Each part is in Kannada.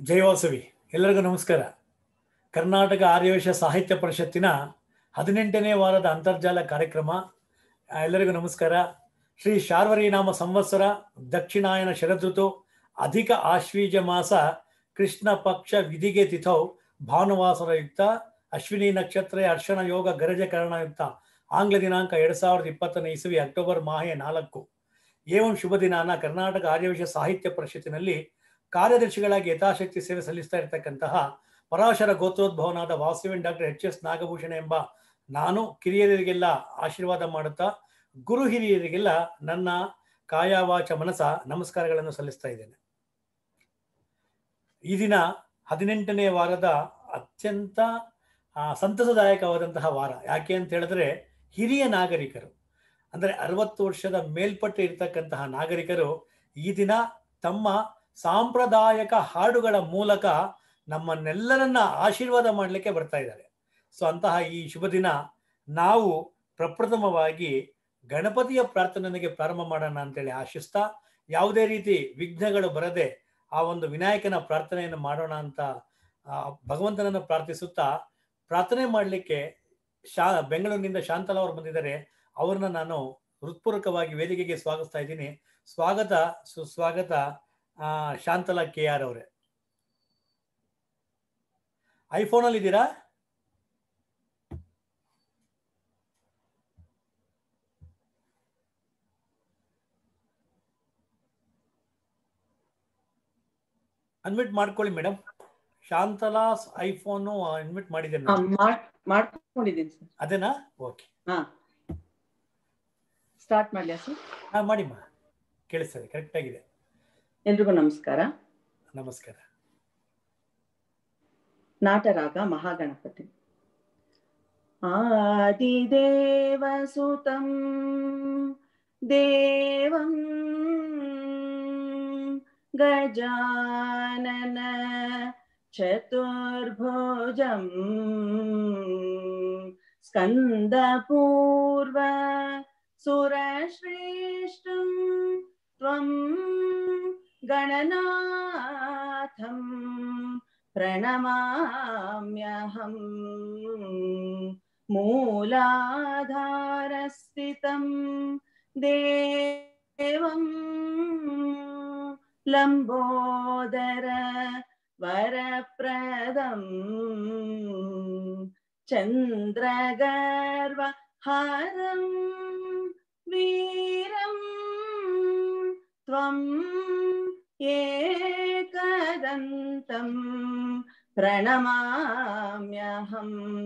ಜಯವಾಸವಿ ಎಲ್ಲರಿಗೂ ನಮಸ್ಕಾರ ಕರ್ನಾಟಕ ಆರ್ಯವಶ ಸಾಹಿತ್ಯ ಪರಿಷತ್ತಿನ ಹದಿನೆಂಟನೇ ವಾರದ ಅಂತರ್ಜಾಲ ಕಾರ್ಯಕ್ರಮ ಆ, ಎಲ್ಲರಿಗೂ ನಮಸ್ಕಾರ ಶ್ರೀ ಶಾರ್ವರಿ ನಾಮ ಸಂವತ್ಸರ ದಕ್ಷಿಣಾಯನ ಶರದೃತು ಅಧಿಕ ಆಶ್ವೀಜ ಮಾಸ ಕೃಷ್ಣ ಪಕ್ಷ ವಿಧಿಗೆ ತಿಥೌ ಭಾನುವಾಸರಯುಕ್ತ ಅಶ್ವಿನಿ ನಕ್ಷತ್ರ ಅರ್ಶನ ಯೋಗ ಗರಜ ಕರಣಯುಕ್ತ ಆಂಗ್ಲ ದಿನಾಂಕ ಎರಡ್ ಸಾವಿರದ ಇಪ್ಪತ್ತನೇ ಇಸವಿ ಅಕ್ಟೋಬರ್ ಮಾಹೆ ನಾಲ್ಕು ಏವಂ ಶುಭ ದಿನಾನ ಕರ್ನಾಟಕ ಆರ್ಯವಶ ಸಾಹಿತ್ಯ ಪರಿಷತ್ತಿನಲ್ಲಿ ಕಾರ್ಯದರ್ಶಿಗಳಾಗಿ ಯಥಾಶಕ್ತಿ ಸೇವೆ ಸಲ್ಲಿಸ್ತಾ ಇರತಕ್ಕಂತಹ ಪರಾಶರ ಗೋತ್ರೋದ್ಭವನಾದ ವಾಸುವಿನ್ ಡಾಕ್ಟರ್ ಎಚ್ ಎಸ್ ನಾಗಭೂಷಣ ಎಂಬ ನಾನು ಕಿರಿಯರಿಗೆಲ್ಲ ಆಶೀರ್ವಾದ ಮಾಡುತ್ತಾ ಗುರು ಹಿರಿಯರಿಗೆಲ್ಲ ನನ್ನ ಕಾಯವಾಚ ಮನಸ ನಮಸ್ಕಾರಗಳನ್ನು ಸಲ್ಲಿಸ್ತಾ ಇದ್ದೇನೆ ಈ ದಿನ ಹದಿನೆಂಟನೇ ವಾರದ ಅತ್ಯಂತ ಆ, ಸಂತಸದಾಯಕವಾದಂತಹ ವಾರ ಯಾಕೆ ಅಂತ ಹೇಳಿದ್ರೆ ಹಿರಿಯ ನಾಗರಿಕರು ಅಂದರೆ ಅರವತ್ತು ವರ್ಷದ ಮೇಲ್ಪಟ್ಟು ಇರತಕ್ಕಂತಹ ನಾಗರಿಕರು ಈ ದಿನ ತಮ್ಮ ಸಾಂಪ್ರದಾಯಿಕ ಹಾಡುಗಳ ಮೂಲಕ ನಮ್ಮನ್ನೆಲ್ಲರನ್ನ ಆಶೀರ್ವಾದ ಮಾಡಲಿಕ್ಕೆ ಬರ್ತಾ ಇದ್ದಾರೆ ಸೊ ಅಂತಹ ಈ ಶುಭ ದಿನ ನಾವು ಪ್ರಪ್ರಥಮವಾಗಿ ಗಣಪತಿಯ ಪ್ರಾರ್ಥನೆಗೆ ಪ್ರಾರಂಭ ಮಾಡೋಣ ಅಂತೇಳಿ ಆಶಿಸ್ತಾ ಯಾವುದೇ ರೀತಿ ವಿಘ್ನಗಳು ಬರದೆ ಆ ಒಂದು ವಿನಾಯಕನ ಪ್ರಾರ್ಥನೆಯನ್ನು ಮಾಡೋಣ ಅಂತ ಆ, ಭಗವಂತನನ್ನು ಪ್ರಾರ್ಥಿಸುತ್ತಾ ಪ್ರಾರ್ಥನೆ ಮಾಡಲಿಕ್ಕೆ ಶಾ ಬೆಂಗಳೂರಿನಿಂದ ಶಾಂತಲ ಅವರು ಬಂದಿದ್ದಾರೆ ಅವ್ರನ್ನ ನಾನು ಹೃತ್ಪೂರ್ವಕವಾಗಿ ವೇದಿಕೆಗೆ ಸ್ವಾಗತಿಸ್ತಾ ಇದ್ದೀನಿ ಸ್ವಾಗತ ಸುಸ್ವಾಗತ ಆ, ಶಾಂತಲಾ ಕೆ ಆರ್ ಅವರೇ ಐಫೋನಲ್ಲಿ ಇದ್ದೀರಾ ಅನ್ಮಿಟ್ ಮಾಡ್ಕೊಳ್ಳಿ ಮೇಡಮ್ ಶಾಂತಲಾ ಐಫೋನು ಅನ್ಮಿಟ್ ಮಾಡಿದ್ದೇನೆ ಹಾ, ನಾನು. ಮಾಡ್- ಮಾಡ್ಕೊಂಡಿದ್ದೀನಿ ಸರ್ ಅದೇನಾ ಓಕೆ ಹಾ ಸ್ಟಾರ್ಟ್ ಮಾಡ್ಲಾ ಸರ್ ಹಾ ಮಾಡಿಮ್ಮ ಕೇಳಿಸ್ತದೆ ಕರೆಕ್ಟ್ ಆಗಿದೆ ಎಲ್ರಿಗೂ ನಮಸ್ಕಾರ ನಮಸ್ಕಾರ ನಾಟರಾಗ ಮಹಾಗಣಪತಿ ಆದಿದೇವಸುತಂ ದೇವಂ ಗಜಾನನ ಚತುರ್ಭುಜಂ ಸ್ಕಂದಪೂರ್ವ ಸುರಶ್ರೇಷ್ಠಂ ತ್ವಂ ಗಣನಾಥಂ ಪ್ರಣಮಾಮ್ಯಹಂ ಮೂಲಾಧಾರಸ್ಥಿತಂ ದೇವಂ ಲಂಬೋದರ ವರಪ್ರದಂ ಚಂದ್ರಗರ್ವ ಹರಂ ವೀರಂ ತ್ವಂ ಏಕದಂತಂ ಪ್ರಣಮಾಮ್ಯಹಂ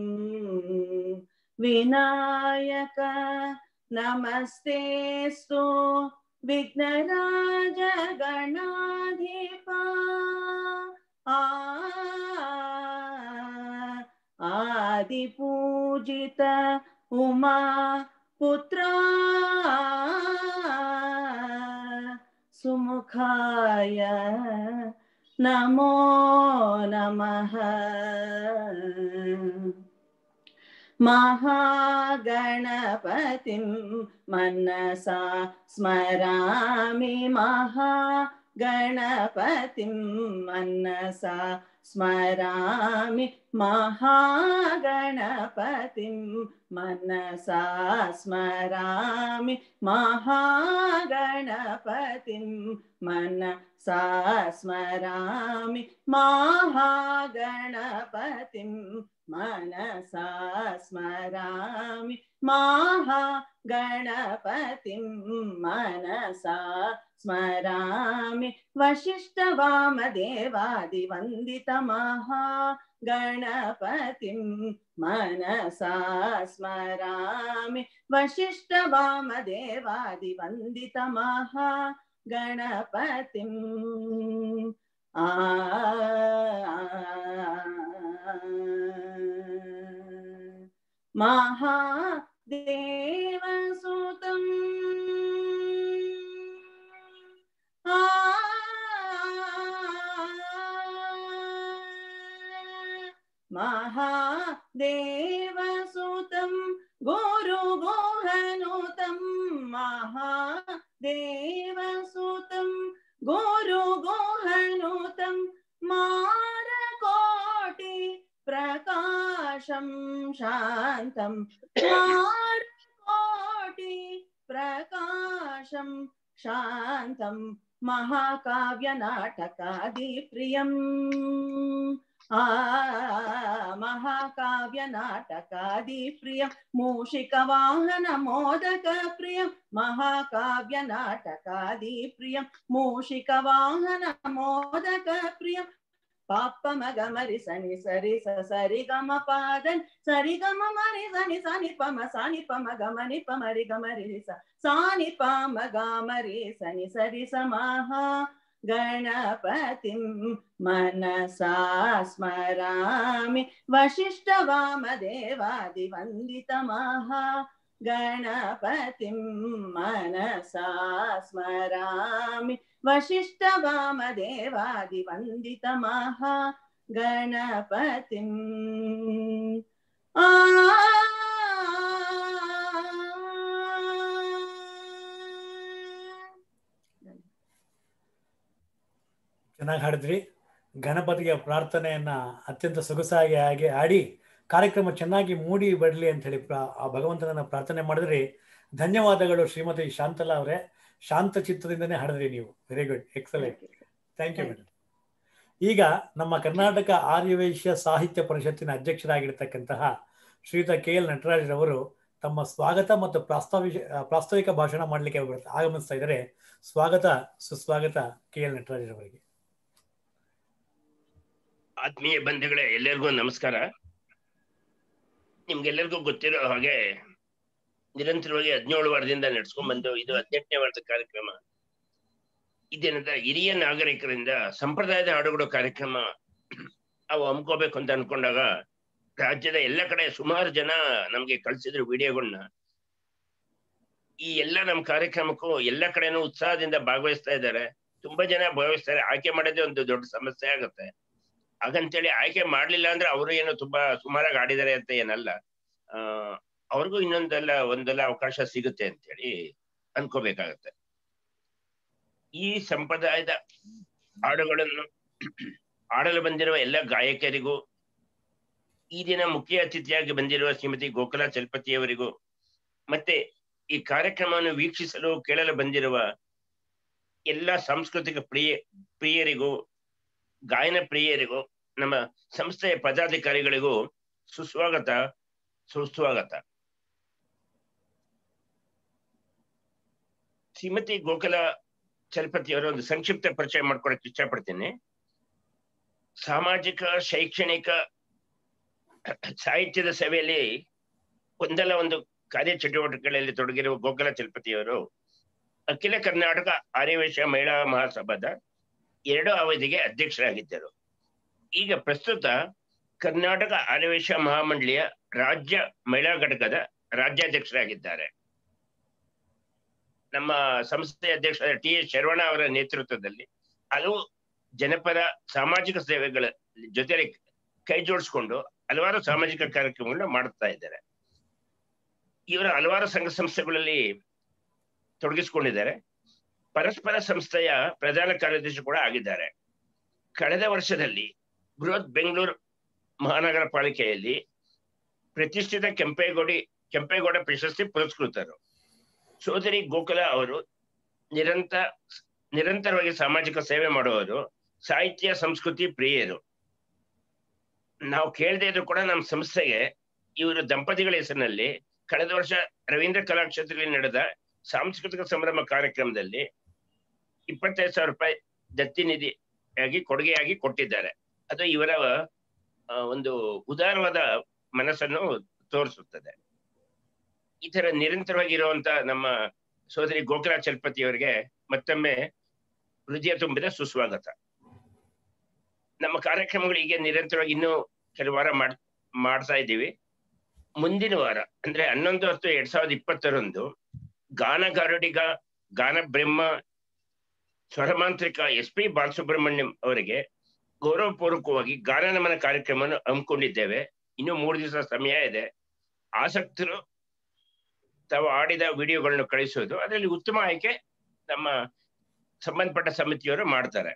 ವಿನಾಯಕ ನಮಸ್ತೆಸ್ತು ವಿಘ್ನರಾಜ ಗಣಾಧಿಪ ಆ ಆದಿಪೂಜಿತ ಉಮಾ ಪುತ್ರ ಸುಮುಖಾಯ ನಮೋ ನಮಃ महागणपतिं मनसा स्मरामि महागणपतिं मनसा स्मरामि महागणपतिं मनसा स्मरामि महागणपतिं मनसा स्मरामि महागणपतिं मनसा स्मरामि महागणपतिं मनसा स्मरामि वशिष्ठवामदेवादिवन्दितमहागणपतिं मनसा स्मरामि वशिष्ठवामदेवादिवन्दितमहागणपतिम् आ महादेवसुतम् आ महादेवसुतं गुरुगोहनुतं महादेवसुतं गुरुगोहनुतं मा शान्तं कोटि प्रकाशं शान्तं महाकाव्यनाटकादिप्रियम् आ महाकाव्यनाटकादिप्रियं मूषिकवाहनमोदकप्रियं महाकाव्यनाटकादिप्रियं मूषिकवाहनमोदकप्रियं ಪಾಪ ಮಗ ಮರಿ ಸನಿ ಸರಿ ಸ ಸರಿ ಗಮ ಪಾದನ್ ಸರಿ ಗಮ ಮರಿ ಸನಿ ಸನಿ ಪಮ ಸಾನಿ ಪಮ ಗಮ ನಿ ಪ ಮರಿ ಗಮ ರಿ ಸ ಸಾನಿ ಪ ಮ ಗ ಮರಿ ಸನಿ ಸರಿ ಸಮಾಹ ಗಣಪತಿಂ ಮನಸಾ ಸ್ಮರಾಮಿ ವಶಿಷ್ಠ ವಾಮದೇವಾದಿ ವಂದಿತಮಃ ಗಣಪತಿಂ ಮನಸಾ ಸ್ಮರಾಮಿ ವಶಿಷ್ಠ ವಾಮದೇವಾದಿ ವಂದಿತಮಃ ಗಣಪತಿಂ ಆ ಚೆನ್ನಾಗಿ ಹಾಡಿದ್ರಿ ಗಣಪತಿಗೆ ಪ್ರಾರ್ಥನೆಯನ್ನ ಅತ್ಯಂತ ಸೊಗಸಾಗಿ ಹಾಗೆ ಹಾಡಿ ಕಾರ್ಯಕ್ರಮ ಚೆನ್ನಾಗಿ ಮೂಡಿ ಬರಲಿ ಅಂತ ಹೇಳಿ ಪ್ರಾ ಆ ಭಗವಂತನನ್ನ ಪ್ರಾರ್ಥನೆ ಮಾಡಿದ್ರಿ ಧನ್ಯವಾದಗಳು ಶ್ರೀಮತಿ ಶಾಂತಲಾ ಅವರೇ ಶಾಂತ ಚಿತ್ತದಿಂದನೇ ಹಾಡಿದ್ರಿ ನೀವು very good excellent thank you madam ಈಗ ನಮ್ಮ ಕರ್ನಾಟಕ ಆರ್ಯವೈಶ್ಯ ಸಾಹಿತ್ಯ ಪರಿಷತ್ತಿನ ಅಧ್ಯಕ್ಷರಾಗಿರ್ತಕ್ಕಂತಹ ಶ್ರೀಯುತ ಕೆ ಎಲ್ ನಟರಾಜ್ರವರು ತಮ್ಮ ಸ್ವಾಗತ ಮತ್ತು ಪ್ರಾಸ್ತಾವಿ ಪ್ರಾಸ್ತಾವಿಕ ಭಾಷಣ ಮಾಡಲಿಕ್ಕೆ ಆಗಮಿಸ್ತಾ ಇದ್ದಾರೆ ಸ್ವಾಗತ ಸುಸ್ವಾಗತ ಕೆ ಎಲ್ ನಟರಾಜ್ರವರಿಗೆ ಆತ್ಮೀಯ ಬಂಧುಗಳೇ ಎಲ್ಲರಿಗೂ ನಮಸ್ಕಾರ ನಿಮ್ಗೆಲ್ಲರಿಗೂ ಗೊತ್ತಿರೋ ಹಾಗೆ ನಿರಂತರವಾಗಿ ಹದಿನೇಳು ವಾರದಿಂದ ನಡ್ಸ್ಕೊಂಡ್ ಬಂದು ಇದು ಹದಿನೆಂಟನೇ ವಾರದ ಕಾರ್ಯಕ್ರಮ ಇದೇನಂದ್ರೆ ಹಿರಿಯ ನಾಗರಿಕರಿಂದ ಸಂಪ್ರದಾಯದ ಹಾಡುಗಳು ಕಾರ್ಯಕ್ರಮ ಅವು ಹಮ್ಕೋಬೇಕು ಅಂತ ಅನ್ಕೊಂಡಾಗ ರಾಜ್ಯದ ಎಲ್ಲ ಕಡೆ ಸುಮಾರು ಜನ ನಮ್ಗೆ ಕಳ್ಸಿದ್ರು ವಿಡಿಯೋಗಳನ್ನ ಈ ಎಲ್ಲ ನಮ್ಮ ಕಾರ್ಯಕ್ರಮಕ್ಕೂ ಎಲ್ಲ ಕಡೆನೂ ಉತ್ಸಾಹದಿಂದ ಭಾಗವಹಿಸ್ತಾ ಇದ್ದಾರೆ ತುಂಬಾ ಜನ ಭಾಗವಹಿಸ್ತಾರೆ ಆಯ್ಕೆ ಮಾಡೋದೇ ಒಂದು ದೊಡ್ಡ ಸಮಸ್ಯೆ ಆಗುತ್ತೆ ಹಾಗಂತೇಳಿ ಆಯ್ಕೆ ಮಾಡ್ಲಿಲ್ಲ ಅಂದ್ರೆ ಅವರು ಏನು ತುಂಬಾ ಸುಮಾರಾಗಿ ಆಡಿದ್ದಾರೆ ಅಂತ ಏನಲ್ಲ ಆ ಅವ್ರಿಗೂ ಇನ್ನೊಂದೆಲ್ಲ ಒಂದೆಲ್ಲ ಅವಕಾಶ ಸಿಗುತ್ತೆ ಅಂತೇಳಿ ಅನ್ಕೋಬೇಕಾಗತ್ತೆ ಈ ಸಂಪ್ರದಾಯದ ಹಾಡುಗಳನ್ನು ಆಡಲು ಬಂದಿರುವ ಎಲ್ಲ ಗಾಯಕರಿಗೂ ಈ ದಿನ ಮುಖ್ಯ ಅತಿಥಿಯಾಗಿ ಬಂದಿರುವ ಶ್ರೀಮತಿ ಗೋಕುಲ ಚಲಪತಿಯವರಿಗೂ ಮತ್ತೆ ಈ ಕಾರ್ಯಕ್ರಮವನ್ನು ವೀಕ್ಷಿಸಲು ಕೇಳಲು ಬಂದಿರುವ ಎಲ್ಲ ಸಾಂಸ್ಕೃತಿಕ ಪ್ರಿಯ ಪ್ರಿಯರಿಗೂ ಗಾಯನ ಪ್ರಿಯರಿಗೂ ನಮ್ಮ ಸಂಸ್ಥೆಯ ಪದಾಧಿಕಾರಿಗಳಿಗೂ ಸುಸ್ವಾಗತ ಸುಸ್ವಾಗತ ಶ್ರೀಮತಿ ಗೋಕುಲ ಚಲಪತಿಯವರ ಒಂದು ಸಂಕ್ಷಿಪ್ತ ಪರಿಚಯ ಮಾಡ್ಕೊಡಕ್ಕೆ ಇಷ್ಟಪಡ್ತೀನಿ ಸಾಮಾಜಿಕ ಶೈಕ್ಷಣಿಕ ಸಾಹಿತ್ಯದ ಸೇವೆಯಲ್ಲಿ ಒಂದಲ್ಲ ಒಂದು ಕಾರ್ಯಚಟುವಟಿಕೆಗಳಲ್ಲಿ ತೊಡಗಿರುವ ಗೋಕುಲ ಚಲಪತಿಯವರು ಅಖಿಲ ಕರ್ನಾಟಕ ಆರ್ಯವೈಶ್ಯ ಮಹಿಳಾ ಮಹಾಸಭಾದ ಎರಡು ಅವಧಿಗೆ ಅಧ್ಯಕ್ಷರಾಗಿದ್ದರು ಈಗ ಪ್ರಸ್ತುತ ಕರ್ನಾಟಕ ಆರ್ಯವೈಶ್ಯ ಮಹಾಮಂಡಳಿಯ ರಾಜ್ಯ ಮಹಿಳಾ ಘಟಕದ ರಾಜ್ಯಾಧ್ಯಕ್ಷರಾಗಿದ್ದಾರೆ ನಮ್ಮ ಸಂಸ್ಥೆಯ ಅಧ್ಯಕ್ಷ ಟಿ ಎಸ್ ಶರವಣ ಅವರ ನೇತೃತ್ವದಲ್ಲಿ ಹಲವು ಜನಪರ ಸಾಮಾಜಿಕ ಸೇವೆಗಳ ಜೊತೆಲಿ ಕೈ ಜೋಡಿಸ್ಕೊಂಡು ಹಲವಾರು ಸಾಮಾಜಿಕ ಕಾರ್ಯಕ್ರಮಗಳನ್ನ ಮಾಡುತ್ತಾ ಇದ್ದಾರೆ ಇವರ ಹಲವಾರು ಸಂಘ ಸಂಸ್ಥೆಗಳಲ್ಲಿ ತೊಡಗಿಸಿಕೊಂಡಿದ್ದಾರೆ ಪರಸ್ಪರ ಸಂಸ್ಥೆಯ ಪ್ರಧಾನ ಕಾರ್ಯದರ್ಶಿ ಕೂಡ ಆಗಿದ್ದಾರೆ ಕಳೆದ ವರ್ಷದಲ್ಲಿ ಬೃಹತ್ ಬೆಂಗಳೂರು ಮಹಾನಗರ ಪಾಲಿಕೆಯಲ್ಲಿ ಪ್ರತಿಷ್ಠಿತ ಕೆಂಪೇಗೌಡಿ ಕೆಂಪೇಗೌಡ ಪ್ರಶಸ್ತಿ ಪುರಸ್ಕೃತರು ಸೋದರಿ ಗೋಕುಲ ಅವರು ನಿರಂತರ ನಿರಂತರವಾಗಿ ಸಾಮಾಜಿಕ ಸೇವೆ ಮಾಡುವವರು ಸಾಹಿತ್ಯ ಸಂಸ್ಕೃತಿ ಪ್ರಿಯರು ನಾವು ಕೇಳದೇ ಇದ್ರು ಕೂಡ ನಮ್ಮ ಸಂಸ್ಥೆಗೆ ಇವರು ದಂಪತಿಗಳ ಹೆಸರಿನಲ್ಲಿ ಕಳೆದ ವರ್ಷ ರವೀಂದ್ರ ಕಲಾಕ್ಷೇತ್ರದಲ್ಲಿ ನಡೆದ ಸಾಂಸ್ಕೃತಿಕ ಸಂಭ್ರಮ ಕಾರ್ಯಕ್ರಮದಲ್ಲಿ ಇಪ್ಪತ್ತೈದು ಸಾವಿರ ರೂಪಾಯಿ ದತ್ತಿ ನಿಧಿಯಾಗಿ ಕೊಡುಗೆಯಾಗಿ ಕೊಟ್ಟಿದ್ದಾರೆ ಅದು ಇವರ ಒಂದು ಉದಾರವಾದ ಮನಸ್ಸನ್ನು ತೋರಿಸುತ್ತದೆ ಈ ತರ ನಿರಂತರವಾಗಿ ಇರುವಂತ ನಮ್ಮ ಸೋದರಿ ಗೋಕುಲ ಚಲಪತಿ ಅವರಿಗೆ ಮತ್ತೊಮ್ಮೆ ಹೃದಯ ತುಂಬಿದ ಸುಸ್ವಾಗತ ನಮ್ಮ ಕಾರ್ಯಕ್ರಮಗಳು ಹೀಗೆ ನಿರಂತರವಾಗಿ ಇನ್ನೂ ಕೆಲವು ವಾರ ಮಾಡ್ ಮಾಡ್ತಾ ಇದ್ದೀವಿ ಮುಂದಿನ ವಾರ ಅಂದ್ರೆ ಹನ್ನೊಂದು ಹತ್ತು ಎರಡ್ ಸಾವಿರದ ಇಪ್ಪತ್ತರಂದು ಗಾನಗಾರುಡಿಗ ಗಾನ ಬ್ರಹ್ಮ ಸ್ವರಮಾಂತ್ರಿಕ ಎಸ್ ಪಿ ಬಾಲಸುಬ್ರಹ್ಮಣ್ಯಂ ಅವರಿಗೆ ಗೌರವಪೂರ್ವಕವಾಗಿ ಗಾನ ನಮನ ಕಾರ್ಯಕ್ರಮವನ್ನು ಹಮ್ಮಿಕೊಂಡಿದ್ದೇವೆ ಇನ್ನು ಮೂರು ದಿವಸ ಸಮಯ ಇದೆ ಆಸಕ್ತರು ತಾವು ಆಡಿದ ವಿಡಿಯೋಗಳನ್ನು ಕಳಿಸೋದು ಅದರಲ್ಲಿ ಉತ್ತಮ ಆಯ್ಕೆ ನಮ್ಮ ಸಂಬಂಧಪಟ್ಟ ಸಮಿತಿಯವರು ಮಾಡ್ತಾರೆ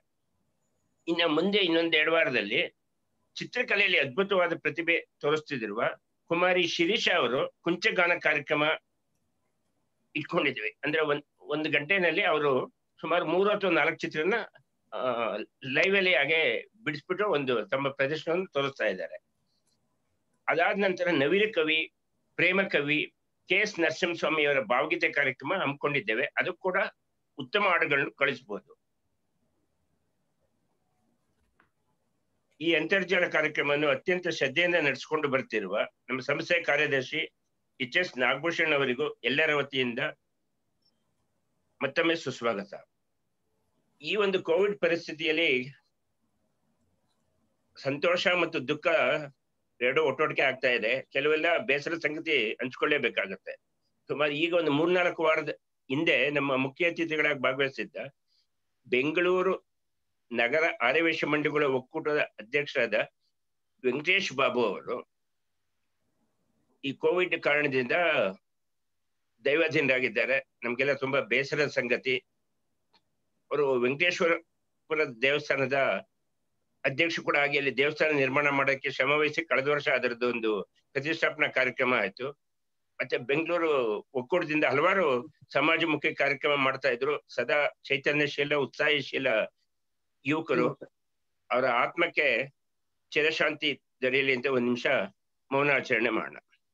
ಇನ್ನು ಮುಂದೆ ಇನ್ನೊಂದು ಎರಡು ವಾರದಲ್ಲಿ ಚಿತ್ರಕಲೆಯಲ್ಲಿ ಅದ್ಭುತವಾದ ಪ್ರತಿಭೆ ತೋರಿಸ್ತಿದಿರುವ ಕುಮಾರಿ ಶಿರೀಷಾ ಅವರು ಕುಂಚಗಾನ ಕಾರ್ಯಕ್ರಮ ಇಟ್ಕೊಂಡಿದ್ವಿ ಅಂದ್ರೆ ಒಂದ್ ಒಂದು ಗಂಟೆನಲ್ಲಿ ಅವರು ಸುಮಾರು ಮೂರು ಅಥವಾ ನಾಲ್ಕು ಚಿತ್ರನ ಲೈವ್ ಅಲ್ಲಿ ಹಾಗೆ ಬಿಡಿಸ್ಬಿಟ್ಟು ಒಂದು ತಮ್ಮ ಪ್ರದರ್ಶನವನ್ನು ತೋರಿಸ್ತಾ ಇದ್ದಾರೆ ಅದಾದ ನಂತರ ನವೀನ ಕವಿ ಪ್ರೇಮ ಕವಿ ಕೆ ಎಸ್ ನರಸಿಂಹಸ್ವಾಮಿ ಅವರ ಭಾವಗೀತೆ ಕಾರ್ಯಕ್ರಮ ಹಮ್ಮಿಕೊಂಡಿದ್ದೇವೆ ಅದು ಕೂಡ ಉತ್ತಮ ಹಾಡುಗಳನ್ನು ಕಳಿಸಬಹುದು ಈ ಅಂತರ್ಜಾಲ ಕಾರ್ಯಕ್ರಮವನ್ನು ಅತ್ಯಂತ ಶ್ರದ್ಧೆಯಿಂದ ನಡೆಸಿಕೊಂಡು ಬರ್ತಿರುವ ನಮ್ಮ ಸಂಸ್ಥೆಯ ಕಾರ್ಯದರ್ಶಿ ಎಚ್ ಎಸ್ ನಾಗಭೂಷಣ್ ಅವರಿಗೂ ಎಲ್ಲರ ವತಿಯಿಂದ ಮತ್ತೊಮ್ಮೆ ಸುಸ್ವಾಗತ ಈ ಒಂದು ಕೋವಿಡ್ ಪರಿಸ್ಥಿತಿಯಲ್ಲಿ ಸಂತೋಷ ಮತ್ತು ದುಃಖ ಎರಡು ಒಟ್ಟೊಟ್ಟಿಗೆ ಆಗ್ತಾ ಇದೆ ಕೆಲವೆಲ್ಲ ಬೇಸರ ಸಂಗತಿ ಹಂಚ್ಕೊಳ್ಳೇಬೇಕಾಗತ್ತೆ ಸುಮಾರು ಈಗ ಒಂದು ಮೂರ್ನಾಲ್ಕು ವಾರದ ಹಿಂದೆ ನಮ್ಮ ಮುಖ್ಯ ಅತಿಥಿಗಳಾಗಿ ಭಾಗವಹಿಸಿದ್ದ ಬೆಂಗಳೂರು ನಗರ ಆರ್ಯವೇಶ ಮಂಡಿಗಳ ಒಕ್ಕೂಟದ ಅಧ್ಯಕ್ಷರಾದ ವೆಂಕಟೇಶ್ ಬಾಬು ಅವರು ಈ ಕೋವಿಡ್ ಕಾರಣದಿಂದ ದೈವಾಧೀನರಾಗಿದ್ದಾರೆ ನಮ್ಗೆಲ್ಲ ತುಂಬಾ ಬೇಸರದ ಸಂಗತಿ ಅವರು ವೆಂಕಟೇಶ್ವರಪುರ ದೇವಸ್ಥಾನದ ಅಧ್ಯಕ್ಷ ಕೂಡ ಆಗಿ ಅಲ್ಲಿ ದೇವಸ್ಥಾನ ನಿರ್ಮಾಣ ಮಾಡೋಕ್ಕೆ ಶ್ರಮ ವಹಿಸಿ ಕಳೆದ ವರ್ಷ ಅದರದ್ದು ಒಂದು ಪ್ರತಿಷ್ಠಾಪನಾ ಕಾರ್ಯಕ್ರಮ ಆಯ್ತು ಮತ್ತೆ ಬೆಂಗಳೂರು ಒಕ್ಕೂಟದಿಂದ ಹಲವಾರು ಸಮಾಜಮುಖಿ ಕಾರ್ಯಕ್ರಮ ಮಾಡ್ತಾ ಇದ್ರು ಸದಾ ಚೈತನ್ಯಶೀಲ ಉತ್ಸಾಹಶೀಲ ಯುವಕರು ಅವರ ಆತ್ಮಕ್ಕೆ ಚಿರಶಾಂತಿ ದೊರೆಯಲಿ ಅಂತ ಒಂದ್ ನಿಮಿಷ ಮೌನಾಚರಣೆ ಮಾಡೋಣ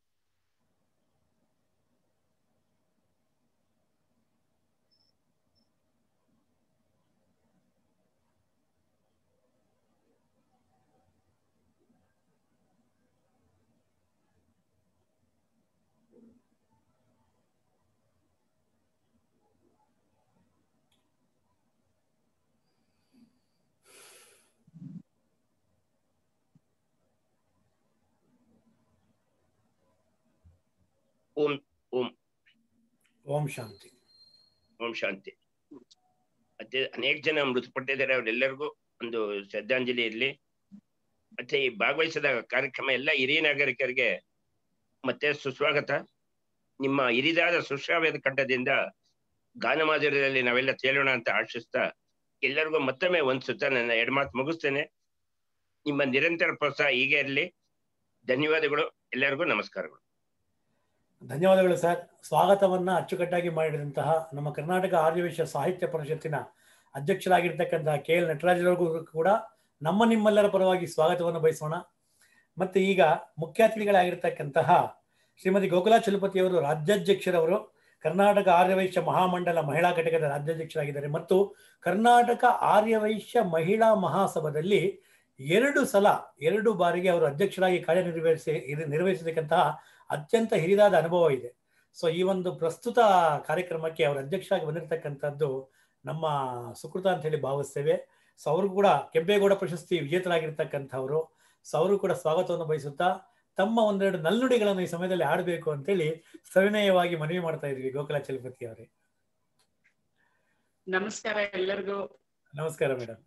ಓಂ ಓಂ ಓಂ ಶಾಂತಿ ಓಂ ಶಾಂತಿ ಮತ್ತೆ ಅನೇಕ ಜನ ಮೃತಪಟ್ಟಿದ್ದಾರೆ ಅವರೆಲ್ಲರಿಗೂ ಒಂದು ಶ್ರದ್ಧಾಂಜಲಿ ಇರಲಿ ಮತ್ತೆ ಈ ಭಾಗವಹಿಸಿದ ಕಾರ್ಯಕ್ರಮ ಎಲ್ಲ ಹಿರಿಯ ನಾಗರಿಕರಿಗೆ ಮತ್ತೆ ಸುಸ್ವಾಗತ ನಿಮ್ಮ ಹಿರಿದಾದ ಸುಶ್ರಾವ್ಯದ ಕಂಠದಿಂದ ಗಾನ ಮಾಧುರ್ಯದಲ್ಲಿ ನಾವೆಲ್ಲ ತೇಲೋಣ ಅಂತ ಆಶಿಸ್ತಾ ಎಲ್ಲರಿಗೂ ಮತ್ತೊಮ್ಮೆ ಒಂದ್ ಸುತ್ತ ನನ್ನ ಎಡಮಾತು ಮುಗಿಸ್ತೇನೆ ನಿಮ್ಮ ನಿರಂತರ ಪ್ರೋತ್ಸಾಹ ಹೀಗೆ ಇರಲಿ ಧನ್ಯವಾದಗಳು ಎಲ್ಲರಿಗೂ ನಮಸ್ಕಾರಗಳು ಧನ್ಯವಾದಗಳು ಸರ್ ಸ್ವಾಗತವನ್ನ ಅಚ್ಚುಕಟ್ಟಾಗಿ ಮಾಡಿದಂತಹ ನಮ್ಮ ಕರ್ನಾಟಕ ಆರ್ಯವೈಶ್ಯ ಸಾಹಿತ್ಯ ಪರಿಷತ್ತಿನ ಅಧ್ಯಕ್ಷರಾಗಿರ್ತಕ್ಕಂತಹ ಕೆ ಎಲ್ ನಟರಾಜರವರಿಗೂ ಕೂಡ ನಮ್ಮ ನಿಮ್ಮೆಲ್ಲರ ಪರವಾಗಿ ಸ್ವಾಗತವನ್ನು ಬಯಸೋಣ ಮತ್ತೆ ಈಗ ಮುಖ್ಯ ಅತಿಥಿಗಳಾಗಿರ್ತಕ್ಕಂತಹ ಶ್ರೀಮತಿ ಗೋಕುಲಾ ಚಲಪತಿಯವರು ರಾಜ್ಯಾಧ್ಯಕ್ಷರವರು ಕರ್ನಾಟಕ ಆರ್ಯವೈಶ್ಯ ಮಹಾಮಂಡಲ ಮಹಿಳಾ ಘಟಕದ ರಾಜ್ಯಾಧ್ಯಕ್ಷರಾಗಿದ್ದಾರೆ ಮತ್ತು ಕರ್ನಾಟಕ ಆರ್ಯವೈಶ್ಯ ಮಹಿಳಾ ಮಹಾಸಭಾದಲ್ಲಿ ಎರಡು ಸಲ ಎರಡು ಬಾರಿಗೆ ಅವರು ಅಧ್ಯಕ್ಷರಾಗಿ ಕಾರ್ಯನಿರ್ವಹಿಸಿ ನಿರ್ವಹಿಸತಕ್ಕಂತಹ ಅತ್ಯಂತ ಹಿರಿದಾದ ಅನುಭವ ಇದೆ ಸೊ ಈ ಒಂದು ಪ್ರಸ್ತುತ ಕಾರ್ಯಕ್ರಮಕ್ಕೆ ಅವರು ಅಧ್ಯಕ್ಷರಾಗಿ ಬಂದಿರತಕ್ಕಂಥದ್ದು ನಮ್ಮ ಸುಕೃತ ಅಂತ ಹೇಳಿ ಭಾವಿಸ್ತೇವೆ ಸೊ ಅವರು ಕೂಡ ಕೆಂಪೇಗೌಡ ಪ್ರಶಸ್ತಿ ವಿಜೇತರಾಗಿರ್ತಕ್ಕಂಥವ್ರು ಸೊ ಅವರು ಕೂಡ ಸ್ವಾಗತವನ್ನು ಬಯಸುತ್ತಾ ತಮ್ಮ ಒಂದೆರಡು ನಲ್ನುಡಿಗಳನ್ನು ಈ ಸಮಯದಲ್ಲಿ ಆಡಬೇಕು ಅಂತೇಳಿ ಸವಿನಯವಾಗಿ ಮನವಿ ಮಾಡ್ತಾ ಇದ್ವಿ ಗೋಕುಲ ಚಲಪತಿ ಅವರೇ ನಮಸ್ಕಾರ ಎಲ್ಲರಿಗೂ ನಮಸ್ಕಾರ ಮೇಡಮ್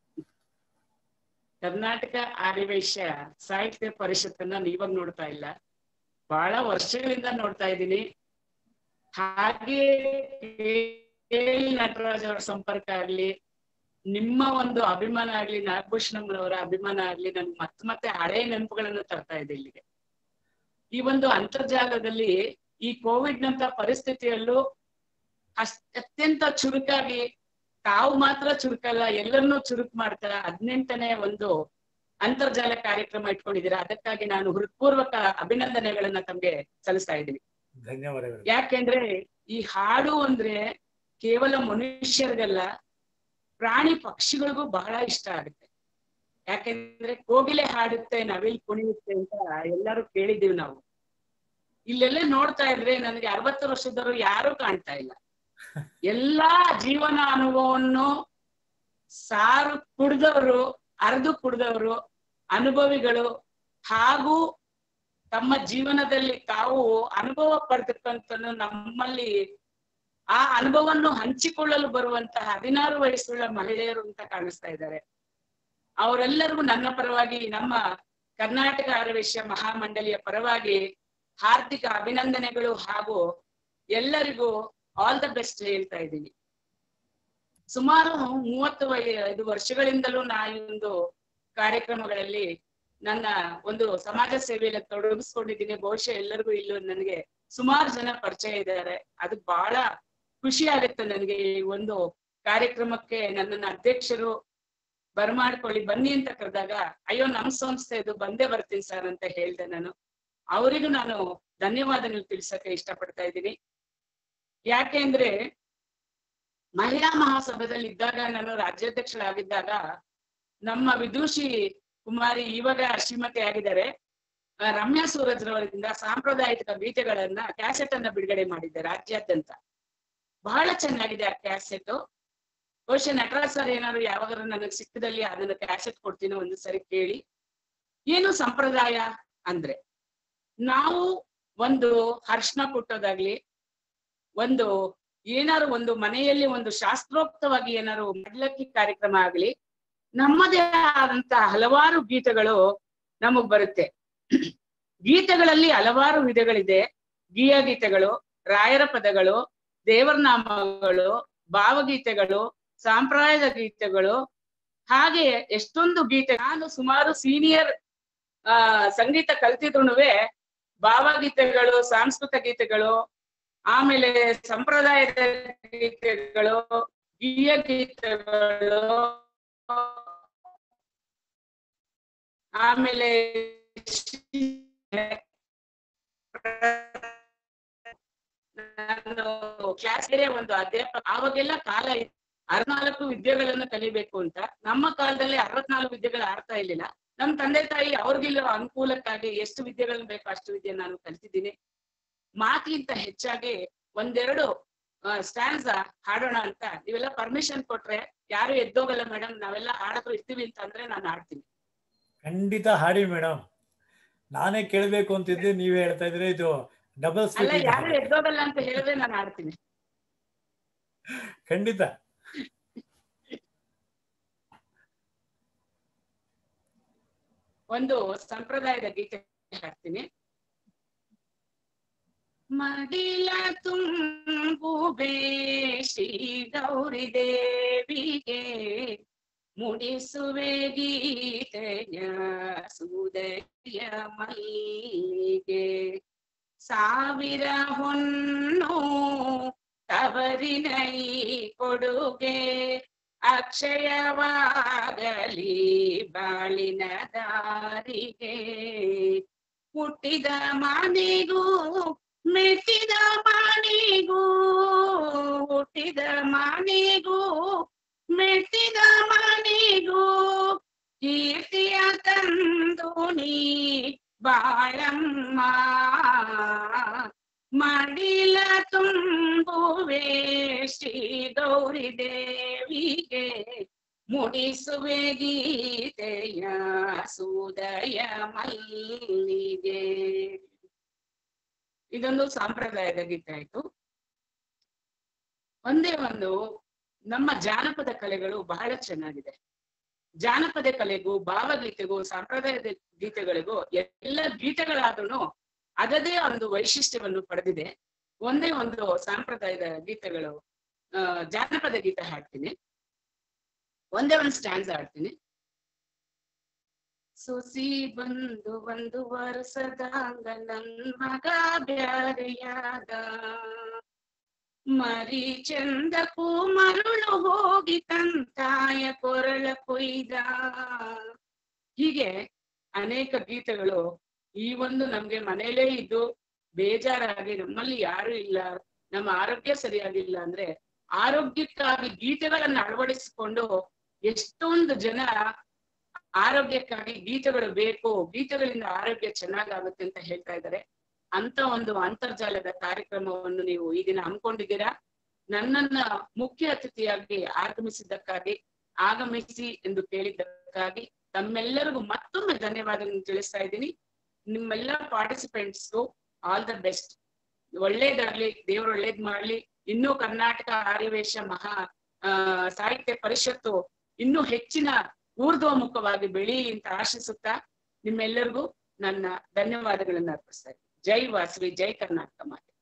ಕರ್ನಾಟಕ ಆರ್ಯವೈಶ್ಯ ಸಾಹಿತ್ಯ ಪರಿಷತ್ತನ್ನ ನೀವಾಗ ನೋಡ್ತಾ ಇಲ್ಲ ಬಹಳ ವರ್ಷಗಳಿಂದ ನೋಡ್ತಾ ಇದ್ದೀನಿ ಹಾಗೆ ನಟರಾಜ್ ಅವರ ಸಂಪರ್ಕ ಆಗ್ಲಿ ನಿಮ್ಮ ಒಂದು ಅಭಿಮಾನ ಆಗ್ಲಿ ನಾಗಭೂಷಣಮ್ಮನವರ ಅಭಿಮಾನ ಆಗ್ಲಿ ನನ್ಗೆ ಮತ್ತೆ ಮತ್ತೆ ಹಳೆಯ ನೆನಪುಗಳನ್ನು ತರ್ತಾ ಇದೆ ಇಲ್ಲಿಗೆ ಈ ಒಂದು ಅಂತರ್ಜಾಲದಲ್ಲಿ ಈ ಕೋವಿಡ್ ನಂತ ಪರಿಸ್ಥಿತಿಯಲ್ಲೂ ಅಸ್- ಅತ್ಯಂತ ಚುರುಕಾಗಿ ತಾವು ಮಾತ್ರ ಚುರುಕಲ್ಲ ಎಲ್ಲರನ್ನೂ ಚುರುಕು ಮಾಡ್ತಾ ಹದಿನೆಂಟನೇ ಒಂದು ಅಂತರ್ಜಾಲ ಕಾರ್ಯಕ್ರಮ ಇಟ್ಕೊಂಡಿದ್ದೀರಾ ಅದಕ್ಕಾಗಿ ನಾನು ಹೃತ್ಪೂರ್ವಕ ಅಭಿನಂದನೆಗಳನ್ನ ತಮ್ಗೆ ಸಲ್ಲಿಸ್ತಾ ಇದ್ದೀನಿ ಧನ್ಯವಾದಗಳು ಯಾಕೆಂದ್ರೆ ಈ ಹಾಡು ಅಂದ್ರೆ ಕೇವಲ ಮನುಷ್ಯರಿಗಲ್ಲ ಪ್ರಾಣಿ ಪಕ್ಷಿಗಳಿಗೂ ಬಹಳ ಇಷ್ಟ ಆಗುತ್ತೆ ಯಾಕೆಂದ್ರೆ ಕೋಗಿಲೆ ಹಾಡುತ್ತೆ ನವಿಲ್ ಕುಣಿಯುತ್ತೆ ಅಂತ ಎಲ್ಲರೂ ಕೇಳಿದೀವಿ ನಾವು ಇಲ್ಲೆಲ್ಲ ನೋಡ್ತಾ ಇದ್ರೆ ನನಗೆ ಅರವತ್ತು ವರ್ಷದವರು ಯಾರು ಕಾಣ್ತಾ ಇಲ್ಲ ಎಲ್ಲಾ ಜೀವನ ಅನುಭವವನ್ನು ಸಾರು ಕುಡ್ದವರು ಅರ್ದು ಕುಡ್ದವರು ಅನುಭವಿಗಳು ಹಾಗೂ ತಮ್ಮ ಜೀವನದಲ್ಲಿ ತಾವು ಅನುಭವ ಪಡೆದಕ್ಕಂತ ನಮ್ಮಲ್ಲಿ ಆ ಅನುಭವವನ್ನು ಹಂಚಿಕೊಳ್ಳಲು ಬರುವಂತಹ ಹದಿನಾರು ವಯಸ್ಸುಳ್ಳ ಮಹಿಳೆಯರು ಅಂತ ಕಾಣಿಸ್ತಾ ಇದ್ದಾರೆ ಅವರೆಲ್ಲರಿಗೂ ನನ್ನ ಪರವಾಗಿ ನಮ್ಮ ಕರ್ನಾಟಕ ಆರ್ಯವೈಶ್ಯ ಮಹಾಮಂಡಲಿಯ ಪರವಾಗಿ ಹಾರ್ದಿಕ ಅಭಿನಂದನೆಗಳು ಹಾಗೂ ಎಲ್ಲರಿಗೂ ಆಲ್ ದ ಬೆಸ್ಟ್ ಹೇಳ್ತಾ ಇದ್ದೀನಿ ಸುಮಾರು ಮೂವತ್ತು ವಯ- ಐದು ವರ್ಷಗಳಿಂದಲೂ ನಾ ಈ ಒಂದು ಕಾರ್ಯಕ್ರಮಗಳಲ್ಲಿ ನನ್ನ ಒಂದು ಸಮಾಜ ಸೇವೆಯಲ್ಲಿ ತೊಡಗಿಸ್ಕೊಂಡಿದ್ದೀನಿ ಬಹುಶಃ ಎಲ್ಲರಿಗೂ ಇಲ್ಲೂ ನನಗೆ ಸುಮಾರು ಜನ ಪರಿಚಯ ಇದ್ದಾರೆ ಅದು ಬಹಳ ಖುಷಿ ಆಗುತ್ತೆ ನನಗೆ ಈ ಒಂದು ಕಾರ್ಯಕ್ರಮಕ್ಕೆ ನನ್ನನ್ನ ಅಧ್ಯಕ್ಷರು ಬರ್ಮಾಡ್ಕೊಳ್ಳಿ ಬನ್ನಿ ಅಂತ ಕರೆದಾಗ ಅಯ್ಯೋ ನಮ್ ಸಂಸ್ಥೆ ಇದು ಬಂದೇ ಬರ್ತೀನಿ ಸರ್ ಅಂತ ಹೇಳ್ದೆ ನಾನು ಅವರಿಗೂ ನಾನು ಧನ್ಯವಾದಗಳು ತಿಳಿಸಕ್ಕೆ ಇಷ್ಟಪಡ್ತಾ ಇದ್ದೀನಿ ಯಾಕೆ ಅಂದ್ರೆ ಮಹಿಳಾ ಮಹಾಸಭಾದಲ್ಲಿ ಇದ್ದಾಗ ನಾನು ರಾಜ್ಯಾಧ್ಯಕ್ಷರಾಗಿದ್ದಾಗ ನಮ್ಮ ವಿದೂಷಿ ಕುಮಾರಿ ಇವಾಗ ಶ್ರೀಮತಿ ಆಗಿದ್ದಾರೆ ಆ, ರಮ್ಯಾ ಸೂರಜ್ರವರಿಂದ ಸಾಂಪ್ರದಾಯಿಕ ಗೀತೆಗಳನ್ನ ಕ್ಯಾಸೆಟ್ ಅನ್ನ ಬಿಡುಗಡೆ ಮಾಡಿದ್ದೆ ರಾಜ್ಯಾದ್ಯಂತ ಬಹಳ ಚೆನ್ನಾಗಿದೆ ಆ ಕ್ಯಾಸೆಟ್ ಬಹುಶಃ ನಟರಾಜ್ ಸರ್ ಏನಾದ್ರು ಯಾವಾಗಾದ್ರೂ ನನಗೆ ಸಿಕ್ಕದಲ್ಲಿ ಅದನ್ನ ಕ್ಯಾಸೆಟ್ ಕೊಡ್ತೀನಿ ಒಂದು ಸರಿ ಕೇಳಿ ಏನು ಸಂಪ್ರದಾಯ ಅಂದ್ರೆ ನಾವು ಒಂದು ಹರ್ಷಣ ಕೊಟ್ಟೋದಾಗ್ಲಿ ಒಂದು ಏನಾದ್ರು ಒಂದು ಮನೆಯಲ್ಲಿ ಒಂದು ಶಾಸ್ತ್ರೋಕ್ತವಾಗಿ ಏನಾದ್ರು ಮಡ್ಲಕ್ಕಿ ಕಾರ್ಯಕ್ರಮ ಆಗ್ಲಿ ನಮ್ಮದೇ ಆದಂತ ಹಲವಾರು ಗೀತೆಗಳು ನಮಗ್ ಬರುತ್ತೆ ಗೀತೆಗಳಲ್ಲಿ ಹಲವಾರು ವಿಧಗಳಿದೆ ಗೀಯ ಗೀತೆಗಳು ರಾಯರ ಪದಗಳು ದೇವರ ನಾಮಗಳು ಭಾವಗೀತೆಗಳು ಸಾಂಪ್ರದಾಯದ ಗೀತೆಗಳು ಹಾಗೆ ಎಷ್ಟೊಂದು ಗೀತೆ ನಾನು ಸುಮಾರು ಸೀನಿಯರ್ ಆ ಸಂಗೀತ ಕಲ್ತಿದ್ರುನುವೆ ಭಾವಗೀತೆಗಳು ಸಾಂಸ್ಕೃತಿಕ ಗೀತೆಗಳು ಆಮೇಲೆ ಸಂಪ್ರದಾಯದ ಗೀತೆಗಳು ಗೀಯ ಗೀತೆಗಳು ಆಮೇಲೆ ನಾನು ಕ್ಲಾಸ್ ಒಂದು ಅಧ್ಯಾಪಕ ಆವಾಗೆಲ್ಲ ಕಾಲ ಇತ್ತು. ಅರವತ್ನಾಲ್ಕು ವಿದ್ಯೆಗಳನ್ನು ಕಲಿಬೇಕು ಅಂತ ನಮ್ಮ ಕಾಲದಲ್ಲಿ ಅರವತ್ನಾಲ್ಕು ವಿದ್ಯೆಗಳು ಆಡ್ತಾ ಇರ್ಲಿಲ್ಲ ನಮ್ ತಂದೆ ತಾಯಿ ಅವ್ರಿಗಿರೋ ಅನುಕೂಲಕ್ಕಾಗಿ ಎಷ್ಟು ವಿದ್ಯೆಗಳನ್ನ ಬೇಕು ಅಷ್ಟು ವಿದ್ಯೆ ನಾನು ಕಲ್ತಿದ್ದೀನಿ ಮಾತಿಗಿಂತ ಹೆಚ್ಚಾಗಿ ಒಂದೆರಡು ಸ್ಟ್ಯಾನ್ಸ್ ಹಾಡೋಣ ಅಂತ ನೀವೆಲ್ಲ ಪರ್ಮಿಷನ್ ಕೊಟ್ರೆ ಯಾರು ಎದ್ದೋಗಲ್ಲ ಮೇಡಮ್ ನಾವೆಲ್ಲ ಹಾಡೋದು ಇರ್ತೀವಿ ಅಂತ ಅಂದ್ರೆ ನಾನು ಹಾಡ್ತೀನಿ ಖಂಡಿತ ಹಾಡಿ ಮೇಡಮ್ ನಾನೇ ಕೇಳ್ಬೇಕು ಅಂತಿದ್ದೆ ನೀವೇ ಹೇಳ್ತಾ ಇದ್ರೆ ಇದು ಡಬಲ್ ಅಲ್ಲ ಸ್ಪೀಡ್ ಯಾರು ಎದ್ದೋಗಲ್ಲ ಅಂತ ಹೇಳಿದ್ರೆ ನಾನು ಹಾಡ್ತೀನಿ ಖಂಡಿತ ಒಂದು ಸಂಪ್ರದಾಯದ ಗೀತೆ ಹಾಡ್ತೀನಿ ಮಡಿಲ ತುಂಬುಬೆ ಶ್ರೀ ಗೌರಿ ದೇವಿಗೆ ಮುಡಿಸುವೆ ಗೀತೆಯ ಸುದಯ ಮಲ್ಲಿಗೆ ಸಾವಿರ ಹೊನ್ನು ತವರಿನೈ ಕೊಡುಗೆ ಅಕ್ಷಯವಾಗಲಿ ಬಾಳಿನ ದಾರಿಗೆ ಹುಟ್ಟಿದ ಮನೆಗೂ ಮೆಟ್ಟಿದ ಮನೆಗೂ ಹುಟ್ಟಿದ ಮನೆಗೂ ಮೆಟ್ಟಿದ ಮನೆಗೂ ಕೀರ್ತಿಯ ತಂದು ನೀ ಬಾಳಮ್ಮ ಮಡಿಲ ತುಂಬುವೆ ಶ್ರೀ ಗೌರಿ ದೇವಿಗೆ ಮುಡಿಸುವೆ ಗೀತೆಯ ಸುದಯ ಮಲ್ಲಿಗೆ ಇದೊಂದು ಸಾಂಪ್ರದಾಯದ ಗೀತೆ ಆಯ್ತು ಒಂದೇ ಒಂದು ನಮ್ಮ ಜಾನಪದ ಕಲೆಗಳು ಬಹಳ ಚೆನ್ನಾಗಿದೆ ಜಾನಪದ ಕಲೆಗೂ ಭಾವಗೀತೆಗೂ ಸಾಂಪ್ರದಾಯದ ಗೀತೆಗಳಿಗೂ ಎಲ್ಲ ಗೀತೆಗಳಾದ್ರೂ ಅದದೇ ಒಂದು ವೈಶಿಷ್ಟ್ಯವನ್ನು ಪಡೆದಿದೆ ಒಂದೇ ಒಂದು ಸಾಂಪ್ರದಾಯದ ಗೀತೆಗಳು ಆ ಜಾನಪದ ಗೀತೆ ಹಾಡ್ತೀನಿ ಒಂದೇ ಒಂದು ಸ್ಟ್ಯಾನ್ಸ್ ಹಾಡ್ತೀನಿ ಸೊಸಿ ಬಂದು ಒಂದು ವರ್ಷದಾಗ ನನ್ ಮಗ ಬ್ಯಾರೆಯಾದ ಮರಿ ಚಂದಕ್ಕೂ ಮರುಳು ಹೋಗಿ ತಂತಾಯ ಕೊರಳ ಕೊಯ್ದ ಹೀಗೆ ಅನೇಕ ಗೀತೆಗಳು ಈ ಒಂದು ನಮ್ಗೆ ಮನೇಲೇ ಇದ್ದು ಬೇಜಾರಾಗಿ ನಮ್ಮಲ್ಲಿ ಯಾರು ಇಲ್ಲ ನಮ್ಮ ಆರೋಗ್ಯ ಸರಿಯಾಗಿಲ್ಲ ಅಂದ್ರೆ ಆರೋಗ್ಯಕ್ಕಾಗಿ ಗೀತೆಗಳನ್ನ ಅಳವಡಿಸಿಕೊಂಡು ಎಷ್ಟೊಂದು ಜನ ಆರೋಗ್ಯಕ್ಕಾಗಿ ಗೀತೆಗಳು ಬೇಕು ಗೀತೆಗಳಿಂದ ಆರೋಗ್ಯ ಚೆನ್ನಾಗಾಗುತ್ತೆ ಅಂತ ಹೇಳ್ತಾ ಇದ್ದಾರೆ ಅಂತ ಒಂದು ಅಂತರ್ಜಾಲದ ಕಾರ್ಯಕ್ರಮವನ್ನು ನೀವು ಈ ದಿನ ಹಮ್ಮಿಕೊಂಡಿದ್ದೀರಾ ನನ್ನನ್ನ ಮುಖ್ಯ ಅತಿಥಿಯಾಗಿ ಆಗಮಿಸಿದ್ದಕ್ಕಾಗಿ ಆಗಮಿಸಿ ಎಂದು ಕೇಳಿದ್ದಕ್ಕಾಗಿ ತಮ್ಮೆಲ್ಲರಿಗೂ ಮತ್ತೊಮ್ಮೆ ಧನ್ಯವಾದಗಳನ್ನು ತಿಳಿಸ್ತಾ ಇದ್ದೀನಿ ನಿಮ್ಮೆಲ್ಲ ಪಾರ್ಟಿಸಿಪೆಂಟ್ಸ್ಗೂ ಆಲ್ ದ ಬೆಸ್ಟ್ ಒಳ್ಳೇದಾಗ್ಲಿ ದೇವ್ರು ಒಳ್ಳೇದ್ ಮಾಡ್ಲಿ ಇನ್ನೂ ಕರ್ನಾಟಕ ಆರ್ಯವೇಶ ಮಹಾ ಆ ಸಾಹಿತ್ಯ ಪರಿಷತ್ತು ಇನ್ನೂ ಹೆಚ್ಚಿನ ಊರ್ಧ್ವಮುಖವಾಗಿ ಬೆಳೀಲಿ ಅಂತ ಆಶಿಸುತ್ತಾ ನಿಮ್ಮೆಲ್ಲರಿಗೂ ನನ್ನ ಧನ್ಯವಾದಗಳನ್ನ ಅರ್ಪಿಸ್ತಾ ಇದ್ದೀನಿ ಜೈ ವಾಸವಿ ಜೈ ಕರ್ನಾಟಕ ಮಾತೆ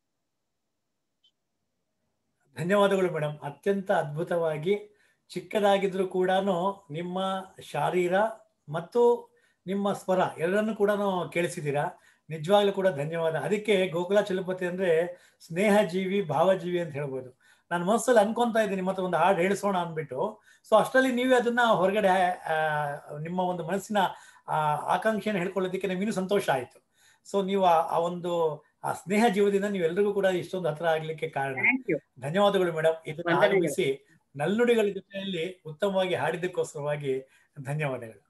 ಧನ್ಯವಾದಗಳು ಮೇಡಮ್ ಅತ್ಯಂತ ಅದ್ಭುತವಾಗಿ ಚಿಕ್ಕದಾಗಿದ್ರು ಕೂಡ ನಿಮ್ಮ ಶಾರೀರ ಮತ್ತು ನಿಮ್ಮ ಸ್ವರ ಎಲ್ಲರನ್ನೂ ಕೂಡ ಕೇಳಿಸಿದ್ದೀರಾ ನಿಜವಾಗ್ಲೂ ಕೂಡ ಧನ್ಯವಾದ ಅದಕ್ಕೆ ಗೋಕುಲ ಚಲಪತಿ ಅಂದ್ರೆ ಸ್ನೇಹ ಜೀವಿ ಭಾವಜೀವಿ ಅಂತ ಹೇಳ್ಬೋದು ನಾನು ಮನಸ್ಸಲ್ಲಿ ಅನ್ಕೊಂತಾ ಇದ್ದೀನಿ ಮತ್ತೆ ಒಂದು ಹಾಡು ಹೇಳಿಸೋಣ ಅಂದ್ಬಿಟ್ಟು ಸೊ ಅಷ್ಟರಲ್ಲಿ ನೀವೇ ಅದನ್ನ ಹೊರಗಡೆ ಆ, ನಿಮ್ಮ ಒಂದು ಮನಸ್ಸಿನ ಆ, ಆಕಾಂಕ್ಷೆಯನ್ನು ಹೇಳ್ಕೊಳ್ಳೋದಕ್ಕೆ ನಮಗಿನ್ನೂ ಸಂತೋಷ ಆಯಿತು ಸೊ ನೀವು ಆ ಆ ಒಂದು ಆ ಸ್ನೇಹ ಜೀವದಿಂದ ನೀವೆಲ್ಲರಿಗೂ ಕೂಡ ಇಷ್ಟೊಂದು ಹತ್ರ ಆಗ್ಲಿಕ್ಕೆ ಕಾರಣ ಥ್ಯಾಂಕ್ ಯು ಧನ್ಯವಾದಗಳು ಮೇಡಮ್ ಇದನ್ನು ವಂದನೆಗಳು. ಆಗಮಿಸಿ ನಲ್ನುಡಿಗಳ ಜೊತೆಯಲ್ಲಿ ಉತ್ತಮವಾಗಿ ಹಾಡಿದ್ದಕ್ಕೋಸ್ಕರವಾಗಿ ಧನ್ಯವಾದಗಳು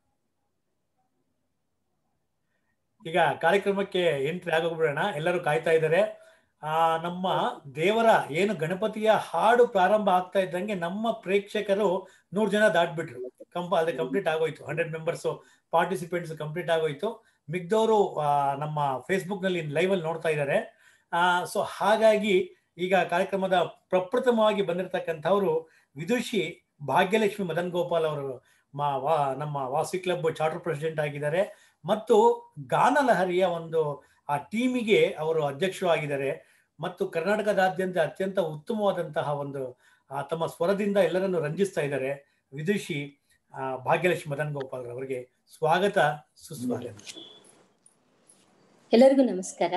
ಈಗ ಕಾರ್ಯಕ್ರಮಕ್ಕೆ ಎಂಟ್ರಿ ಆಗೋಗ್ಬಿಡೋಣ ಎಲ್ಲರೂ ಕಾಯ್ತಾ ಇದ್ದಾರೆ ಆ ನಮ್ಮ ದೇವರ ಏನು ಗಣಪತಿಯ ಹಾಡು ಪ್ರಾರಂಭ ಆಗ್ತಾ ಇದ್ದಂಗೆ ನಮ್ಮ ಪ್ರೇಕ್ಷಕರು ನೂರು ಜನ ದಾಟ್ಬಿಟ್ರು ಕಂಪ ಅದೇ ಕಂಪ್ಲೀಟ್ ಆಗೋಯ್ತು ಹಂಡ್ರೆಡ್ ಮೆಂಬರ್ಸ್ ಪಾರ್ಟಿಸಿಪೆಂಟ್ಸ್ ಕಂಪ್ಲೀಟ್ ಆಗೋಯ್ತು ಮಿಗ್ದವರು ನಮ್ಮ ಫೇಸ್ಬುಕ್ ನಲ್ಲಿ ಲೈವ್ ಅಲ್ಲಿ ನೋಡ್ತಾ ಇದ್ದಾರೆ ಸೊ ಹಾಗಾಗಿ ಈಗ ಕಾರ್ಯಕ್ರಮದ ಪ್ರಪ್ರಥಮವಾಗಿ ಬಂದಿರತಕ್ಕಂಥವ್ರು ವಿದುಷಿ ಭಾಗ್ಯಲಕ್ಷ್ಮಿ ಮದನ್ ಗೋಪಾಲ್ ಅವರು ಮಾ ವಾ ನಮ್ಮ ವಾಸಿ ಕ್ಲಬ್ ಚಾರ್ಟರ್ ಪ್ರೆಸಿಡೆಂಟ್ ಆಗಿದ್ದಾರೆ ಮತ್ತು ಗಾನಲಹರಿಯ ಒಂದು ಆ ಟೀಮಿಗೆ ಅವರು ಅಧ್ಯಕ್ಷರು ಆಗಿದ್ದಾರೆ ಮತ್ತು ಕರ್ನಾಟಕದಾದ್ಯಂತ ಅತ್ಯಂತ ಉತ್ತಮವಾದಂತಹ ಒಂದು ಆ, ತಮ್ಮ ಸ್ವರದಿಂದ ಎಲ್ಲರನ್ನು ರಂಜಿಸ್ತಾ ಇದ್ದಾರೆ ವಿದುಷಿ ಆ, ಭಾಗ್ಯಲಕ್ಷ್ಮಿ ಮದನ್ ಗೋಪಾಲ್ ಅವರಿಗೆ ಸ್ವಾಗತ ಸುಸ್ವಾಗತ ಎಲ್ಲರಿಗೂ ನಮಸ್ಕಾರ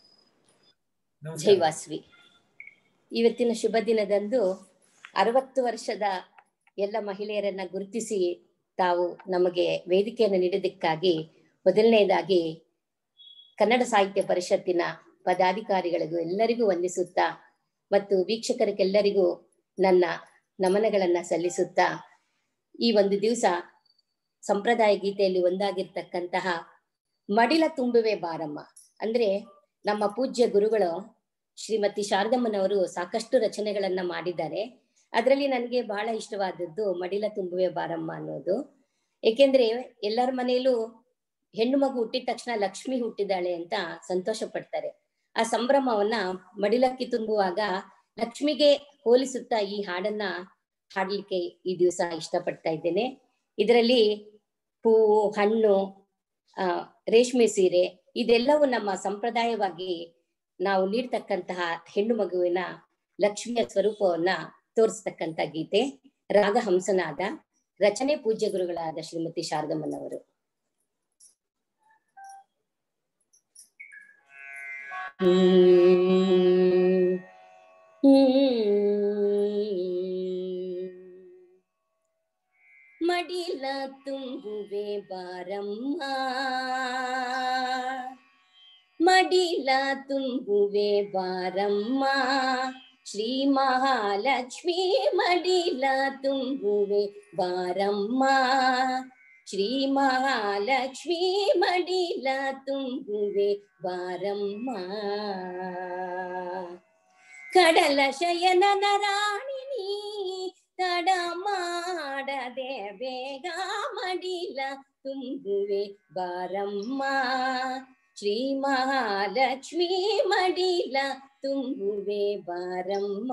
ಜೈ ನಮಸ್ಕಾರ ವಾಸ್ವಿ ಇವತ್ತಿನ ಶುಭ ದಿನದಂದು ಅರವತ್ತು ವರ್ಷದ ಎಲ್ಲ ಮಹಿಳೆಯರನ್ನ ಗುರುತಿಸಿ ತಾವು ನಮಗೆ ವೇದಿಕೆಯನ್ನು ನೀಡಿದ್ದಕ್ಕಾಗಿ ಮೊದಲನೇದಾಗಿ ಕನ್ನಡ ಸಾಹಿತ್ಯ ಪರಿಷತ್ತಿನ ಪದಾಧಿಕಾರಿಗಳಿಗೂ ಎಲ್ಲರಿಗೂ ವಂದಿಸುತ್ತಾ ಮತ್ತು ವೀಕ್ಷಕರಿಗೆಲ್ಲರಿಗೂ ನನ್ನ ನಮನಗಳನ್ನ ಸಲ್ಲಿಸುತ್ತಾ ಈ ಒಂದು ದಿವಸ ಸಂಪ್ರದಾಯ ಗೀತೆಯಲ್ಲಿ ಒಂದಾಗಿರ್ತಕ್ಕಂತಹ ಮಡಿಲ ತುಂಬುವೆ ಬಾರಮ್ಮ ಅಂದ್ರೆ ನಮ್ಮ ಪೂಜ್ಯ ಗುರುಗಳು ಶ್ರೀಮತಿ ಶಾರದಮ್ಮನವರು ಸಾಕಷ್ಟು ರಚನೆಗಳನ್ನ ಮಾಡಿದ್ದಾರೆ ಅದರಲ್ಲಿ ನನಗೆ ಬಹಳ ಇಷ್ಟವಾದದ್ದು ಮಡಿಲ ತುಂಬುವೆ ಬಾರಮ್ಮ ಅನ್ನೋದು ಏಕೆಂದ್ರೆ ಎಲ್ಲರ ಮನೆಯಲ್ಲೂ ಹೆಣ್ಣು ಮಗು ಹುಟ್ಟಿದ ತಕ್ಷಣ ಲಕ್ಷ್ಮಿ ಹುಟ್ಟಿದಾಳೆ ಅಂತ ಸಂತೋಷ ಪಡ್ತಾರೆ ಆ ಸಂಭ್ರಮವನ್ನ ಮಡಿಲಕ್ಕಿ ತುಂಬುವಾಗ ಲಕ್ಷ್ಮಿಗೆ ಹೋಲಿಸುತ್ತಾ ಈ ಹಾಡನ್ನ ಹಾಡ್ಲಿಕ್ಕೆ ಈ ದಿವಸ ಇಷ್ಟಪಡ್ತಾ ಇದ್ದೇನೆ ಇದರಲ್ಲಿ ಹೂವು ಹಣ್ಣು ಆ ರೇಷ್ಮೆ ಸೀರೆ ಇದೆಲ್ಲವೂ ನಮ್ಮ ಸಂಪ್ರದಾಯವಾಗಿ ನಾವು ನೀಡ್ತಕ್ಕಂತಹ ಹೆಣ್ಣು ಮಗುವಿನ ಲಕ್ಷ್ಮಿಯ ಸ್ವರೂಪವನ್ನ ತೋರಿಸ್ತಕ್ಕಂತ ಗೀತೆ ರಾಗ ಹಂಸನಾದ ರಚನೆ ಪೂಜ್ಯ ಗುರುಗಳಾದ ಶ್ರೀಮತಿ ಶಾರದಮ್ಮನವರು ಹ್ಮ್. ಹ್ಮ್. ಮಡಿಲ ತುಂಬುವೆ ಬಾರಮ್ಮ ಮಡಿಲ ತುಂಬುವೆ ಬಾರಮ್ಮ ಶ್ರೀ ಮಹಾಲಕ್ಷ್ಮಿ ಮಡಿಲ ತುಂಬುವೆ ಬಾರಮ್ಮ ಶ್ರೀ ಮಹಾಲಕ್ಷ್ಮಿ ಮಡಿಲ ತುಂಬುವೆ ಬಾರಮ್ಮ ಕಡಲ ಶಯನನ ರಾಣಿನಿ ತಡ ಮಾಡದೆ ಬೇಗ ಮಡಿಲ ತುಂಬುವೆ ಬಾರಮ್ಮ ಶ್ರೀ ಮಹಾಲಕ್ಷ್ಮಿ ಮಡಿಲ ತುಂಬುವೆ ಬಾರಮ್ಮ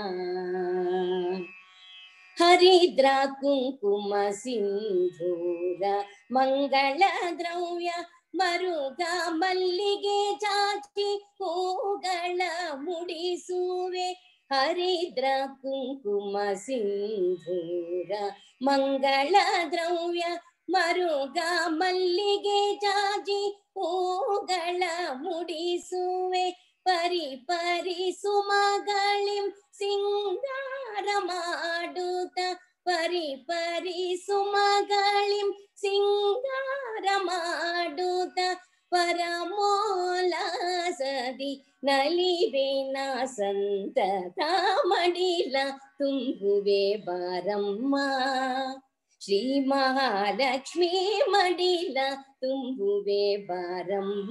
ಹರಿದ್ರ ಕುಂಕುಮ ಸಿಂಧೂರ ಮಂಗಳ ದ್ರವ್ಯ ಮರುಗ ಮಲ್ಲಿಗೆ ಚಾಚಿ ಹೂಗಳ ಮುಡಿಸುವೆ ಹರಿದ್ರ ಕುಂಕುಮ ಸಿಂಧೂರ ಮಂಗಳ ದ್ರವ್ಯ ಮರುಗ ಮಲ್ಲಿಗೆ ಜಾಜಿ ಹೂಗಳ ಮುಡಿಸುವೆ ಪರಿ ಪರಿ ಸುಮಗಳಿಂ ಸಿಂಗಾರ ಮಾಡುತ್ತ ಪರಿ ಪರಿ ಸುಮಗಳಿಂ ಸಿಂಗಾರ ಮಾಡುತ್ತ ಪರಮೋಲಾಸದಿ ನಲಿವೇನ ಸಂತತ ಮಡಿಲ ತುಂಬುವೆ ಬಾರಮ್ಮ ಶ್ರೀ ಮಹಾಲಕ್ಷ್ಮಿ ಮಡಿಲ ತುಂಬುವೆ ಬಾರಮ್ಮ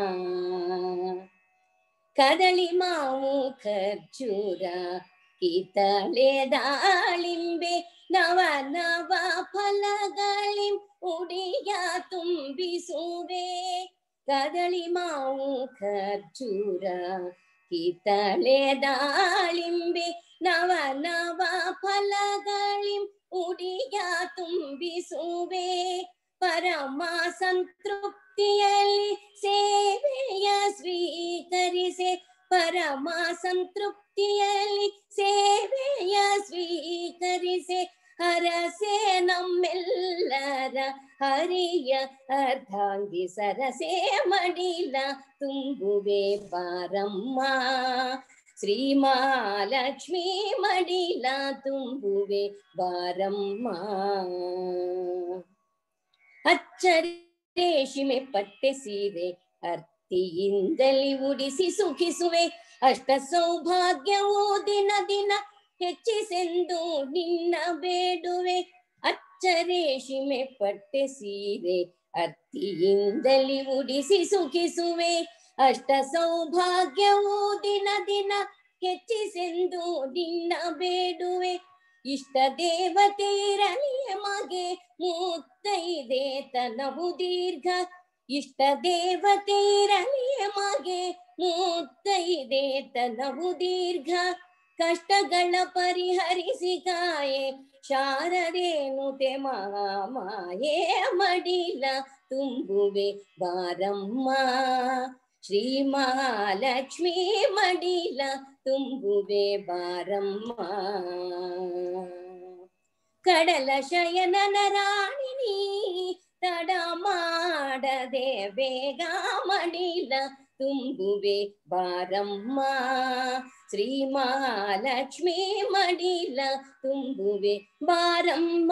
ಕದಳಿ ಮಾವು ಖರ್ಜೂರ ಕಿತ್ತಳೆ ದಾಳಿಂಬೆ ನವ ನವ ಫಲಗಳಿಂ ಉಡಿಯ ತುಂಬಿಸುವೆ ಕದಳಿ ಮಾವು ಖರ್ಜೂರ ಕಿತ್ತಳೆ ದಾಳಿಂಬೆ ನವ ನವ ಫಲಗಳಿಂ ಉಡಿಯ ತುಂಬಿಸುವೆ ಪರಮ ಸಂತೃಪ್ತಿಯಲ್ಲಿ ಸೇವೆಯ ಸ್ವೀಕರಿಸೆ ಪರಮ ಸಂತೃಪ್ತಿಯಲ್ಲಿ ಸೇವೆಯ ಸ್ವೀಕರಿಸೆ ಹರಸೆ ನಮ್ಮೆಲ್ಲರ ಹರಿಯ ಅರ್ಧಾಂಗಿ ಸರಸೆ ಮಡಿಲ ತುಂಬುವೆ ಬಾರಮ್ಮ ಶ್ರೀಮಾಲಕ್ಷ್ಮೀ ಮಡಿಲ ತುಂಬುವೆ ಬಾರಮ್ಮ ಅಚ್ಚರಿ ರೇಷ್ಮೆ ಪಟ್ಟೆ ಸೀರೆ ಅರ್ತಿಯಿಂದಲಿ ಉಡಿಸಿ ಸುಖಿಸುವೆ ಅಷ್ಟ ಸೌಭಾಗ್ಯವೋ ದಿನ ದಿನ ಹೆಚ್ಚಿಸೆಂದು ನಿನ್ನ ಬೇಡುವೆ ಅಚ್ಚ ರೇಷ್ಮೆ ಪಟ್ಟೆ ಸೀರೆ ಅರ್ತಿಯಿಂದಲಿ ಉಡಿಸಿ ಸುಖಿಸುವೆ ಅಷ್ಟ ಸೌಭಾಗ್ಯವೋ ದಿನ ದಿನ ಹೆಚ್ಚಿಸೆಂದು ನಿನ್ನ ಬೇಡುವೆ ಇಷ್ಟ ದೇವತೆ ಇರಲಿ ಮಗೆ ಮುತ್ತೈದೆ ತನವು ದೀರ್ಘ ಇಷ್ಟ ದೇವತೆ ಇರಲಿ ಮಗೆ ಮುತ್ತೈದೆ ತನವು ದೀರ್ಘ ಕಷ್ಟಗಳ ಪರಿಹರಿಸಿ ಕಾಯೆ ಶಾರರೇನುತೆ ಮಾಯೇ ಮಡಿಲ ತುಂಬುವೆ ಬಾರಮ್ಮ ಶ್ರೀಮಾಲಕ್ಷ್ಮೀ ಮಡಿಲ ತುಂಬುವೆ ಬಾರಮ್ಮ ಕಡಲ ಶಯನನ ರಾಣಿನಿ ತಡ ಮಾಡದೆ ಬೇಗ ಮಡಿಲ ತುಂಬುವೆ ಬಾರಮ್ಮ ಶ್ರೀಮಾಲಕ್ಷ್ಮೀ ಮಡಿಲ ತುಂಬುವೆ ಬಾರಮ್ಮ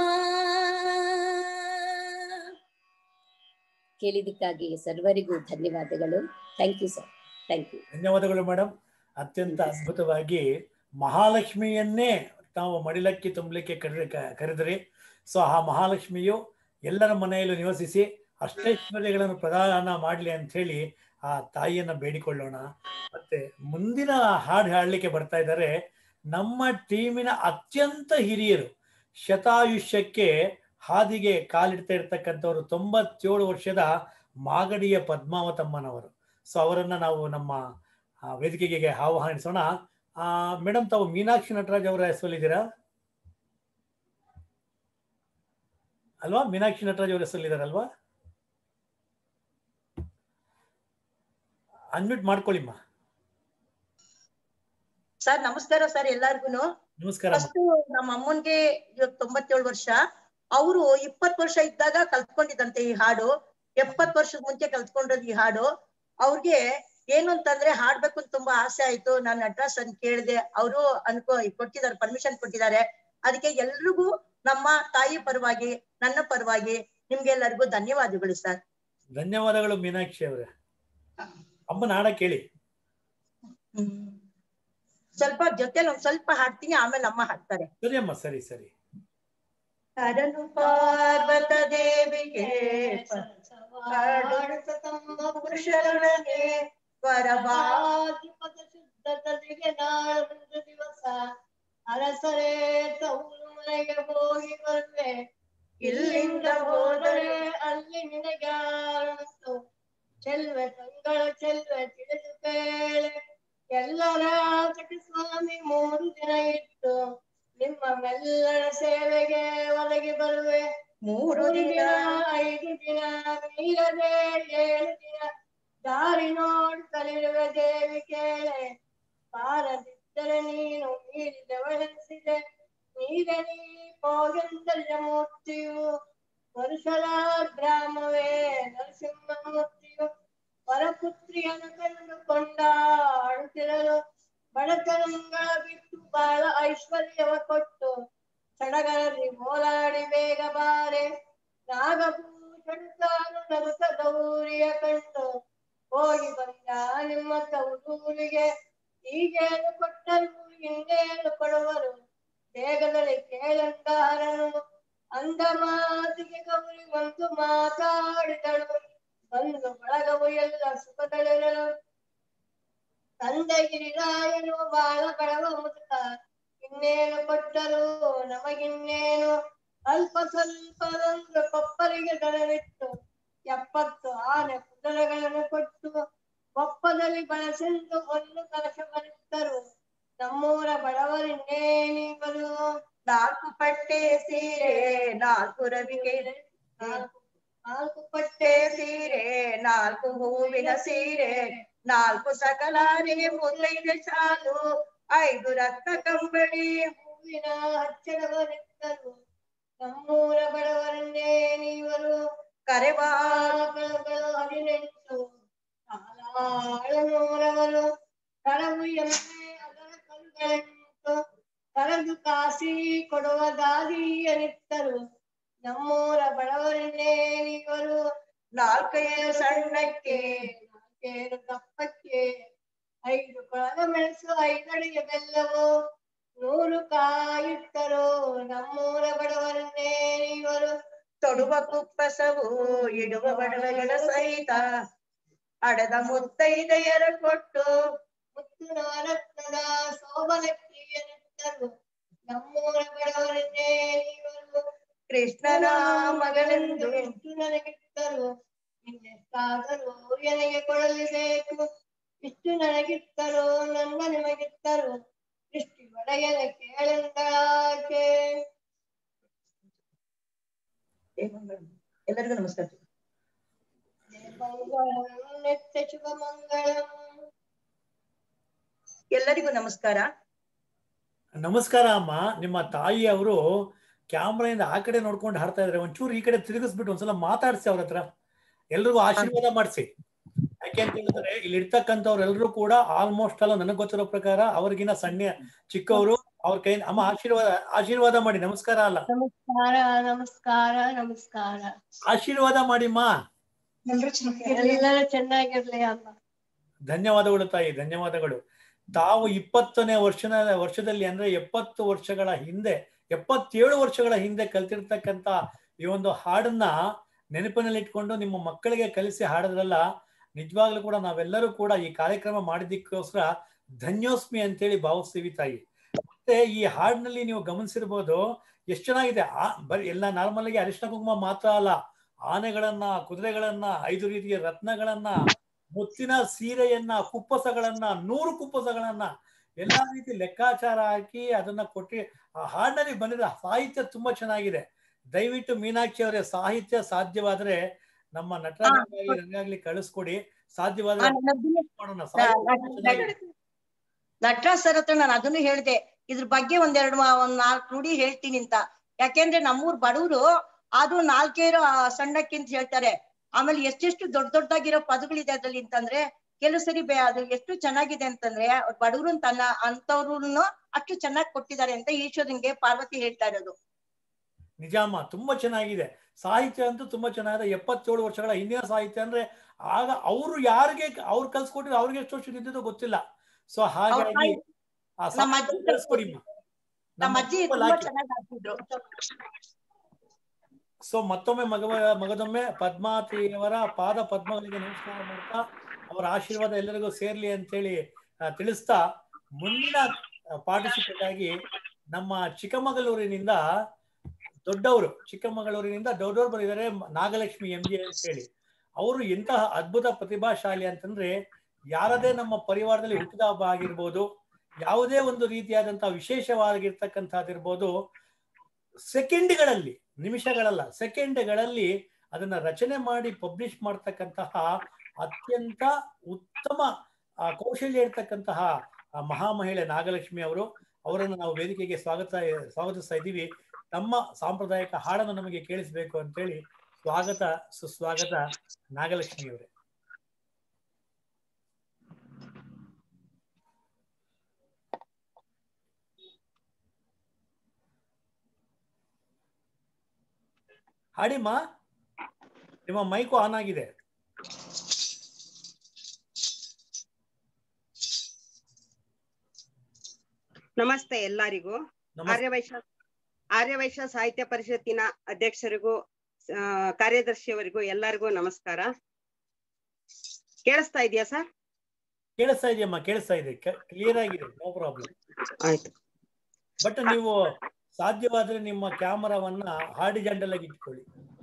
ಕೇಳಿದಕ್ಕಾಗಿ ಸರ್ವರಿಗೂ ಧನ್ಯವಾದಗಳು thank you sir thank you ಧನ್ಯವಾದಗಳು ಮೇಡಮ್ ಅತ್ಯಂತ ಅದ್ಭುತವಾಗಿ ಮಹಾಲಕ್ಷ್ಮಿಯನ್ನೇ ನಾವು ಮಡಿಲಕ್ಕಿ ತುಂಬಲಿಕ್ಕೆ ಕರೆ ಕರೆದ್ರಿ ಸೊ ಆ ಮಹಾಲಕ್ಷ್ಮಿಯು ಎಲ್ಲರ ಮನೆಯಲ್ಲೂ ನಿವಸಿಸಿ ಅಷ್ಟೈಶ್ವರ್ಯಗಳನ್ನು ಪ್ರದಾನ ಮಾಡಲಿ ಅಂತ ಹೇಳಿ ಆ ತಾಯಿಯನ್ನ ಬೇಡಿಕೊಳ್ಳೋಣ ಮತ್ತೆ ಮುಂದಿನ ಹಾಡು ಹಾಡಲಿಕ್ಕೆ ಬರ್ತಾ ಇದ್ದಾರೆ ನಮ್ಮ ಟೀಮಿನ ಅತ್ಯಂತ ಹಿರಿಯರು ಶತಾಯುಷ್ಯಕ್ಕೆ ಹಾದಿಗೆ ಕಾಲಿಡ್ತಾ ಇರ್ತಕ್ಕಂಥವ್ರು ತೊಂಬತ್ತೇಳು ವರ್ಷದ ಮಾಗಡಿಯ ಪದ್ಮಾವತಮ್ಮನವರು ಸೊ ಅವರನ್ನ ನಾವು ನಮ್ಮ ಆ, ವೇದಿಕೆಗೆ ಆಹ್ವಾನಿಸೋಣ ಮೇಡಮ್ ತಾವು ಮೀನಾಕ್ಷಿ ನಟರಾಜ್ ಅವರ ಹೆಸರಲ್ಲಿದ್ದೀರಾ ಅಲ್ವಾ ಮೀನಾಕ್ಷಿ ನಟರಾಜ್ ಅವರ ಹೆಸರಲ್ಲಿದ್ದಾರಲ್ವಾ ಅನ್ಮ್ಯೂಟ್ ಮಾಡ್ಕೊಳ್ಳಿಮ್ಮ ಸರ್ ನಮಸ್ಕಾರ ಸರ್ ಎಲ್ಲಾರ್ಗುನು ನಮಸ್ಕಾರ ಫಸ್ಟ್ ನಮ್ಮ ಅಮ್ಮನ್ಗೆ ಇವಾಗ ತೊಂಬತ್ತೇಳು ವರ್ಷ ಅವರು ಇಪ್ಪತ್ ವರ್ಷ ಇದ್ದಾಗ ಕಲ್ತ್ಕೊಂಡಿದಂತೆ ಈ ಹಾಡು ಎಪ್ಪತ್ ವರ್ಷದ ಮುಂಚೆ ಕಲ್ತ್ಕೊಂಡಿರೋದು ಈ ಹಾಡು ಅವ್ರಿಗೆ ಏನು ಅಂತಂದ್ರೆ ಹಾಡ್ಬೇಕು ಅಂತ ತುಂಬಾ ಆಸೆ ಆಯ್ತು ನಾನು ಅಡ್ರೆಸ್ ಅಂತ ಕೇಳಿದೆ ಅವರು ಅನ್ಕೋ ಕೊಟ್ಟಿದ್ದಾರೆ ಪರ್ಮಿಷನ್ ಕೊಟ್ಟಿದ್ದಾರೆ ಅದಕ್ಕೆ ಎಲ್ರಿಗೂ ನಮ್ಮ ತಾಯಿ ಪರವಾಗಿ ನನ್ನ ಪರವಾಗಿ ನಿಮ್ಗೆಲ್ಲರಿಗೂ ಧನ್ಯವಾದಗಳು ಸರ್ ಧನ್ಯವಾದಗಳು ಮೀನಾಕ್ಷಿ ಅವರೇ ಅಮ್ಮನ ಹಾಡ ಕೇಳಿ ಸ್ವಲ್ಪ ಜೊತೆಲಿ ಒಂದ್ ಸ್ವಲ್ಪ ಹಾಡ್ತೀನಿ ಆಮೇಲೆ ಅಮ್ಮ ಹಾಡ್ತಾರೆ ಸರಿ ಅಮ್ಮ ಸರಿ ಸರಿ ಕರನು ಪಾರ್ವತ ದೇವಿಗೆ ಶರಣನೆ ವರಬಾಧಿಪತ ಶುದ್ಧತೆಗೆ ನಾಳೊಂದು ದಿವಸ ಅರಸರೇ ತವರು ಮನೆಗೆ ಹೋಗಿ ಬರುವೆ ಇಲ್ಲಿಂದ ಹೋದರೆ ಅಲ್ಲಿ ನಿನಗಾರಂತು ಚೆಲ್ವೆ ತಂಗಳ ಚೆಲ್ವೆ ತಿಳಿದು ಕೇಳೆ ಎಲ್ಲರ ಕಟಿ ಸ್ವಾಮಿ ಮೂರು ದಿನ ಇಟ್ಟು ನಿಮ್ಮ ಮೆಲ್ಲರ ಸೇವೆಗೆ ಒಳಗೆ ಬರುವೆ ಮೂರು ದಿನ ಐದು ದಿನ ಮೀರದೆ ಏಳು ದಿನ ದಾರಿ ನೋಡ್ತಲಿರುವೆ ದೇವಿ ಕೇಳೆ ಬಾರದಿದ್ದರೆ ನೀನು ಮೀರಿದವಳೆನಿಸಿದೆ ನೀರೆ ನೀ ಪೋಗೆಂದರ್ಯ ಮೂರ್ತಿಯು ವರುಷಲ ಗ್ರಾಮವೇ ನರಸಿಂಹಮೂರ್ತಿಯು ವರಪುತ್ರಿಯನ್ನು ಕಂಡು ಕೊಂಡಾಡುತ್ತಿರಲು ಬಡತನಗಳ ಬಿಟ್ಟು ಬಾಳ ಐಶ್ವರ್ಯವ ಕೊಟ್ಟು ಸಡಗರಲ್ಲಿ ಓಲಾಡಿ ಬೇಗ ಬಾರೆ ನಾಗಭೂಷಣ ತಾನು ನಗುತ್ತ ಗೌರಿಯ ಕಂಡು ಹೋಗಿ ಬಂದ ನಿಮ್ಮ ತವರೂರಿಗೆ ಈಗೇನು ಕೊಟ್ಟರು ಇನ್ನೇನು ಕೊಡುವರು ಬೇಗದಲ್ಲಿ ಕೇಳಂದಾರನು ಅಂದ ಮಾತಿಗೆ ಗೌರಿ ಒಂದು ಮಾತಾಡಿದಳು ಬಂದು ಬಳಗವು ಎಲ್ಲ ಸುಖದಲ್ಲಿರಲು ತಂದೆಗಿರಿರಾಯನು ಬಾಳ ಬಡವ ಮುದುಕ ಇನ್ನೇನು ಕೊಟ್ಟರು ನಮಗಿನ್ನೇನು ಅಲ್ಪ ಸ್ವಲ್ಪದೊಂದು ಕೊಪ್ಪರಿಗೆ ದರವಿಟ್ಟು ಎಪ್ಪತ್ತು ಆನೆ ಕುದುರೆಗಳನ್ನು ಕೊಟ್ಟು ಒಪ್ಪದಲ್ಲಿ ಬಳಸೆಂದು ಒಂದು ಕಲಶ ಬರುತ್ತರು ನಮ್ಮೂರ ಬಡವರಿನ್ನೇನಿವರು ನಾಲ್ಕು ಪಟ್ಟೆ ಸೀರೆ ನಾಲ್ಕು ರವಿಗೆ ನಾಲ್ಕು ನಾಲ್ಕು ಪಟ್ಟೆ ಸೀರೆ ನಾಲ್ಕು ಹೂವಿನ ಸೀರೆ ನಾಲ್ಕು ಸಕಲಾರಿ ಮೂವತ್ತೈದು ಸಾಲು ಐದು ರಕ್ತ ಕಂಬಳಿ ಹೂವಿನ ಹಚ್ಚಳವರಿದ್ದರು ನಮ್ಮೂರ ಬಡವರನ್ನೇ ನೀವರು ಕರೆವಾಗಳು ಹದಿನೆಂಟು ನೂರವರು ಕರವು ಎಮ್ಮೆ ಅದರ ಕರುಗಳೆಂಟು ಕರೆದು ಕಾಸಿ ಕೊಡುವ ದಾದಿಯರಿತ್ತರು ನಮ್ಮೂರ ಬಡವರನ್ನೇ ನೀವರು ನಾಲ್ಕೈದು ಸಣ್ಣಕ್ಕೆ ನಾಲ್ಕೇರು ದಪ್ಪಕ್ಕೆ ಐದು ಕೊಳದ ಮೆಣಸು ಐದಡಿಗೆ ಬೆಲ್ಲವು ನೂರು ಕಾಯಿಟ್ಟರು ನಮ್ಮೂರ ಬಡವರನ್ನೇ ನೀವರು ತೊಡುವ ಕುಪ್ಪಸವು ಇಡುವ ಬಡವಗಳ ಸಹಿತ ಅಡದ ಮುತ್ತೈದೆಯರ ಕೊಟ್ಟು ಮುತ್ತು ನವರತ್ನದ ಸೋಬಲಕ್ಕಿಯನಿಟ್ಟರು ನಮ್ಮೂರ ಬಡವರನ್ನೇ ನೀವರು ಕೃಷ್ಣನ ಮಗನೆಂದು ಎಷ್ಟು ನನಗಿಟ್ಟರು ಇನ್ನೆಷ್ಟಾದರೂ ಎನಗೆ ಕೊಡಲೇಬೇಕು ಇಷ್ಟು ನನಗಿಟ್ಟರು ನನ್ನ ನಿಮಗಿಟ್ಟರು ಇಷ್ಟು ಒಡೆಯನ ಕೇಳೆಂದಾಕೆ ಎಲ್ಲರಿಗೂ ನಮಸ್ಕಾರ ಮಂಗಳಂ ನಿತ್ಯ ಶುಭ ಮಂಗಳಂ ಎಲ್ಲರಿಗೂ ನಮಸ್ಕಾರ ನಮಸ್ಕಾರ ಅಮ್ಮ ನಿಮ್ಮ ತಾಯಿ ಅವರು ಕ್ಯಾಮ್ರಾಯಿಂದ ಆ ಕಡೆ ನೋಡ್ಕೊಂಡು ಹಾಡ್ತಾ ಇದಾರೆ ಒಂಚೂರು ಈ ಕಡೆ ತಿರುಗಿಸ್ಬಿಟ್ಟು ಒಂದ್ಸಲ ಮಾತಾಡ್ಸಿ ಅವ್ರ ಹತ್ರ ಎಲ್ರಿಗೂ ಆಶೀರ್ವಾದ ಮಾಡಿಸಿ ಯಾಕೆ ಅಂತ ಹೇಳಿದ್ರೆ ಇಲ್ಲಿ ಇರ್ತಕ್ಕಂಥವ್ರು ಎಲ್ಲರೂ ಕೂಡ ಆಲ್ಮೋಸ್ಟ್ ಅಲ್ಲ ನನಗೆ ಗೊತ್ತಿರೋ ಪ್ರಕಾರ ಅವ್ರಿಗಿನ ಸಣ್ಣ ಚಿಕ್ಕವರು ಅವ್ರ ಕೈ ಅಮ್ಮ ಆಶೀರ್ವಾದ ಆಶೀರ್ವಾದ ಮಾಡಿ ನಮಸ್ಕಾರ ಅಲ್ಲ ನಮಸ್ಕಾರ ನಮಸ್ಕಾರ ನಮಸ್ಕಾರ ಆಶೀರ್ವಾದ ಮಾಡಿಮ್ಮ ಎಲ್ಲರೂ ಚೆನ್ನಾಗಿರ್ಲಿ ಅಮ್ಮ ಧನ್ಯವಾದಗಳು ತಾಯಿ ಧನ್ಯವಾದಗಳು ತಾವು ಇಪ್ಪತ್ತನೇ ವರ್ಷದ ವರ್ಷದಲ್ಲಿ ಅಂದ್ರೆ ಎಪ್ಪತ್ತು ವರ್ಷಗಳ ಹಿಂದೆ ಎಪ್ಪತ್ತೇಳು ವರ್ಷಗಳ ಹಿಂದೆ ಕಲ್ತಿರ್ತಕ್ಕಂತ ಈ ಒಂದು ಹಾಡನ್ನ ನೆನಪಿನಲ್ಲಿ ಇಟ್ಕೊಂಡು ನಿಮ್ಮ ಮಕ್ಕಳಿಗೆ ಕಲಿಸಿ ಹಾಡೋದ್ರಲ್ಲ ನಿಜವಾಗ್ಲೂ ಕೂಡ ನಾವೆಲ್ಲರೂ ಕೂಡ ಈ ಕಾರ್ಯಕ್ರಮ ಮಾಡಿದ್ದಕ್ಕೋಸ್ಕರ ಧನ್ಯೋಸ್ಮಿ ಅಂತೇಳಿ ಭಾವಿಸ್ತೀವಿ ತಾಯಿ ಮತ್ತೆ ಈ ಹಾಡಿನಲ್ಲಿ ನೀವು ಗಮನಿಸಿರ್ಬೋದು ಎಷ್ಟು ಚೆನ್ನಾಗಿದೆ ಆ ಬರೀ ಎಲ್ಲ ನಾರ್ಮಲ್ ಆಗಿ ಅರಿಶಿನ ಕುಂಕುಮ ಮಾತ್ರ ಅಲ್ಲ ಆನೆಗಳನ್ನ ಕುದುರೆಗಳನ್ನ ಐದು ರೀತಿಯ ರತ್ನಗಳನ್ನ ಮುತ್ತಿನ ಸೀರೆಯನ್ನ ಕುಪ್ಪಸಗಳನ್ನ ನೂರು ಕುಪ್ಪಸಗಳನ್ನ ಎಲ್ಲಾ ರೀತಿ ಲೆಕ್ಕಾಚಾರ ಹಾಕಿ ಅದನ್ನ ಕೊಟ್ಟಿ ಆ ಹಾಡಿನಲ್ಲಿ ಬಂದಿರೋ ಸಾಹಿತ್ಯ ತುಂಬಾ ಚೆನ್ನಾಗಿದೆ ದಯವಿಟ್ಟು ಮೀನಾಕ್ಷಿ ಅವರೇ ಸಾಹಿತ್ಯ ಸಾಧ್ಯವಾದ್ರೆ ನಮ್ಮ ನಟರಾಜಾಗ್ಲಿ ನನಗಾಗ್ಲಿ ಕಳಿಸ್ಕೊಡಿ ಸಾಧ್ಯವಾದ್ರೆ ಮಾಡೋಣ ಸಾಹಿತ್ಯ ತುಂಬಾ ಚೆನ್ನಾಗಿದೆ. ನಟರಾಜ್ ಸರ್ ಹತ್ರ ನಾನು ಅದನ್ನು ಹೇಳ್ದೆ ಇದ್ರ ಬಗ್ಗೆ ಒಂದೆರಡು ಮಾ- ಒಂದ್ ನಾಲ್ಕು ನುಡಿ ಹೇಳ್ತೀನಿ ಅಂತ ಯಾಕೆಂದ್ರೆ ನಮ್ಮೂರ್ ಬಡವರು ಅದು ನಾಲ್ಕೇರು ಆ, ಸಣ್ಣಕ್ಕೆ ಅಂತ ಹೇಳ್ತಾರೆ ಆಮೇಲೆ ಎಷ್ಟೆಷ್ಟು ದೊಡ್ಡ ದೊಡ್ಡದಾಗಿರೋ ಪದಗಳಿದೆ ಅದ್ರಲ್ಲಿ ಅಂತಂದ್ರೆ ಕೆಲವು ಸರಿ ಬೆ- ಅದು ಎಷ್ಟು ಚೆನ್ನಾಗಿದೆ ಅಂತಂದ್ರೆ ಬಡವರು ತನ್ನ ಅಂತವ್ರು ಅಷ್ಟು ಚೆನ್ನಾಗಿ ಕೊಟ್ಟಿದ್ದಾರೆ ಅಂತ ಈಶ್ವರನ್ಗೆ ಪಾರ್ವತಿ ಹೇಳ್ತಾ ಇರೋದು ನಿಜಾಮ ತುಂಬಾ ಚೆನ್ನಾಗಿದೆ ಸಾಹಿತ್ಯ ಅಂತೂ ತುಂಬಾ ಚೆನ್ನಾಗಿದೆ ಎಪ್ಪತ್ತೇಳು ವರ್ಷಗಳ ಹಿಂದಿನ ಸಾಹಿತ್ಯ ಅಂದ್ರೆ ಆಗ ಅವರು ಯಾರಿಗೆ ಅವ್ರು ಕಲ್ಸ್ಕೊಟ್ಟಿದ್ರು ಅವ್ರಿಗೆ ಎಷ್ಟು ವರ್ಷ ಇದ್ದಿದ್ದೋ ಗೊತ್ತಿಲ್ಲ ಸೊ ಹಾಗಾಗಿ ಆ ನಮ್ಮ ಸಾಹಿತ್ಯ ಅಜ್ಜಿ ಬೆಳೆಸ್ಕೊಡಿಮ್ಮ. ನಮ್ಮ ಅಜ್ಜಿ ನಮ್ಮ ತುಂಬಾ ಹಾಕಿ. ಚೆನ್ನಾಗಿ ಹಾಡ್ತಿದ್ರು ಸೊ ಮತ್ತೊಮ್ಮೆ ಮಗ ಮಗದೊಮ್ಮೆ ಪದ್ಮಾವತಿಯವರ ಪಾದ ಪದ್ಮಗಳಿಗೆ ನಮಸ್ಕಾರ ಮಾಡ್ತಾ ಅವರ ಆಶೀರ್ವಾದ ಎಲ್ಲರಿಗೂ ಸೇರ್ಲಿ ಅಂತೇಳಿ ಆ, ತಿಳಿಸ್ತಾ ಮುಂದಿನ ಪಾರ್ಟಿಸಿಪೇಟ್ ಆಗಿ ನಮ್ಮ ಚಿಕ್ಕಮಗಳೂರಿನಿಂದ ದೊಡ್ಡವರು ಚಿಕ್ಕಮಗಳೂರಿನಿಂದ ದೊಡ್ಡವರು ಬಂದಿದ್ದಾರೆ ನಾಗಲಕ್ಷ್ಮಿ ಎಂ ಜಿ ಅಂತ ಹೇಳಿ ಅವರು ಎಂತಹ ಅದ್ಭುತ ಪ್ರತಿಭಾಶಾಲಿ ಅಂತಂದ್ರೆ ಯಾರದೇ ನಮ್ಮ ಪರಿವಾರದಲ್ಲಿ ಹುಟ್ಟಿದ ಹಬ್ಬ ಆಗಿರ್ಬೋದು ಯಾವುದೇ ಒಂದು ರೀತಿಯಾದಂತಹ ವಿಶೇಷವಾಗಿರ್ತಕ್ಕಂಥದ್ದಿರ್ಬೋದು ಸೆಕೆಂಡ್ಗಳಲ್ಲಿ ನಿಮಿಷಗಳಲ್ಲ ಸೆಕೆಂಡ್ಗಳಲ್ಲಿ ಅದನ್ನ ರಚನೆ ಮಾಡಿ ಪಬ್ಲಿಷ್ ಮಾಡ್ತಕ್ಕಂತಹ ಅತ್ಯಂತ ಉತ್ತಮ ಆ, ಕೌಶಲ್ಯ ಇರ್ತಕ್ಕಂತಹ ಆ ಮಹಾಮಹಿಳೆ ನಾಗಲಕ್ಷ್ಮಿ ಅವರು ಅವರನ್ನು ನಾವು ವೇದಿಕೆಗೆ ಸ್ವಾಗತ ಸ್ವಾಗತಿಸ್ತಾ ಇದ್ದೀವಿ ನಮ್ಮ ಸಾಂಪ್ರದಾಯಿಕ ಹಾಡನ್ನು ನಮಗೆ ಕೇಳಿಸ್ಬೇಕು ಅಂತೇಳಿ ಸ್ವಾಗತ ಸುಸ್ವಾಗತ ನಾಗಲಕ್ಷ್ಮಿ ಅವರೇ ಹಾಡಿಮ್ಮ ನಿಮ್ಮ ಮೈಕು ಆನ್ ಆಗಿದೆ ನಮಸ್ತೆ ಎಲ್ಲರಿಗೂ ನಮಸ್ತೆ ಆರ್ಯವೈಶ್ಯ ಆರ್ಯವೈಶ್ಯ ಸಾಹಿತ್ಯ ಪರಿಷತ್ತಿನ ಅಧ್ಯಕ್ಷರಿಗೂ ಆ, ಕಾರ್ಯದರ್ಶಿಯವರಿಗೂ ಎಲ್ಲರಿಗೂ ನಮಸ್ಕಾರ ಕೇಳಿಸ್ತಾ ಇದೆಯಾ ಸರ್ ಕೇಳಿಸ್ತಾ ಇದೆಯಮ್ಮ ಕೇಳಿಸ್ತಾ ಇದೆ ಕ್ಲಿಯರ್ ಆಗಿದೆ ನೋ ಪ್ರಾಬ್ಲಮ್ ಆಯ್ತು ಬಟ್ ನೀವು ಸಾಧ್ಯವಾದ್ರೆ ನಿಮ್ಮ ಕ್ಯಾಮರಾವನ್ನ ಹಾಡಿಜಾಂಡಲಾಗಿ ಇಟ್ಕೊಳ್ಳಿ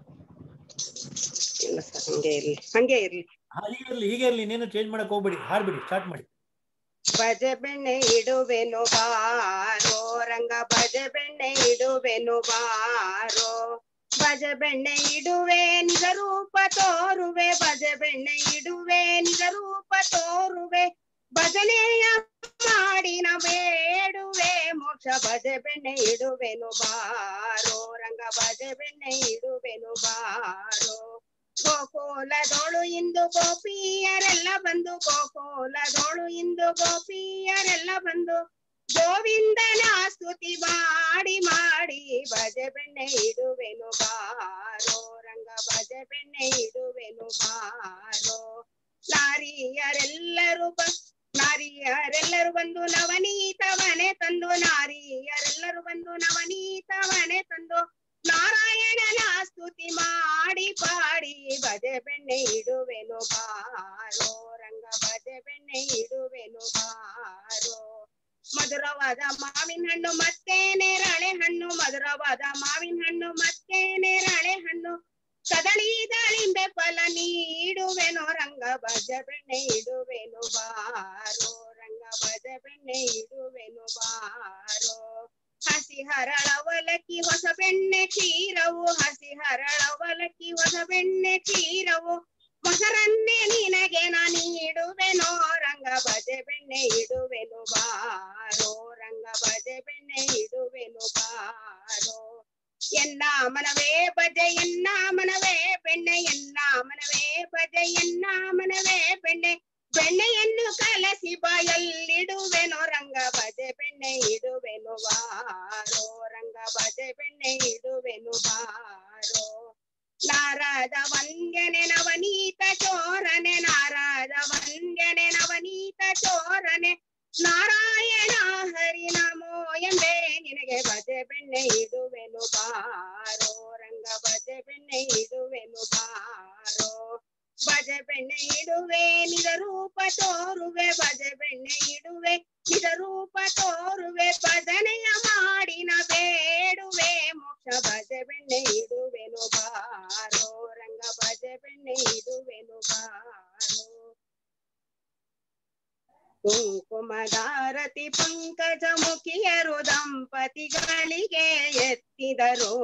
ಇಲ್ಲ ಸರ್ ಹಂಗೆ ಇರ್ಲಿ ಹಂಗೆ ಇರ್ಲಿ ಹಾ, ಹೀಗೆ ಇರ್ಲಿ ಹೀಗೆ ಇರ್ಲಿ ನೀನು ಚೇಂಜ್ ಮಾಡಕ್ ಹೋಗ್ಬಿಡಿ ಹಾಡ್ಬಿಡಿ ಸ್ಟಾರ್ಟ್ ಮಾಡಿ ಭಜೆ ಬೆಣ್ಣೆ ಇಡುವೆನು ಬಾರೋ ರಂಗ ಭಜೆ ಬೆಣ್ಣೆ ಇಡುವೆನು ಬಾರೋ ಭಜ ಬೆಣ್ಣೆ ಇಡುವೆ ನಿಜ ರೂಪ ತೋರುವೆ ಭಜ ಬೆಣ್ಣೆ ಇಡುವೆ ನಿಜ ರೂಪ ತೋರುವೆ ಭಜನೆಯ ಮಾಡಿನ ಬೇಡುವೆ ಮೋಕ್ಷ ಭಜೆ ಬೆಣ್ಣೆ ಇಡುವೆನು ಬಾರೋ ರಂಗ ಭಜೆ ಬೆಣ್ಣೆ ಇಡುವೆನು ಬಾರೋ ಗೋಕುಲದೋಳು ಇಂದು ಗೋಪಿಯರೆಲ್ಲ ಬಂದು ಗೋಕುಲದೋಳು ಇಂದು ಗೋಪಿಯರೆಲ್ಲ ಬಂದು ಗೋವಿಂದನ ಸ್ತುತಿ ಮಾಡಿ ಮಾಡಿ ಭಜೆ ಬೆಣ್ಣೆ ಇಡುವೆನು ಬಾರೋ ರಂಗ ಭಜೆ ಬೆಣ್ಣೆ ಇಡುವೆನು ಬಾರೋ ನಾರಿಯರೆಲ್ಲರೂ ಬ ನಾರಿಯರೆಲ್ಲರೂ ಬಂದು ನವನೀತವನೆ ತಂದು ನಾರಿಯರೆಲ್ಲರೂ ಬಂದು ನವನೀತವನೆ ತಂದು ನಾರಾಯಣನ ಸ್ತುತಿ ಮಾಡಿ ಪಾಡಿ ಭಜೆ ಬೆಣ್ಣೆ ಇಡುವೆನು ಬಾರೋ ರಂಗ ಭಜೆ ಬೆಣ್ಣೆ ಇಡುವೆನು ಬಾರೋ ಮಧುರವಾದ ಮಾವಿನ ಹಣ್ಣು ಮತ್ತೆ ನೇರಳೆ ಹಣ್ಣು ಮಧುರವಾದ ಮಾವಿನ ಹಣ್ಣು ಮತ್ತೆ ನೇರಳೆ ಹಣ್ಣು ಕದಳಿ ದಾಳಿಂಬೆ ಫಲ ನೀಡುವೆನು ರಂಗ ಭಜ ಬೆಣ್ಣೆ ಇಡುವೆನು ಬಾರೋ ರಂಗ ಭಜ ಬೆಣ್ಣೆ ಇಡುವೆನು ಬಾರೋ ಹಸಿ ಹರಳವಲಕ್ಕಿ ಹೊಸ ಬೆಣ್ಣೆ ಕ್ಷೀರವು ಹಸಿ ಹರಳವಲಕ್ಕಿ ಹೊಸ ಬೆಣ್ಣೆ ಕ್ಷೀರವು ಮೊಸರನ್ನೇ ನಿನಗೆ ನಾ ನೀಡುವೆನೋ ರಂಗ ಭಜೆ ಬೆಣ್ಣೆ ಇಡುವೆನು ಬಾರೋ ರಂಗ ಭಜೆ ಬೆಣ್ಣೆ ಇಡುವೆನು ಬಾರೋ ಎನ್ನ ಮನವೇ ಭಜೆ ಎನ್ನ ಮನವೇ ಬೆಣ್ಣೆ ಎನ್ನ ಮನವೇ ಭಜೆ ಎನ್ನ ಮನವೇ ಬೆಣ್ಣೆ ಬೆಣ್ಣೆಯನ್ನು ಕಲಸಿ ಬಾಯಲ್ಲಿಡುವೆನು ರಂಗ ಭಜೆ ಬೆಣ್ಣೆ ಇಡುವೆನು ಬಾರೋ ರಂಗ ಭಜೆ ಬೆಣ್ಣೆ ಇಡುವೆನು ಬಾರೋ ನಾರದ ವಂದ್ಯನೆ ನವನೀತ ಚೋರನೆ ನಾರದ ವಂದ್ಯನೆ ನವನೀತ ಚೋರನೆ ನಾರಾಯಣ ಹರಿ ನಮೋ ಎಂಬೆ ನಿನಗೆ ಭಜೆ ಬೆಣ್ಣೆ ಇಡುವೆನು ಬಾರೋ ರಂಗ ಭಜೆ ಬೆಣ್ಣೆ ಇಡುವೆನು ಬಾರೋ ಭಜೆ ಬೆಣ್ಣೆ ಇಡುವೆ ನಿಜ ರೂಪ ತೋರುವೆ ಭಜೆ ಬೆಣ್ಣೆ ಇಡುವೆ ನಿಜ ರೂಪ ತೋರುವೆ ಭಜನೆಯ ಮಾಡಿನ ಬೇಡುವೆ ಮೋಕ್ಷ ಭಜೆ ಬೆಣ್ಣೆ ಇಡುವೆನು ಬಾರೋ ರಂಗ ಭಜೆ ಬೆಣ್ಣೆ ಇಡುವೆನು ಬಾರೋ ಕುಂಕುಮದಾರತಿ ಪಂಕಜ ಮುಖಿಯರು ದಂಪತಿಗಳಿಗೆ ಎತ್ತಿದರು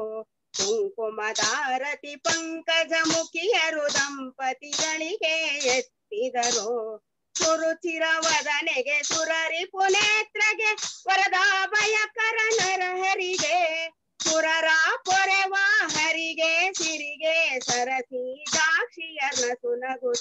ಕುಂಕುಮದಾರತಿ ಪಂಕಜ ಮುಖಿಯರು ದಂಪತಿಗಳಿಗೆ ಎತ್ತಿದರು ಸುರುಚಿರ ವದನೆಗೆ ಸುರರಿ ಪುನೇತ್ರಗೆ ವರದ ಭಯಕರ ನರಹರಿಗೆ ಸುರರ ಪೊರೆವ ಹರಿಗೆ ಸಿರಿಗೆ ಸರಸಿ ದಾಕ್ಷಿಯರ್ನ ಸುನಗುತ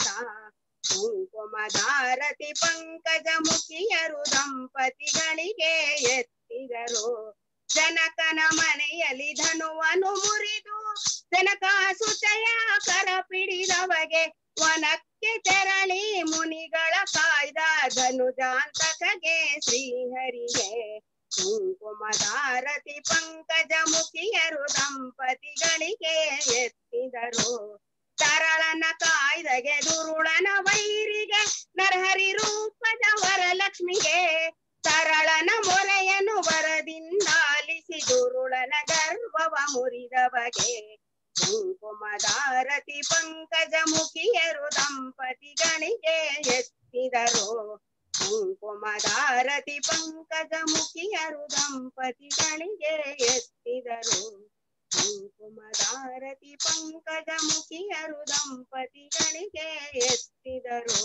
ಕುಂಕುಮದಾರತಿ ಪಂಕಜ ಮುಖಿಯರು ದಂಪತಿಗಳಿಗೆ ಎತ್ತಿದರು ಜನಕನ ಮನೆಯಲ್ಲಿ ಧನುವನ್ನು ಮುರಿದು ಜನಕ ಸುತೆಯ ಕರ ಪಿಡಿದವಗೆ ವನಕ್ಕೆ ತೆರಳಿ ಮುನಿಗಳ ಕಾಯ್ದ ಧನುಜಾಂತಕಗೆ ಶ್ರೀಹರಿಗೆ ಕುಂಕುಮದಾರತಿ ಪಂಕಜ ಮುಖಿಯರು ದಂಪತಿಗಳಿಗೆ ಎತ್ತಿದರು ತರಳನ ಕಾಯ್ದಗೆ ದುರುಳನ ವೈರಿಗೆ ನರಹರಿ ರೂಪದ ವರಲಕ್ಷ್ಮಿಗೆ ತರಳನ ಮೊರೆಯನ್ನು ವರದಿಂದಾಲಿಸಿ ದುರುಳನ ಗರ್ವವ ಮುರಿದವಗೆ ಕುಂಕುಮದಾರತಿ ಪಂಕಜ ಮುಖಿಯರು ದಂಪತಿಗಳಿಗೆ ಎತ್ತಿದರು ಕುಂಕುಮದಾರತಿ ಪಂಕಜ ಮುಖಿಯರು ದಂಪತಿಗಳಿಗೆ ಎತ್ತಿದರು ಕುಂಕುಮದಾರತಿ ಪಂಕಜ ಮುಖಿಯರು ದಂಪತಿಗಳಿಗೆ ಎತ್ತಿದರು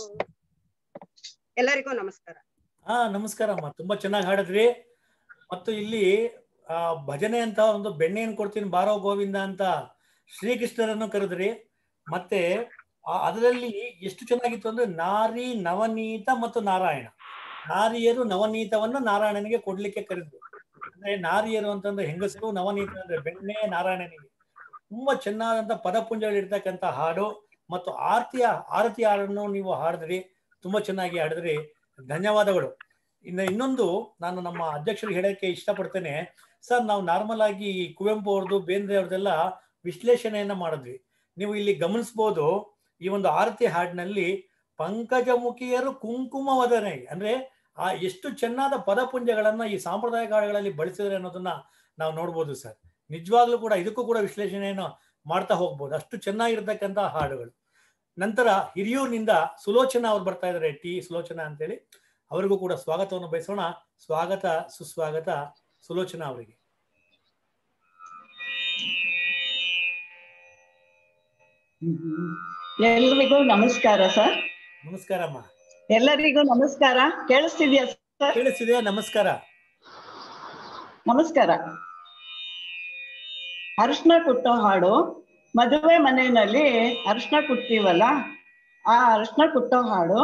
ಎಲ್ಲರಿಗೂ ನಮಸ್ಕಾರ ಹಾ ನಮಸ್ಕಾರ ಅಮ್ಮ ತುಂಬಾ ಚೆನ್ನಾಗಿ ಹಾಡಿದ್ರಿ ಮತ್ತು ಇಲ್ಲಿ ಆ ಭಜನೆ ಅಂತ ಒಂದು ಬೆಣ್ಣೆಯನ್ನು ಕೊಡ್ತೀನಿ ಬಾರೋ ಗೋವಿಂದ ಅಂತ ಶ್ರೀಕೃಷ್ಣರನ್ನು ಕರೆದ್ರಿ ಮತ್ತೆ ಆ- ಅದರಲ್ಲಿ ಎಷ್ಟು ಚೆನ್ನಾಗಿತ್ತು ಅಂದ್ರೆ ನಾರಿ ನವನೀತ ಮತ್ತು ನಾರಾಯಣ ನಾರಿಯರು ನವನೀತವನ್ನ ನಾರಾಯಣನಿಗೆ ಕೊಡ್ಲಿಕ್ಕೆ ಕರೆದ್ರು ಅಂದ್ರೆ ನಾರಿಯರು ಅಂತಂದ್ರೆ ಹೆಂಗಸರು ನವನೀತ ಅಂದ್ರೆ ಬೆಣ್ಣೆ ನಾರಾಯಣನಿಗೆ ತುಂಬಾ ಚೆನ್ನಾದಂತ ಪದಪುಂಜಗಳಿರ್ತಕ್ಕಂಥ ಹಾಡು ಮತ್ತು ಆರತಿಯ ಆರತಿ ಹಾಡನ್ನು ನೀವು ಹಾಡಿದ್ರಿ ತುಂಬಾ ಚೆನ್ನಾಗಿ ಹಾಡಿದ್ರಿ ಧನ್ಯವಾದಗಳು ಇನ್ನು ಇನ್ನೊಂದು ನಾನು ನಮ್ಮ ಅಧ್ಯಕ್ಷರಿಗೆ ಹೇಳಕ್ಕೆ ಇಷ್ಟಪಡ್ತೇನೆ ಸರ್ ನಾವು ನಾರ್ಮಲ್ ಆಗಿ ಈ ಕುವೆಂಪು ಅವ್ರದ್ದು ಬೇಂದ್ರೆ ಅವ್ರದ್ದೆಲ್ಲ ವಿಶ್ಲೇಷಣೆಯನ್ನ ಮಾಡಿದ್ವಿ ನೀವು ಇಲ್ಲಿ ಗಮನಿಸ್ಬೋದು ಈ ಒಂದು ಆರತಿ ಹಾಡಿನಲ್ಲಿ ಪಂಕಜಮುಖಿಯರು ಕುಂಕುಮ ವದನೆ ಅಂದ್ರೆ ಆ ಎಷ್ಟು ಚೆನ್ನಾದ ಪದಪುಂಜಗಳನ್ನ ಈ ಸಾಂಪ್ರದಾಯಿಕ ಹಾಡುಗಳಲ್ಲಿ ಬಳಸಿದ್ರೆ ಅನ್ನೋದನ್ನ ನಾವು ನೋಡ್ಬೋದು ಸರ್ ನಿಜವಾಗ್ಲೂ ಕೂಡ ಇದಕ್ಕೂ ಕೂಡ ವಿಶ್ಲೇಷಣೆಯನ್ನು ಮಾಡ್ತಾ ಹೋಗ್ಬೋದು ಅಷ್ಟು ಚೆನ್ನಾಗಿರ್ತಕ್ಕಂಥ ಹಾಡುಗಳು ನಂತರ ಹಿರಿಯೂರಿನಿಂದ ಸುಲೋಚನಾ ಅವ್ರು ಬರ್ತಾ ಇದ್ದಾರೆ ಟಿ ಸುಲೋಚನಾ ಅಂತೇಳಿ ಅವರಿಗೂ ಕೂಡ ಸ್ವಾಗತವನ್ನು ಬಯಸೋಣ ಸ್ವಾಗತ ಸುಸ್ವಾಗತ ಸುಲೋಚನಾ ಅವರಿಗೆ ಎಲ್ರಿಗೂ ನಮಸ್ಕಾರ ಸರ್ ನಮಸ್ಕಾರಮ್ಮ ಎಲ್ಲರಿಗೂ ನಮಸ್ಕಾರ ಕೇಳಿಸ್ತಿದ್ಯಾ ಸರ್ ಕೇಳಿಸ್ತಿದೆಯಾ ನಮಸ್ಕಾರ ನಮಸ್ಕಾರ ಅರಿಶಿನ ಕುಟ್ಟೋ ಹಾಡು ಮದುವೆ ಮನೆಯಲ್ಲಿ ಅರಿಶಿನ ಕುಟ್ತೀವಲ್ಲ ಆ ಅರಿಶಿನ ಕುಟ್ಟೋ ಹಾಡು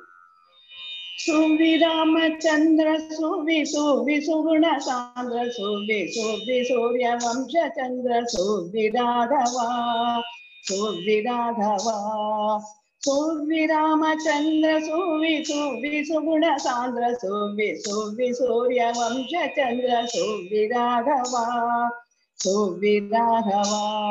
ಸುವಿ ರಾಮಚಂದ್ರ ಸುವಿ ಸುವಿ ಸುಗುಣ ಸಾಂದ್ರ ಸುವಿ ಸುವಿ ಸೂರ್ಯ ವಂಶ ಚಂದ್ರ ಸುವಿ ರಾಘವ ಸುವಿ ರಾಘವ ಸುವಿ ರಾಮಚಂದ್ರ ಸುವಿ ಸುವಿ ಸುಗುಣ ಸಾಂದ್ರ ಸುವಿ ಸುವಿ ಸೂರ್ಯ ವಂಶ ಚಂದ್ರ ಸುವಿ ರಾಘವ ಸುವಿ ರಾಘವ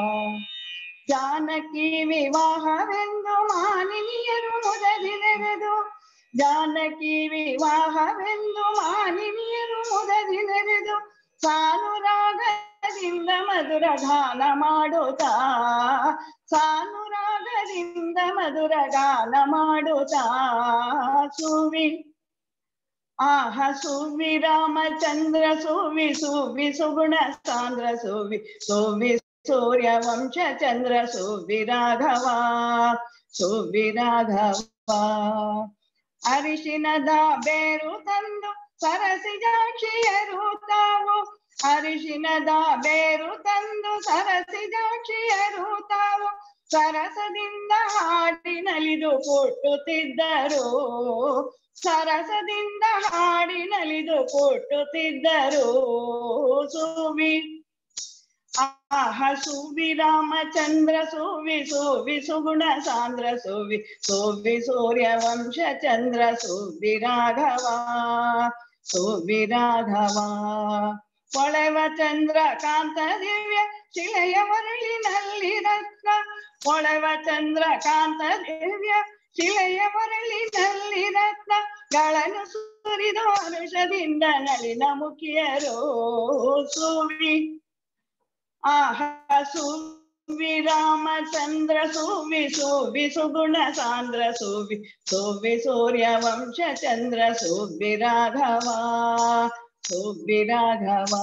ಜಾನಕಿ ವಿವಾಹವೆಂದು ಮಾನಿನಿಯರು ಮುದದಿನೆರೆದು ಜಾನಕಿ ವಿವಾಹವೆಂದು ಮಾನಿನಿಯರು ಮುದದಿನೆರೆದು ಸಾನುರಾಗದಿಂದ ಮಧುರ ಗಾನ ಮಾಡುತ್ತಾ ಸಾನುರಾಗದಿಂದ ಮಧುರ ಗಾನ ಮಾಡುತ್ತಾ ಸುವಿ ಆಹ ಸುವಿ ರಾಮಚಂದ್ರ ಸುವಿ ಸುವಿ ಸುಗುಣ ಸಾಂದ್ರ ಸುವಿ ಸುವಿ ಸೂರ್ಯ ವಂಶ ಚಂದ್ರ ಸುವಿ ರಾಘವ ಸುವಿ ರಾಘವ ಅರಿಶಿನದ ಬೇರು ತಂದು ಸರಸಿಜಾಕ್ಷಿಯರು ತಾವು ಅರಿಶಿನದ ಬೇರು ತಂದು ಸರಸಿಜಾಕ್ಷಿಯರು ತಾವು ಸರಸದಿಂದ ಹಾಡಿ ನಲಿದು ಕೊಟ್ಟುತ್ತಿದ್ದರು ಸರಸದಿಂದ ಹಾಡಿ ನಲಿದು ಕೊಟ್ಟುತ್ತಿದ್ದರು ಸುವಿ ಆಹ ಸುವಿ ರಾಮಚಂದ್ರ ಸುವಿ ಸುವಿ ಸುಗುಣ ಸಾಂದ್ರ ಸುವಿ ಸುವಿ ಸೂರ್ಯ ವಂಶ ಚಂದ್ರ ಸುವಿ ರಾಘವ ಸುವಿ ರಾಘವ ಹೊಳೆವ ಚಂದ್ರ ಕಾಂತ ದಿವ್ಯ ಶಿಲೆಯ ಮರಳಿನಲ್ಲಿ ರತ್ನ ಹೊಳೆವ ಚಂದ್ರ ಕಾಂತ ದಿವ್ಯ ಶಿಲೆಯ ಮರಳಿನಲ್ಲಿ ರತ್ನ ಗಳನ್ನು ಸುರಿದು ಹರುಷದಿಂದ ನಳಿನ ಮುಖಿಯರು ಸುವಿ ಆಹ ಸುವಿ ರಾಮಚಂದ್ರ ಸುವಿ ಸುವಿ ಸುಗುಣ ಸಾಂದ್ರ ಸುವಿ ಸುವಿ ಸೂರ್ಯ ವಂಶ ಚಂದ್ರ ಸುವಿ ರಾಘವ ಸುವಿ ರಾಘವ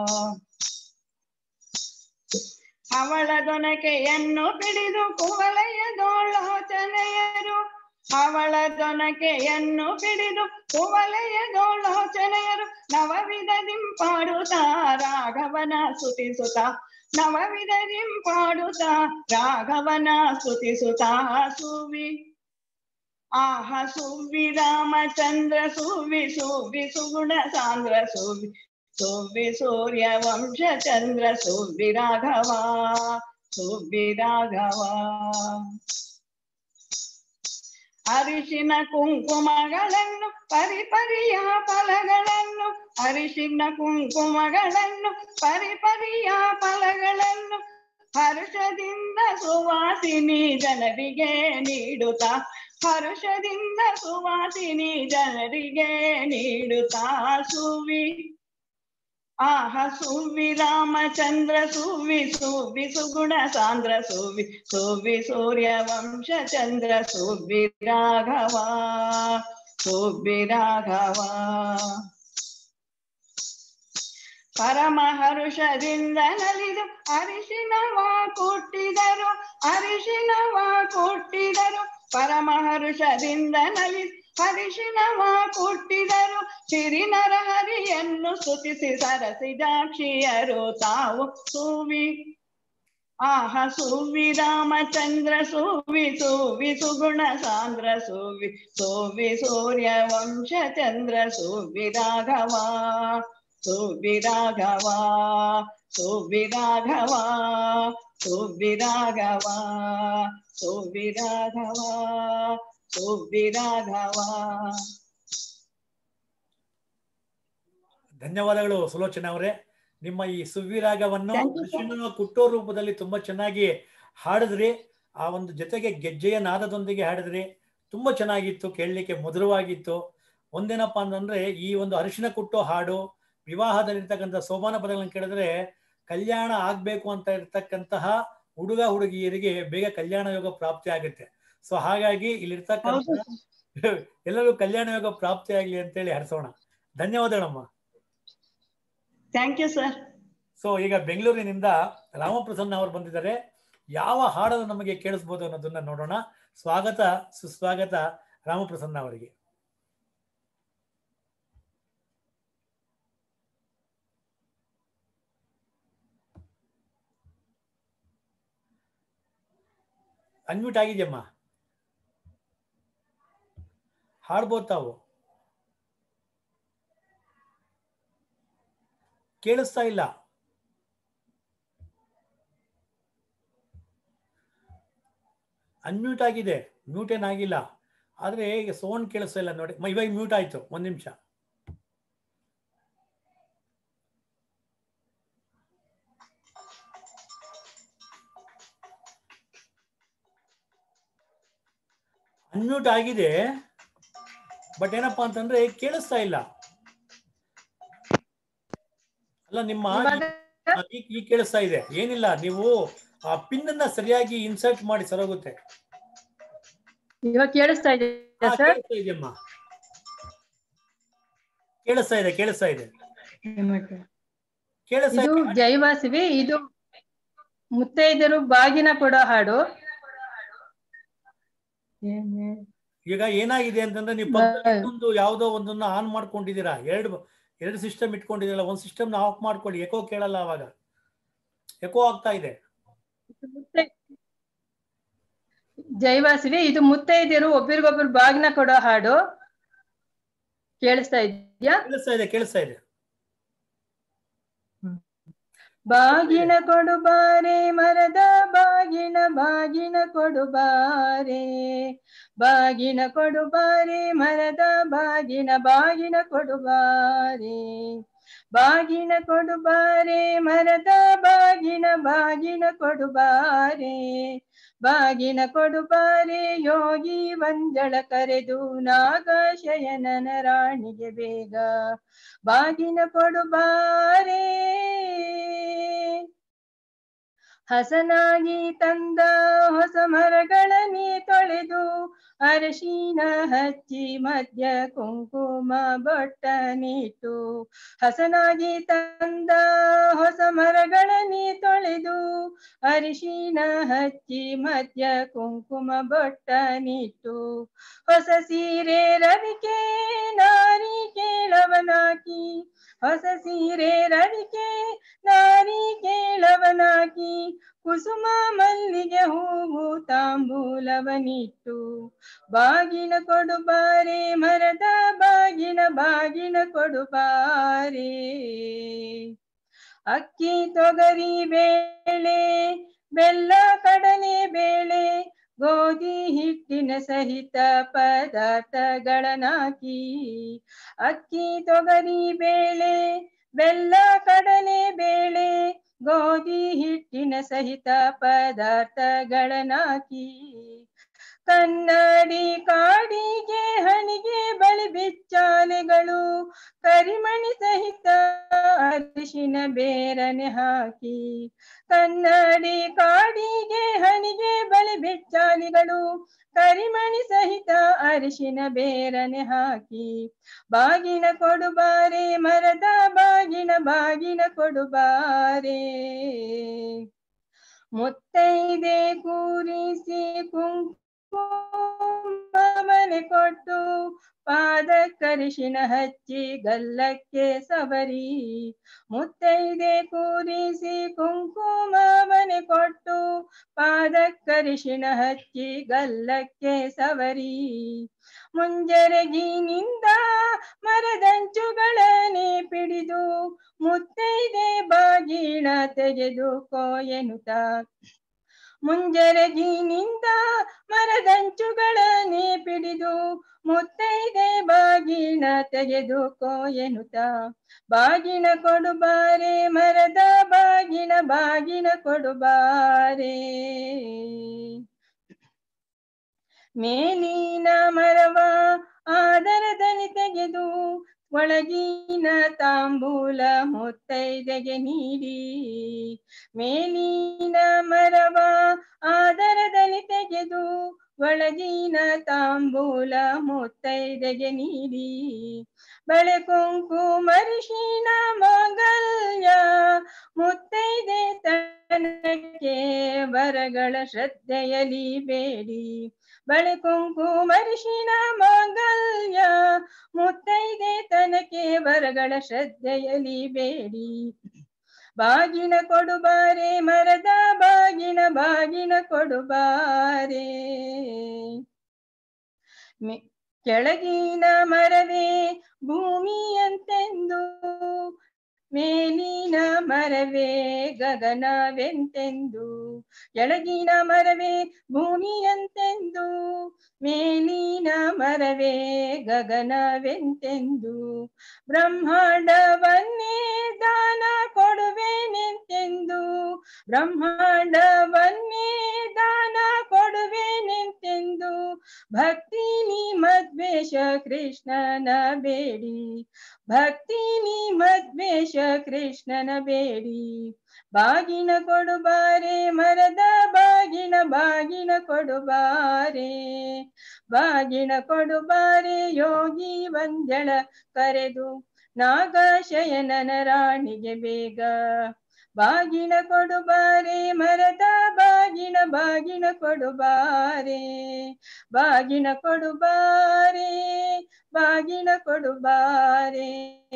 ಅವಳ ದೊನಕೆಯನ್ನು ಪಿಡಿದು ಕುವಲಯದೋಳೋಚನೆಯರು ಅವಳ ದೊನಕೆಯನ್ನು ಪಿಡಿದು ಕುವಲಯದೋಳೋಚನೆಯರು ನವವಿಧ ದಿಂಪಾಡುತ್ತಾ ರಾಘವನ ಸ್ತುತಿಸುತ್ತ ನವವಿಧ ದಿಂಪಾಡುತ್ತ ರಾಘವನ ಸ್ತುತಿಸುತ್ತ ಸುವಿ ಆಹ ಸುವಿ ರಾಮಚಂದ್ರ ಸುವಿ ಸುವಿ ಸುಗುಣ ಸಾಂದ್ರ ಸುವಿ ಸುವಿ ಸೂರ್ಯ ವಂಶ ಚಂದ್ರ ಸುವಿ ರಾಘವ ಸುವಿ ರಾಘವ ಅರಿಶಿನ ಕುಂಕುಮಗಳನ್ನು ಪರಿಪರಿಯ ಫಲಗಳನ್ನು ಅರಿಶಿನ ಕುಂಕುಮಗಳನ್ನು ಪರಿಪರಿಯ ಫಲಗಳನ್ನು ಹರ್ಷದಿಂದ ಸುವಾಸಿನಿ ಜನರಿಗೆ ನೀಡುತ್ತಾ ಹರ್ಷದಿಂದ ಸುವಾಸಿನಿ ಜನರಿಗೆ ನೀಡುತ್ತಾ ಸುವಿ ಆಹ ಸುವಿ ರಾಮಚಂದ್ರ ಸುವಿ ಸುವಿ ಸುಗುಣ ಸಾಂದ್ರ ಸುವಿ ಸುವಿ ಸೂರ್ಯ ವಂಶ ಚಂದ್ರ ಸುವಿ ರಾಘವ ಸುವಿ ರಾಘವ ಪರಮ ಹರುಷದಿಂದ ನಲಿದು ಅರಿಶಿನವ ಕೊಟ್ಟಿದರು ಅರಿಶಿನವ ಕೊಟ್ಟಿದರು ಪರಮ ಹರುಷದಿಂದ ನಲಿದು ಹರಿಶಿನವ ಕೊಟ್ಟಿದರು ಸಿರಿನರ ಹರಿಯನ್ನು ಸ್ತುತಿಸಿ ಸರಸಿಜಾಕ್ಷಿಯರು ತಾವು ಸುವಿ ಆಹ ಸುವಿ ರಾಮಚಂದ್ರ ಸುವಿ ಸುವಿ ಸುಗುಣ ಸಾಂದ್ರ ಸುವಿ ಸುವಿ ಸೂರ್ಯ ವಂಶ ಚಂದ್ರ ಸುವಿ ರಾಘವ ಸುವಿ ರಾಘವ ಸುವಿ ರಾಘವ ಸುವಿ ರಾಘವ ಸುವಿ ರಾಘವ ಸುವಿ ರಾಘವ ಧನ್ಯವಾದಗಳು ಸುಲೋಚನಾ ಅವರೇ ನಿಮ್ಮ ಈ ಸುವಿರಾಗವನ್ನು Thank you, sir. ಅರಿಶಿನ ಕುಟ್ಟೋ ರೂಪದಲ್ಲಿ ತುಂಬಾ ಚೆನ್ನಾಗಿ ಹಾಡಿದ್ರಿ ಆ ಒಂದು ಜೊತೆಗೆ ಗೆಜ್ಜೆಯ ನಾದದೊಂದಿಗೆ ಹಾಡಿದ್ರಿ ತುಂಬಾ ಚೆನ್ನಾಗಿತ್ತು ಕೇಳಲಿಕ್ಕೆ ಮಧುರವಾಗಿತ್ತು ಒಂದೇನಪ್ಪ ಅಂತಂದ್ರೆ ಈ ಒಂದು ಅರಿಶಿನ ಕುಟ್ಟೋ ಹಾಡು ವಿವಾಹದಲ್ಲಿರ್ತಕ್ಕಂಥ ಸೋಮಾನ ಪದಗಳನ್ನು ಕೇಳಿದ್ರೆ ಕಲ್ಯಾಣ ಆಗ್ಬೇಕು ಅಂತ ಇರ್ತಕ್ಕಂತಹ ಹುಡುಗ ಹುಡುಗಿಯರಿಗೆ ಬೇಗ ಕಲ್ಯಾಣ ಯೋಗ ಪ್ರಾಪ್ತಿ ಆಗುತ್ತೆ ಸೊ ಹಾಗಾಗಿ ಇಲ್ಲಿರ್ತಕ್ಕಂಥ ಹೌದು ಎಲ್ಲರಿಗೂ ಕಲ್ಯಾಣ ಯೋಗ ಪ್ರಾಪ್ತಿ ಆಗ್ಲಿ ಅಂತೇಳಿ ಹರಿಸೋಣ ಧನ್ಯವಾದಗಳಮ್ಮ ಥ್ಯಾಂಕ್ ಯು ಸರ್ ಸೊ ಈಗ ಬೆಂಗಳೂರಿನಿಂದ ರಾಮಪ್ರಸನ್ನ ಅವರು ಬಂದಿದ್ದಾರೆ ಯಾವ ಹಾಡನ್ನು ನಮಗೆ ಕೇಳಿಸ್ಬೋದು ಅನ್ನೋದನ್ನ ನೋಡೋಣ ಸ್ವಾಗತ ಸುಸ್ವಾಗತ ರಾಮಪ್ರಸನ್ನ ಅವರಿಗೆ ಅನ್ಮ್ಯೂಟ್ ಆಗಿದೆಯಮ್ಮ ಹಾಡ್ಬೋದು ತಾವು ಕೇಳಿಸ್ತಾ ಇಲ್ಲ ಅನ್ಮ್ಯೂಟ್ ಆಗಿದೆ ಮ್ಯೂಟ್ ಏನಾಗಿಲ್ಲ ಆದರೆ ಈಗ ಸೌಂಡ್ ಕೇಳಿಸ್ತಾ ಇಲ್ಲ ನೋಡಿ ಮ- ಇವಾಗ ಮ್ಯೂಟ್ ಆಯ್ತು ಒಂದು ನಿಮಿಷ ಅನ್ಮ್ಯೂಟ್ ಆಗಿದೆ ಬಟ್ ಏನಪ್ಪಾ ಅಂತಂದ್ರೆ ಕೇಳಿಸ್ತಾ ಇಲ್ಲ ಅಲ್ಲ ನಿಮ್ಮ ಆ, ಈಗ ಈಗ ಕೇಳಿಸ್ತಾ ಇದೆ ಏನಿಲ್ಲ ನೀವು ಆ ಪಿನ್ ಅನ್ನ ಸರಿಯಾಗಿ ಇನ್ಸರ್ಟ್ ಮಾಡಿ ಸರೋಗುತ್ತೆ ಇವಾಗ ಕೇಳಿಸ್ತಾ ಇದೆ ಹಾ, ಸರ್ ಕೇಳಿಸ್ತಾ ಇದೆಯಮ್ಮ ಕೇಳಿಸ್ತಾ ಇದೆ ಕೇಳಿಸ್ತಾ ಇದೆ ಕೇಳಿಸ್ತಾ ಇದು ಇದೆ ಜೈವಾಸಿವಿ ಇದು ಮುತ್ತೈದರು ಬಾಗಿನ ಕೊಡೋ ಹಾಡು ಈಗ ಏನಾಗಿದೆ ಅಂತಂದ್ರೆ ನೀವು ಪಕ್ಕದಲ್ಲಿ ಒಂದು ಯಾವ್ದೋ ಒಂದನ್ನ ಆನ್ ಮಾಡ್ಕೊಂಡಿದ್ದೀರಾ ಎರಡು ಎರಡು ಸಿಸ್ಟಮ್ ಇಟ್ಕೊಂಡಿದ್ದೀರಲ್ಲ ಒಂದ್ ಸಿಸ್ಟಮ್ ನ ಆಫ್ ಮಾಡ್ಕೊಳ್ಳಿ ಎಕೋ ಕೇಳಲ್ಲ ಅವಾಗ ಎಕೋ ಆಗ್ತಾ ಇದೆ ಮುತ್ತೈ- ಜೈವಾಸಿವಿ ಇದು ಮುತ್ತೈದೆಯರು ಒಬ್ರಿಗೊಬ್ರು ಬಾಗಿನ ಕೊಡೋ ಹಾಡು ಕೇಳಿಸ್ತಾ ಇದ್ಯಾ ಕೇಳಿಸ್ತಾ ಇದೆ ಕೇಳಿಸ್ತಾ ಇದೆ ಬಾಗಿನ ಕೊಡು ಬಾರೆ ಮರದ ಬಾಗಿನ ಬಾಗಿನ ಕೊಡು ಬಾರೆ ಬಾಗಿನ ಕೊಡು ಬಾರೆ ಮರದ ಬಾಗಿನ ಬಾಗಿನ ಕೊಡು ಬಾರೆ ಬಾಗಿನ ಕೊಡು ಬಾರೆ ಮರದ ಬಾಗಿನ ಬಾಗಿನ ಕೊಡು ಬಾರೆ ಬಾಗಿನ ಕೊಡು ಬಾರೆ ಯೋಗಿ ವಂಜಳ ಕರೆದು ನಾಗಶಯನನ ರಾಣಿಗೆ ಬೇಗ ಬಾಗಿನ ಕೊಡು ಬಾರೆ ಹಸನಾಗಿ ತಂದ ಹೊಸ ಮರಗಳ ನೀ ತೊಳೆದು ಅರಶಿನ ಹಚ್ಚಿ ಮಧ್ಯ ಕುಂಕುಮ ಬೊಟ್ಟ ನೀಟು ಹಸನಾಗಿ ತಂದ ಹೊಸ ಮರಗಳ ನೀ ತೊಳೆದು ಅರಿಶಿನ ಹಚ್ಚಿ ಮಧ್ಯ ಕುಂಕುಮ ಬೊಟ್ಟ ನೀಟು ಹೊಸ ಸೀರೆ ರವಿಕೆ ನಾರಿ ಕೇಳವನಾಕಿ ಹೊಸ ಸೀರೆ ರವಿಕೆ ನಾರಿ ಕೇಳವನಾಕಿ ಕುಸುಮ ಮಲ್ಲಿಗೆ ಹೂವು ತಾಂಬೂಲವನಿಟ್ಟು ಬಾಗಿನ ಕೊಡು ಬಾರೆ ಮರದ ಬಾಗಿನ ಬಾಗಿನ ಕೊಡು ಬಾರೆ ಅಕ್ಕಿ ತೊಗರಿ ಬೇಳೆ ಬೆಲ್ಲ ಕಡಲೆ ಬೇಳೆ ಗೋಧಿ ಹಿಟ್ಟಿನ ಸಹಿತ ಪದಾರ್ಥಗಳನ್ನಾಕಿ ಅಕ್ಕಿ ತೊಗರಿ ಬೇಳೆ ಬೆಲ್ಲ ಕಡಲೆ ಬೇಳೆ ಗೋಧಿ ಹಿಟ್ಟಿನ ಸಹಿತ ಪದಾರ್ಥಗಳನ್ನಾಕಿ ಕನ್ನಡಿ ಕಾಡಿಗೆ ಹಣಿಗೆ ಬಳಿ ಬಿಚ್ಚಾಲೆಗಳು ಕರಿಮಣಿ ಸಹಿತ ಅರಿಶಿನ ಬೇರನೆ ಹಾಕಿ ಕನ್ನಡಿ ಕಾಡಿಗೆ ಹಣಿಗೆ ಬಳಿ ಬಿಚ್ಚಾಲಿಗಳು ಕರಿಮಣಿ ಸಹಿತ ಅರಿಶಿನ ಬೇರನೆ ಹಾಕಿ ಬಾಗಿನ ಕೊಡುಬಾರೆ ಮರದ ಬಾಗಿನ ಬಾಗಿನ ಕೊಡುಬಾರೆ ಮುತ್ತೈದೆ ಕೂರಿಸಿ ಕುಂಕುಮನೆ ಕೊಟ್ಟು ಪಾದಕ್ಕರಿಶಿನ ಹಚ್ಚಿ ಗಲ್ಲಕ್ಕೆ ಸವರಿ ಮುತ್ತೈದೆ ಕೂರಿಸಿ ಕುಂಕುಮನೆ ಕೊಟ್ಟು ಪಾದಕ್ಕರಿಶಿನ ಹಚ್ಚಿ ಗಲ್ಲಕ್ಕೆ ಸವರಿ ಮುಂಜರಗಿನಿಂದ ಮರದಂಚುಗಳನ್ನೇ ಪಿಡಿದು ಮುತ್ತೈದೆ ಬಾಗಿಣ ತೆಗೆದುಕೋ ಎನ್ನುತ್ತ ಮುಂಜರಗಿನಿಂದ ಮರದಂಚುಗಳನ್ನೇ ಪಿಡಿದು ಮುತ್ತೈದೆ ಬಾಗಿಣ ತೆಗೆದುಕೋ ಎನ್ನುತ್ತ ಬಾಗಿನ ಕೊಡುಬಾರೆ ಮರದ ಬಾಗಿನ ಬಾಗಿನ ಕೊಡುಬಾರೆ ಮೇಲಿನ ಮರವ ಆದರದಲ್ಲಿ ತೆಗೆದು ಒಳಗಿನ ತಾಂಬೂಲ ಮುತ್ತೈದೆಗೆ ನೀಡಿ ಮೇಲಿನ ಮರವ ಆದರದಲ್ಲಿ ತೆಗೆದು ಒಳಗಿನ ತಾಂಬೂಲ ಮುತ್ತೈದೆಗೆ ನೀಡಿ ಬಳೆ ಕುಂಕುಮರಿಶಿನ ಮಾಂಗಲ್ಯ ಮುತ್ತೈದೆ ತನಕ್ಕೆ ವರಗಳ ಶ್ರದ್ಧೆಯಲಿ ಬೇಡಿ ಬಳೆ ಕುಂಕುಮರಿಶಿನ ಮಾಂಗಲ್ಯ ಮುತ್ತೈದೆ ತನಕ್ಕೆ ವರಗಳ ಶ್ರದ್ಧೆಯಲಿ ಬೇಡಿ ಬಾಗಿನ ಕೊಡುಬಾರೆ ಮರದ ಬಾಗಿನ ಬಾಗಿನ ಕೊಡುಬಾರೆ ಮೆ- ಕೆಳಗಿನ ಮರವೇ ಭೂಮಿಯಂತೆಂದು ಮೇಲಿನ ಮರವೇ ಗಗನವೆಂತೆಂದು ಕೆಳಗಿನ ಮರವೇ ಭೂಮಿಯಂತೆಂದು ಮೇಲಿನ ಮರವೇ ಗಗನವೆಂತೆಂದು ಬ್ರಹ್ಮಾಂಡವನ್ನೇ ದಾನ ಕೊಡುವೆನೆಂತೆಂದು ಬ್ರಹ್ಮಾಂಡವನ್ನೇ ದಾನ ಕೊಡುವೆನೆಂತೆಂದು ಭಕ್ತಿ ಮದ್ವೇಷ ಕೃಷ್ಣನ ಬೇಡಿ ಭಕ್ತಿ ಮದ್ವೇಷ ಕೃಷ್ಣನ ಬೇಡಿ ಬಾಗಿನ ಕೊಡುಬಾರೆ ಮರದ ಬಾಗಿನ ಬಾಗಿನ ಕೊಡುಬಾರೆ ಬಾಗಿನ ಕೊಡುಬಾರೆ ಯೋಗಿ ವಂದ್ಯಳ ಕರೆದು ನಾಗಶಯನನ ರಾಣಿಗೆ ಬೇಗ ಬಾಗಿನ ಕೊಡುಬಾರೆ ಮರದ ಬಾಗಿನ ಬಾಗಿನ ಕೊಡುಬಾರೆ ಬಾಗಿನ ಕೊಡುಬಾರೆ ಬಾಗಿನ ಕೊಡುಬಾರೆ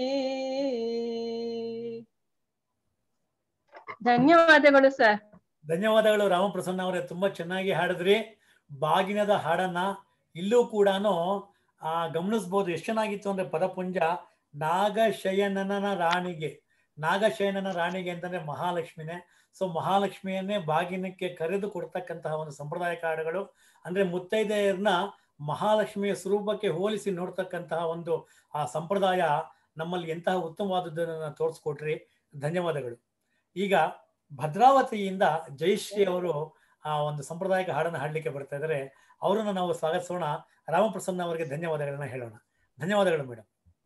ಧನ್ಯವಾದಗಳು ಸರ್ ಧನ್ಯವಾದಗಳು ರಾಮಪ್ರಸನ್ನ ಅವರೇ ತುಂಬಾ ಚೆನ್ನಾಗಿ ಹಾಡಿದ್ರಿ ಬಾಗಿನದ ಹಾಡನ್ನ ಇಲ್ಲೂ ಕೂಡ ಆ ಗಮನಿಸ್ಬೋದು ಎಷ್ಟು ಚೆನ್ನಾಗಿತ್ತು ಅಂದ್ರೆ ಪದಪುಂಜ ನಾಗಶಯನನ ರಾಣಿಗೆ ನಾಗಶಯನನ ರಾಣಿಗೆ ಅಂತಂದ್ರೆ ಮಹಾಲಕ್ಷ್ಮಿನೇ ಸೊ ಮಹಾಲಕ್ಷ್ಮಿಯನ್ನೇ ಬಾಗಿನಕ್ಕೆ ಕರೆದು ಕೊಡ್ತಕ್ಕಂತಹ ಒಂದು ಸಾಂಪ್ರದಾಯಿಕ ಹಾಡುಗಳು ಅಂದ್ರೆ ಮುತ್ತೈದೆಯರನ್ನ ಮಹಾಲಕ್ಷ್ಮಿಯ ಸ್ವರೂಪಕ್ಕೆ ಹೋಲಿಸಿ ನೋಡ್ತಕ್ಕಂತಹ ಒಂದು ಆ ಸಂಪ್ರದಾಯ ನಮ್ಮಲ್ಲಿ ಎಂತಹ ಉತ್ತಮವಾದದ್ದನ್ನು ತೋರಿಸ್ಕೊಟ್ರಿ ಧನ್ಯವಾದಗಳು ಈಗ ಭದ್ರಾವತಿಯಿಂದ ಜಯಶ್ರೀ ಅವರು ಆ ಒಂದು ಸಾಂಪ್ರದಾಯಿಕ ಹಾಡನ್ನು ಹಾಡಲಿಕ್ಕೆ ಬರ್ತಾ ಇದ್ದಾರೆ ಅವರನ್ನು ನಾವು ಸ್ವಾಗತಿಸೋಣ ರಾಮಪ್ರಸನ್ನ ಅವರಿಗೆ ಧನ್ಯವಾದಗಳನ್ನ ಹೇಳೋಣ ಧನ್ಯವಾದಗಳು ಮೇಡಮ್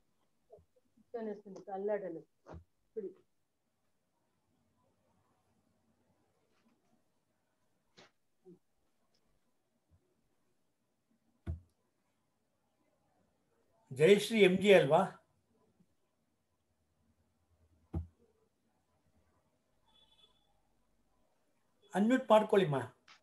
ಕಲ್ಲಡಲು ಜಯಶ್ರೀ ಎಂ ಜಿ ಅಲ್ವಾ ಅನ್ಮ್ಯೂಟ್ ಮಾಡ್ಕೊಳ್ಳಿಮ್ಮ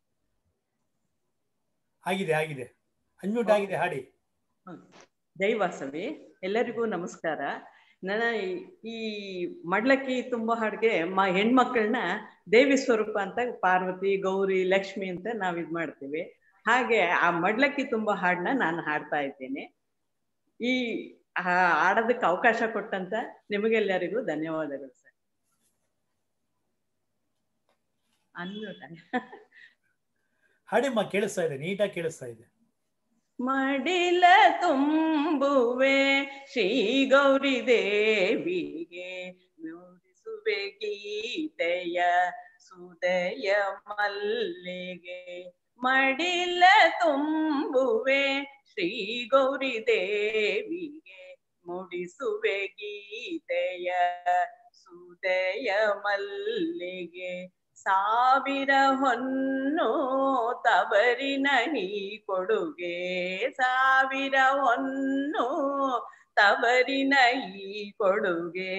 ಆಗಿದೆ ಆಗಿದೆ ಅನ್ಮ್ಯೂಟ್ ಆಗಿದೆ ಹಾಡಿ ಜೈವಾಸವಿ ಎಲ್ಲರಿಗೂ ನಮಸ್ಕಾರ ನನ್ನ ಈ- ಈ ಮಡ್ಲಕ್ಕಿ ತುಂಬ ಹಾಡಿಗೆ ಮ ಹೆಣ್ಮಕ್ಳನ್ನ ದೇವಿ ಸ್ವರೂಪ ಅಂತ ಪಾರ್ವತಿ ಗೌರಿ ಲಕ್ಷ್ಮಿ ಅಂತ ನಾವ್ ಇದ್ ಮಾಡ್ತೀವಿ ಹಾಗೆ ಆ ಮಡ್ಲಕ್ಕಿ ತುಂಬ ಹಾಡನ್ನ ನಾನು ಹಾಡ್ತಾ ಇದ್ದೇನೆ ಈ ಹಾ- ಹಾಡೋದಕ್ಕೆ ಅವಕಾಶ ಕೊಟ್ಟಂತ ನಿಮಗೆಲ್ಲರಿಗೂ ಧನ್ಯವಾದಗಳು ಸರ್ ಅನ್ಮ್ಯೂಟ್ ಹಾಡಿಮ್ಮ ಕೇಳಿಸ್ತಾ ಇದೆ ನೀಟಾಗಿ ಕೇಳಿಸ್ತಾ ಇದೆ ಮಡಿಲ ತುಂಬುವೆ ಶ್ರೀ ಗೌರಿ ದೇವಿಗೆ ನುಡಿಸುವೆ ಗೀತೆಯ ಸುದಯ ಮಲ್ಲಿಗೆ ಮಡಿಲ ತುಂಬುವೆ ಶ್ರೀ ಗೌರಿ ದೇವಿಗೆ ಮುಡಿಸುವೆ ಗೀತೆಯ ಸುದಯ ಮಲ್ಲಿಗೆ ಸಾವಿರ ಹೊನ್ನು ತವರಿನ ನೀ ಕೊಡುಗೆ ಸಾವಿರ ಹೊನ್ನು ತವರಿನ ಈ ಕೊಡುಗೆ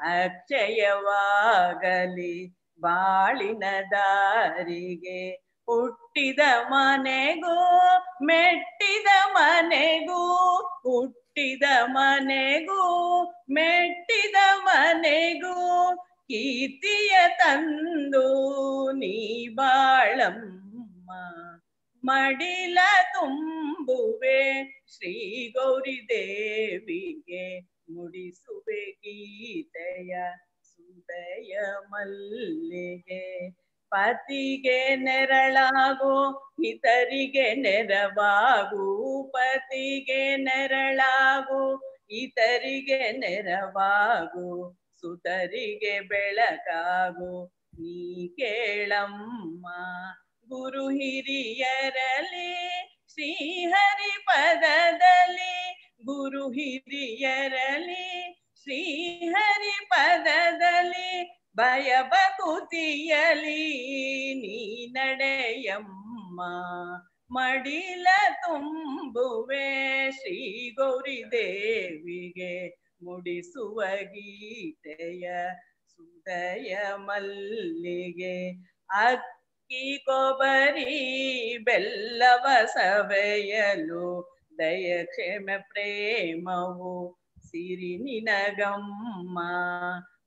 ಅಕ್ಷಯವಾಗಲಿ ಬಾಳಿನ ದಾರಿಗೆ ಹುಟ್ಟಿದ ಮನೆಗೂ ಮೆಟ್ಟಿದ ಮನೆಗೂ ಹುಟ್ಟಿದ ಮನೆಗೂ ಮೆಟ್ಟಿದ ಮನೆಗೂ ಕೀರ್ತಿಯ ತಂದು ನೀ ಬಾಳಮ್ಮ ಮಡಿಲ ತುಂಬುವೆ ಶ್ರೀ ಗೌರಿ ದೇವಿಗೆ ಮುಡಿಸುವೆ ಗೀತೆಯ ಸುದಯ ಮಲ್ಲಿಗೆ ಪತಿಗೆ ನೆರಳಾಗು ಇತರಿಗೆ ನೆರವಾಗು ಪತಿಗೆ ನೆರಳಾಗು ಇತರಿಗೆ ನೆರವಾಗು ಸುತರಿಗೆ ಬೆಳಕಾಗು ನೀ ಕೇಳಮ್ಮ ಗುರು ಹಿರಿಯರಲಿ ಶ್ರೀಹರಿ ಪದದಲ್ಲಿ ಗುರು ಹಿರಿಯರಲಿ ಶ್ರೀಹರಿ ಪದದಲ್ಲಿ ಭಯ ಬಕುತಿಯಲಿ ನೀ ನಡೆಯಮ್ಮ ಮಡಿಲ ತುಂಬುವೆ ಶ್ರೀ ಗೌರಿ ದೇವಿಗೆ ಮುಡಿಸುವ ಗೀತೆಯ ಸುದಯ ಮಲ್ಲಿಗೆ ಅಕ್ಕಿ ಕೊಬರಿ ಬೆಲ್ಲವ ಸವೆಯಲು ದಯ ಕ್ಷಮ ಪ್ರೇಮವು ಸಿರಿ ನಿನಗಮ್ಮ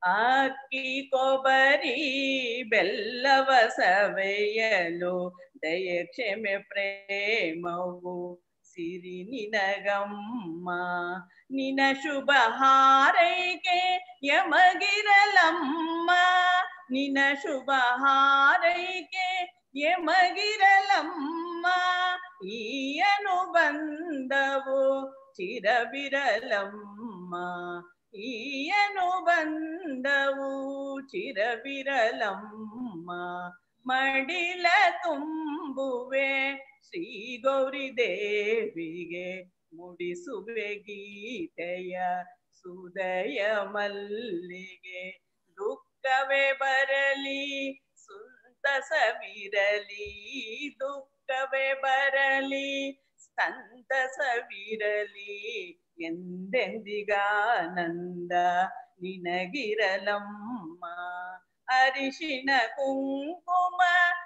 ಅಕ್ಕಿ ಕೊಬರಿ ಬೆಲ್ಲವ ಸವೆಯಲು ದಯ ಕ್ಷಮೆ ಪ್ರೇಮವು ಸಿರಿ ನಿನಗಮ್ಮ ನಿನ ಶುಭ ಹಾರೈಕೆ ಯಮಗಿರಲಮ್ಮ ನಿನ ಶುಭ ಹಾರೈಕೆ ಯಮಗಿರಲಮ್ಮ ಈ ಅನುಬಂಧವು ಚಿರವಿರಲಮ್ಮ ಈ ಅನುಬಂಧವು ಚಿರವಿರಲಮ್ಮ ಮಡಿಲ ತುಂಬುವೆ ಶ್ರೀ ಗೌರಿ ದೇವಿಗೆ ಮುಡಿಸುವೆ ಗೀತೆಯ ಸುದಯ ಮಲ್ಲಿಗೆ ದುಃಖವೇ ಬರಲಿ ಸಂತಸವಿರಲಿ ದುಃಖವೇ ಬರಲಿ ಸಂತಸವಿರಲಿ ಎಂದೆಂದಿಗಾನಂದ ನಿನಗಿರಲಮ್ಮ ಅರಿಶಿನ ಕುಂಕುಮ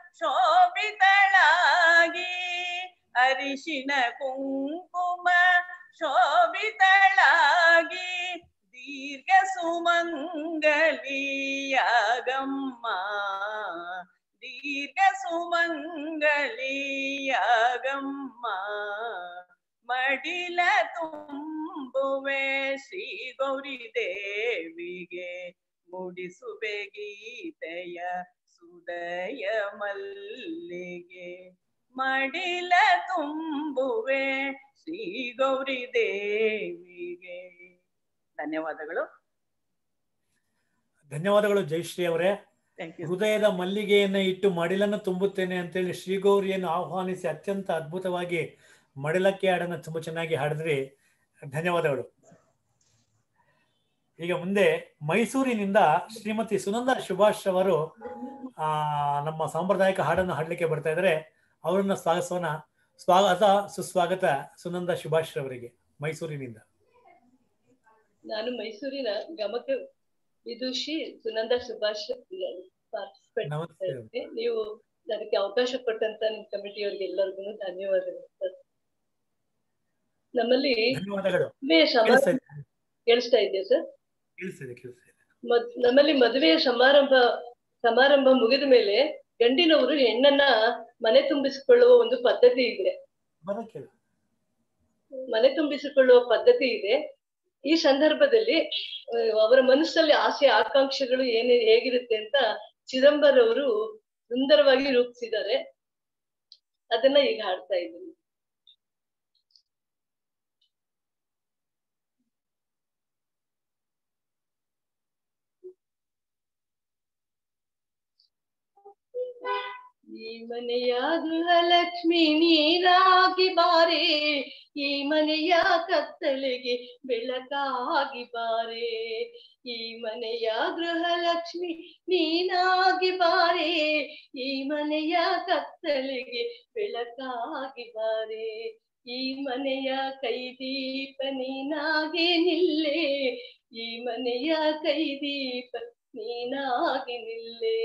ಶೋಭಿತಳಾಗಿ ಅರಿಶಿನ ಕುಂಕುಮ ಶೋಭಿತಳಾಗಿ ದೀರ್ಘ ಸುಮಂಗಲಿಯಾಗಮ್ಮ ದೀರ್ಘ ಸುಮಂಗಲಿಯಾಗಮ್ಮ ಮಡಿಲ ತುಂಬುವೆ ಶ್ರೀ ಗೌರಿ ದೇವಿಗೆ ಮುಡಿಸುವೆ ಗೀತೆಯ ಸುದಯ ಮಲ್ಲಿಗೆ ಮಡಿಲ ತುಂಬುವೆ ಶ್ರೀ ಗೌರಿ ದೇವಿಗೆ ಧನ್ಯವಾದಗಳು ಧನ್ಯವಾದಗಳು ಜಯಶ್ರೀ ಅವರೇ ಥ್ಯಾಂಕ್ ಯು ಹೃದಯದ ಮಲ್ಲಿಗೆಯನ್ನು ಇಟ್ಟು ಮಡಿಲನ್ನು ತುಂಬುತ್ತೇನೆ ಅಂತೇಳಿ ಶ್ರೀಗೌರಿಯನ್ನು ಆಹ್ವಾನಿಸಿ ಅತ್ಯಂತ ಅದ್ಭುತವಾಗಿ ಮಡಿಲಕ್ಕೆ ಹಾಡನ್ನು ತುಂಬಾ ಚೆನ್ನಾಗಿ ಹಾಡಿದ್ರಿ ಧನ್ಯವಾದಗಳು ಈಗ ಮುಂದೆ ಮೈಸೂರಿನಿಂದ ಶ್ರೀಮತಿ ಸುನಂದ ಸುಭಾಷ್ ಅವರು ಆ ನಮ್ಮ ಸಾಂಪ್ರದಾಯಿಕ ಹಾಡನ್ನು ಹಾಡಲಿಕ್ಕೆ ಬರ್ತಾ ಇದ್ದಾರೆ ಅವರನ್ನ ಸ್ವಾಗತಿಸೋಣ ಸ್ವಾಗತ ಸುಸ್ವಾಗತ ಸುನಂದ ಸುಭಾಷ್ ಅವರಿಗೆ ಮೈಸೂರಿನಿಂದ ನಾನು ಮೈಸೂರಿನ ಗಮಕ ವಿದುಷಿ ಸುನಂದ ಸುಭಾಷ್ ಪಾರ್ಟಿಸಿಪೇಟ್ ನಮಸ್ತೆ ಇದ್ದೆ. ನೀವು ಅದಕ್ಕೆ ಅವಕಾಶ ಕೊಟ್ಟಂತ ನಿಮ್ ಕಮಿಟಿಯವರಿಗೆ ಎಲ್ಲರಿಗೂ ಧನ್ಯವಾದಗಳು ಸರ್ ನಮ್ಮಲ್ಲಿ ಧನ್ಯವಾದಗಳು ಮದುವೆಯ ಕೇಳಿಸ್ತಾ ಸಮಾರಂಭ ಇದೆ ಕೇಳಿಸ್ತಾ ಇದೆಯಾ ಸರ್ ಕೇಳಿಸ್ತಾ ಇದೆ ಕೇಳಿಸ್ತಾ ಇದೆ ಮದ್- ನಮ್ಮಲ್ಲಿ ಮದುವೆಯ ಸಮಾರಂಭ ಸಮಾರಂಭ ಮುಗಿದ ಮೇಲೆ ಗಂಡಿನವರು ಹೆಣ್ಣನ್ನ ಮನೆ ತುಂಬಿಸಿಕೊಳ್ಳುವ ಒಂದು ಪದ್ಧತಿ ಇದೆ ಬರ ಕೇಳು ಮನೆ ತುಂಬಿಸಿಕೊಳ್ಳುವ ಪದ್ಧತಿ ಇದೆ ಈ ಸಂದರ್ಭದಲ್ಲಿ ಆ, ಅವರ ಮನಸ್ಸಲ್ಲಿ ಆಸೆ ಆಕಾಂಕ್ಷೆಗಳು ಏನೇ ಹೇಗಿರುತ್ತೆ ಅಂತ ಚಿದಂಬರ್ ಅವರು ಸುಂದರವಾಗಿ ರೂಪಿಸಿದ್ದಾರೆ ಅದನ್ನ ಈಗ ಹಾಡ್ತಾ ಇದ್ದೀನಿ ಈ ಮನೆಯ ಗೃಹಲಕ್ಷ್ಮಿ ನೀರಾಗಿ ಬಾರೆ ಈ ಮನೆಯ ಕತ್ತಲೆಗೆ ಬೆಳಕಾಗಿ ಬಾರೆ ಈ ಮನೆಯ ಗೃಹಲಕ್ಷ್ಮಿ ನೀನಾಗಿ ಬಾರೆ ಈ ಮನೆಯ ಕತ್ತಲೆಗೆ ಬೆಳಕಾಗಿ ಬಾರೆ ಈ ಮನೆಯ ಕೈದೀಪ ನೀನಾಗಿ ನಿಲ್ಲೆ ಈ ಮನೆಯ ಕೈದೀಪ ನೀನಾಗಿ ನಿಲ್ಲೆ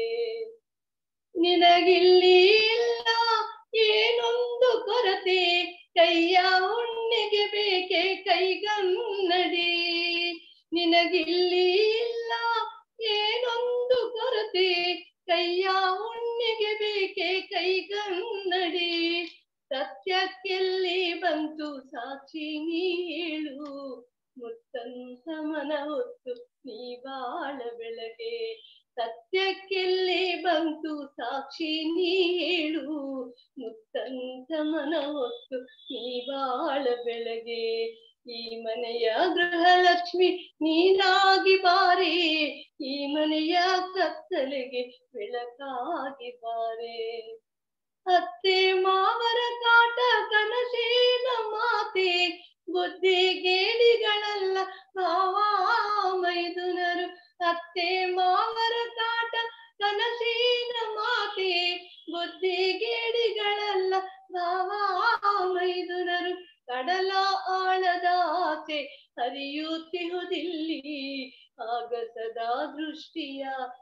ನಿನಗಿಲ್ಲಿ ಇಲ್ಲ ಏನೊಂದು ಕೊರತೆ ಕೈಯ ಹುಣ್ಣಿಗೆ ಬೇಕೆ ಕೈಗನ್ನಡಿ ನಿನಗಿಲ್ಲಿ ಇಲ್ಲ ಏನೊಂದು ಕೊರತೆ ಕೈಯ ಹುಣ್ಣಿಗೆ ಬೇಕೆ ಕೈಗನ್ನಡಿ ಸತ್ಯಕ್ಕೆಲ್ಲಿ ಬಂತು ಸಾಕ್ಷಿ ನೀ ಹೇಳು ಮುತ್ತಂತ ಮನ ಹೊತ್ತು ನೀ ಬಾಳ ಬೆಳಗ್ಗೆ ಸತ್ಯಕ್ಕೆಲ್ಲಿ ಬಂತು ಸಾಕ್ಷಿ ನೀ ಹೇಳು ಮುತ್ತಂತ ಮನ ಹೊತ್ತು ನೀ ಬಾಳ ಬೆಳಗ್ಗೆ ಈ ಮನೆಯ ಗೃಹಲಕ್ಷ್ಮಿ ನೀನಾಗಿ ಬಾರೆ ಈ ಮನೆಯ ಕತ್ತಲೆಗೆ ಬೆಳಕಾಗಿ ಬಾರೆ ಅತ್ತೆ ಮಾವರ ಕಾಟ ಕನಸೇನ ಮಾತೆ ಬುದ್ಧಿ ಗೇಡಿಗಳಲ್ಲ ಭಾವ ಮೈದುನರು ಅತ್ತೆ ಮಾವರ ಕಾಟ ಕನಸಿನ ಮಾತೆ ಬುದ್ಧಿ ಗೇಡಿಗಳಲ್ಲ ಭಾವ ಮೈದುನರು ಕಡಲ ಆಳದ ಆಸೆ ಹರಿಯುತ್ತಿಹುದಿಲ್ಲಿ ಆಗಸದ ದೃಷ್ಟಿಯ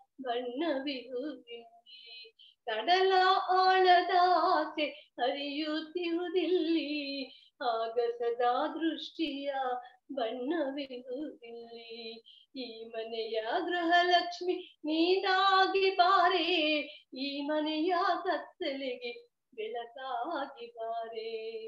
ಬಣ್ಣವಿಹುದಿಲ್ಲಿ ಕಡಲ ಆಳದ ಆಸೆ ಹರಿಯುತ್ತಿಹುದಿಲ್ಲಿ ಆಗಸದ ದೃಷ್ಟಿಯ ಬಣ್ಣವಿರುವುದಿಲ್ಲಿ ಈ ಮನೆಯ ಗೃಹಲಕ್ಷ್ಮಿ ನೀನಾಗಿ ಬಾರೆ ಈ ಮನೆಯ ಕತ್ತಲೆಗೆ ಬೆಳಕಾಗಿ ಬಾರೆ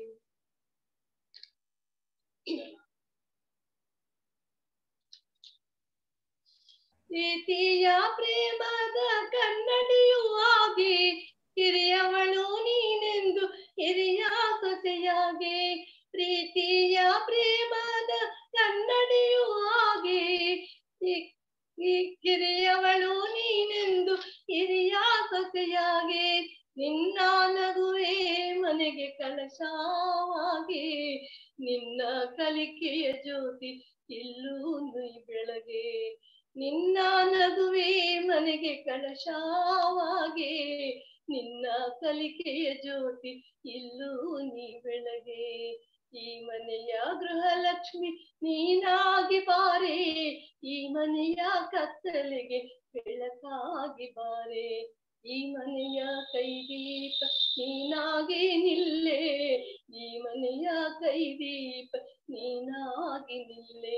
ಪ್ರೀತಿಯ ಪ್ರೇಮದ ಕನ್ನಡಿಯೂ ಆಗಿ ಹಿರಿಯವಳು ನೀನೆಂದು ಹಿರಿಯ ಸೊಸೆಯಾಗೆ ಪ್ರೀತಿಯ ಪ್ರೇಮದ ಕನ್ನಡಿಯೂ ಆಗಿ ಹಿ- ಹಿ- ಹಿರಿಯವಳು ನೀನೆಂದು ಹಿರಿಯ ಸೊಸೆಯಾಗೆ ನಿನ್ನ ನಗುವೆ ಮನೆಗೆ ಕಳಶವಾಗಿ ನಿನ್ನ ಕಲಿಕೆಯ ಜ್ಯೋತಿ ಇಲ್ಲೂ ನುಯ್ ಬೆಳಗ್ಗೆ ನಿನ್ನ ನಗುವೆ ಮನೆಗೆ ಕಳಶವಾಗಿ ನಿನ್ನ ಕಲಿಕೆಯ ಜ್ಯೋತಿ ಇಲ್ಲೂ ನೀ ಬೆಳಗ್ಗೆ ಈ ಮನೆಯ ಗೃಹಲಕ್ಷ್ಮಿ ನೀನಾಗಿ ಬಾರೆ ಈ ಮನೆಯ ಕತ್ತಲೆಗೆ ಬೆಳಕಾಗಿ ಬಾರೆ ಈ ಮನೆಯ ಕೈದೀಪ ನೀನಾಗಿ ನಿಲ್ಲೆ ಈ ಮನೆಯ ಕೈದೀಪ ನೀನಾಗಿ ನಿಲ್ಲೆ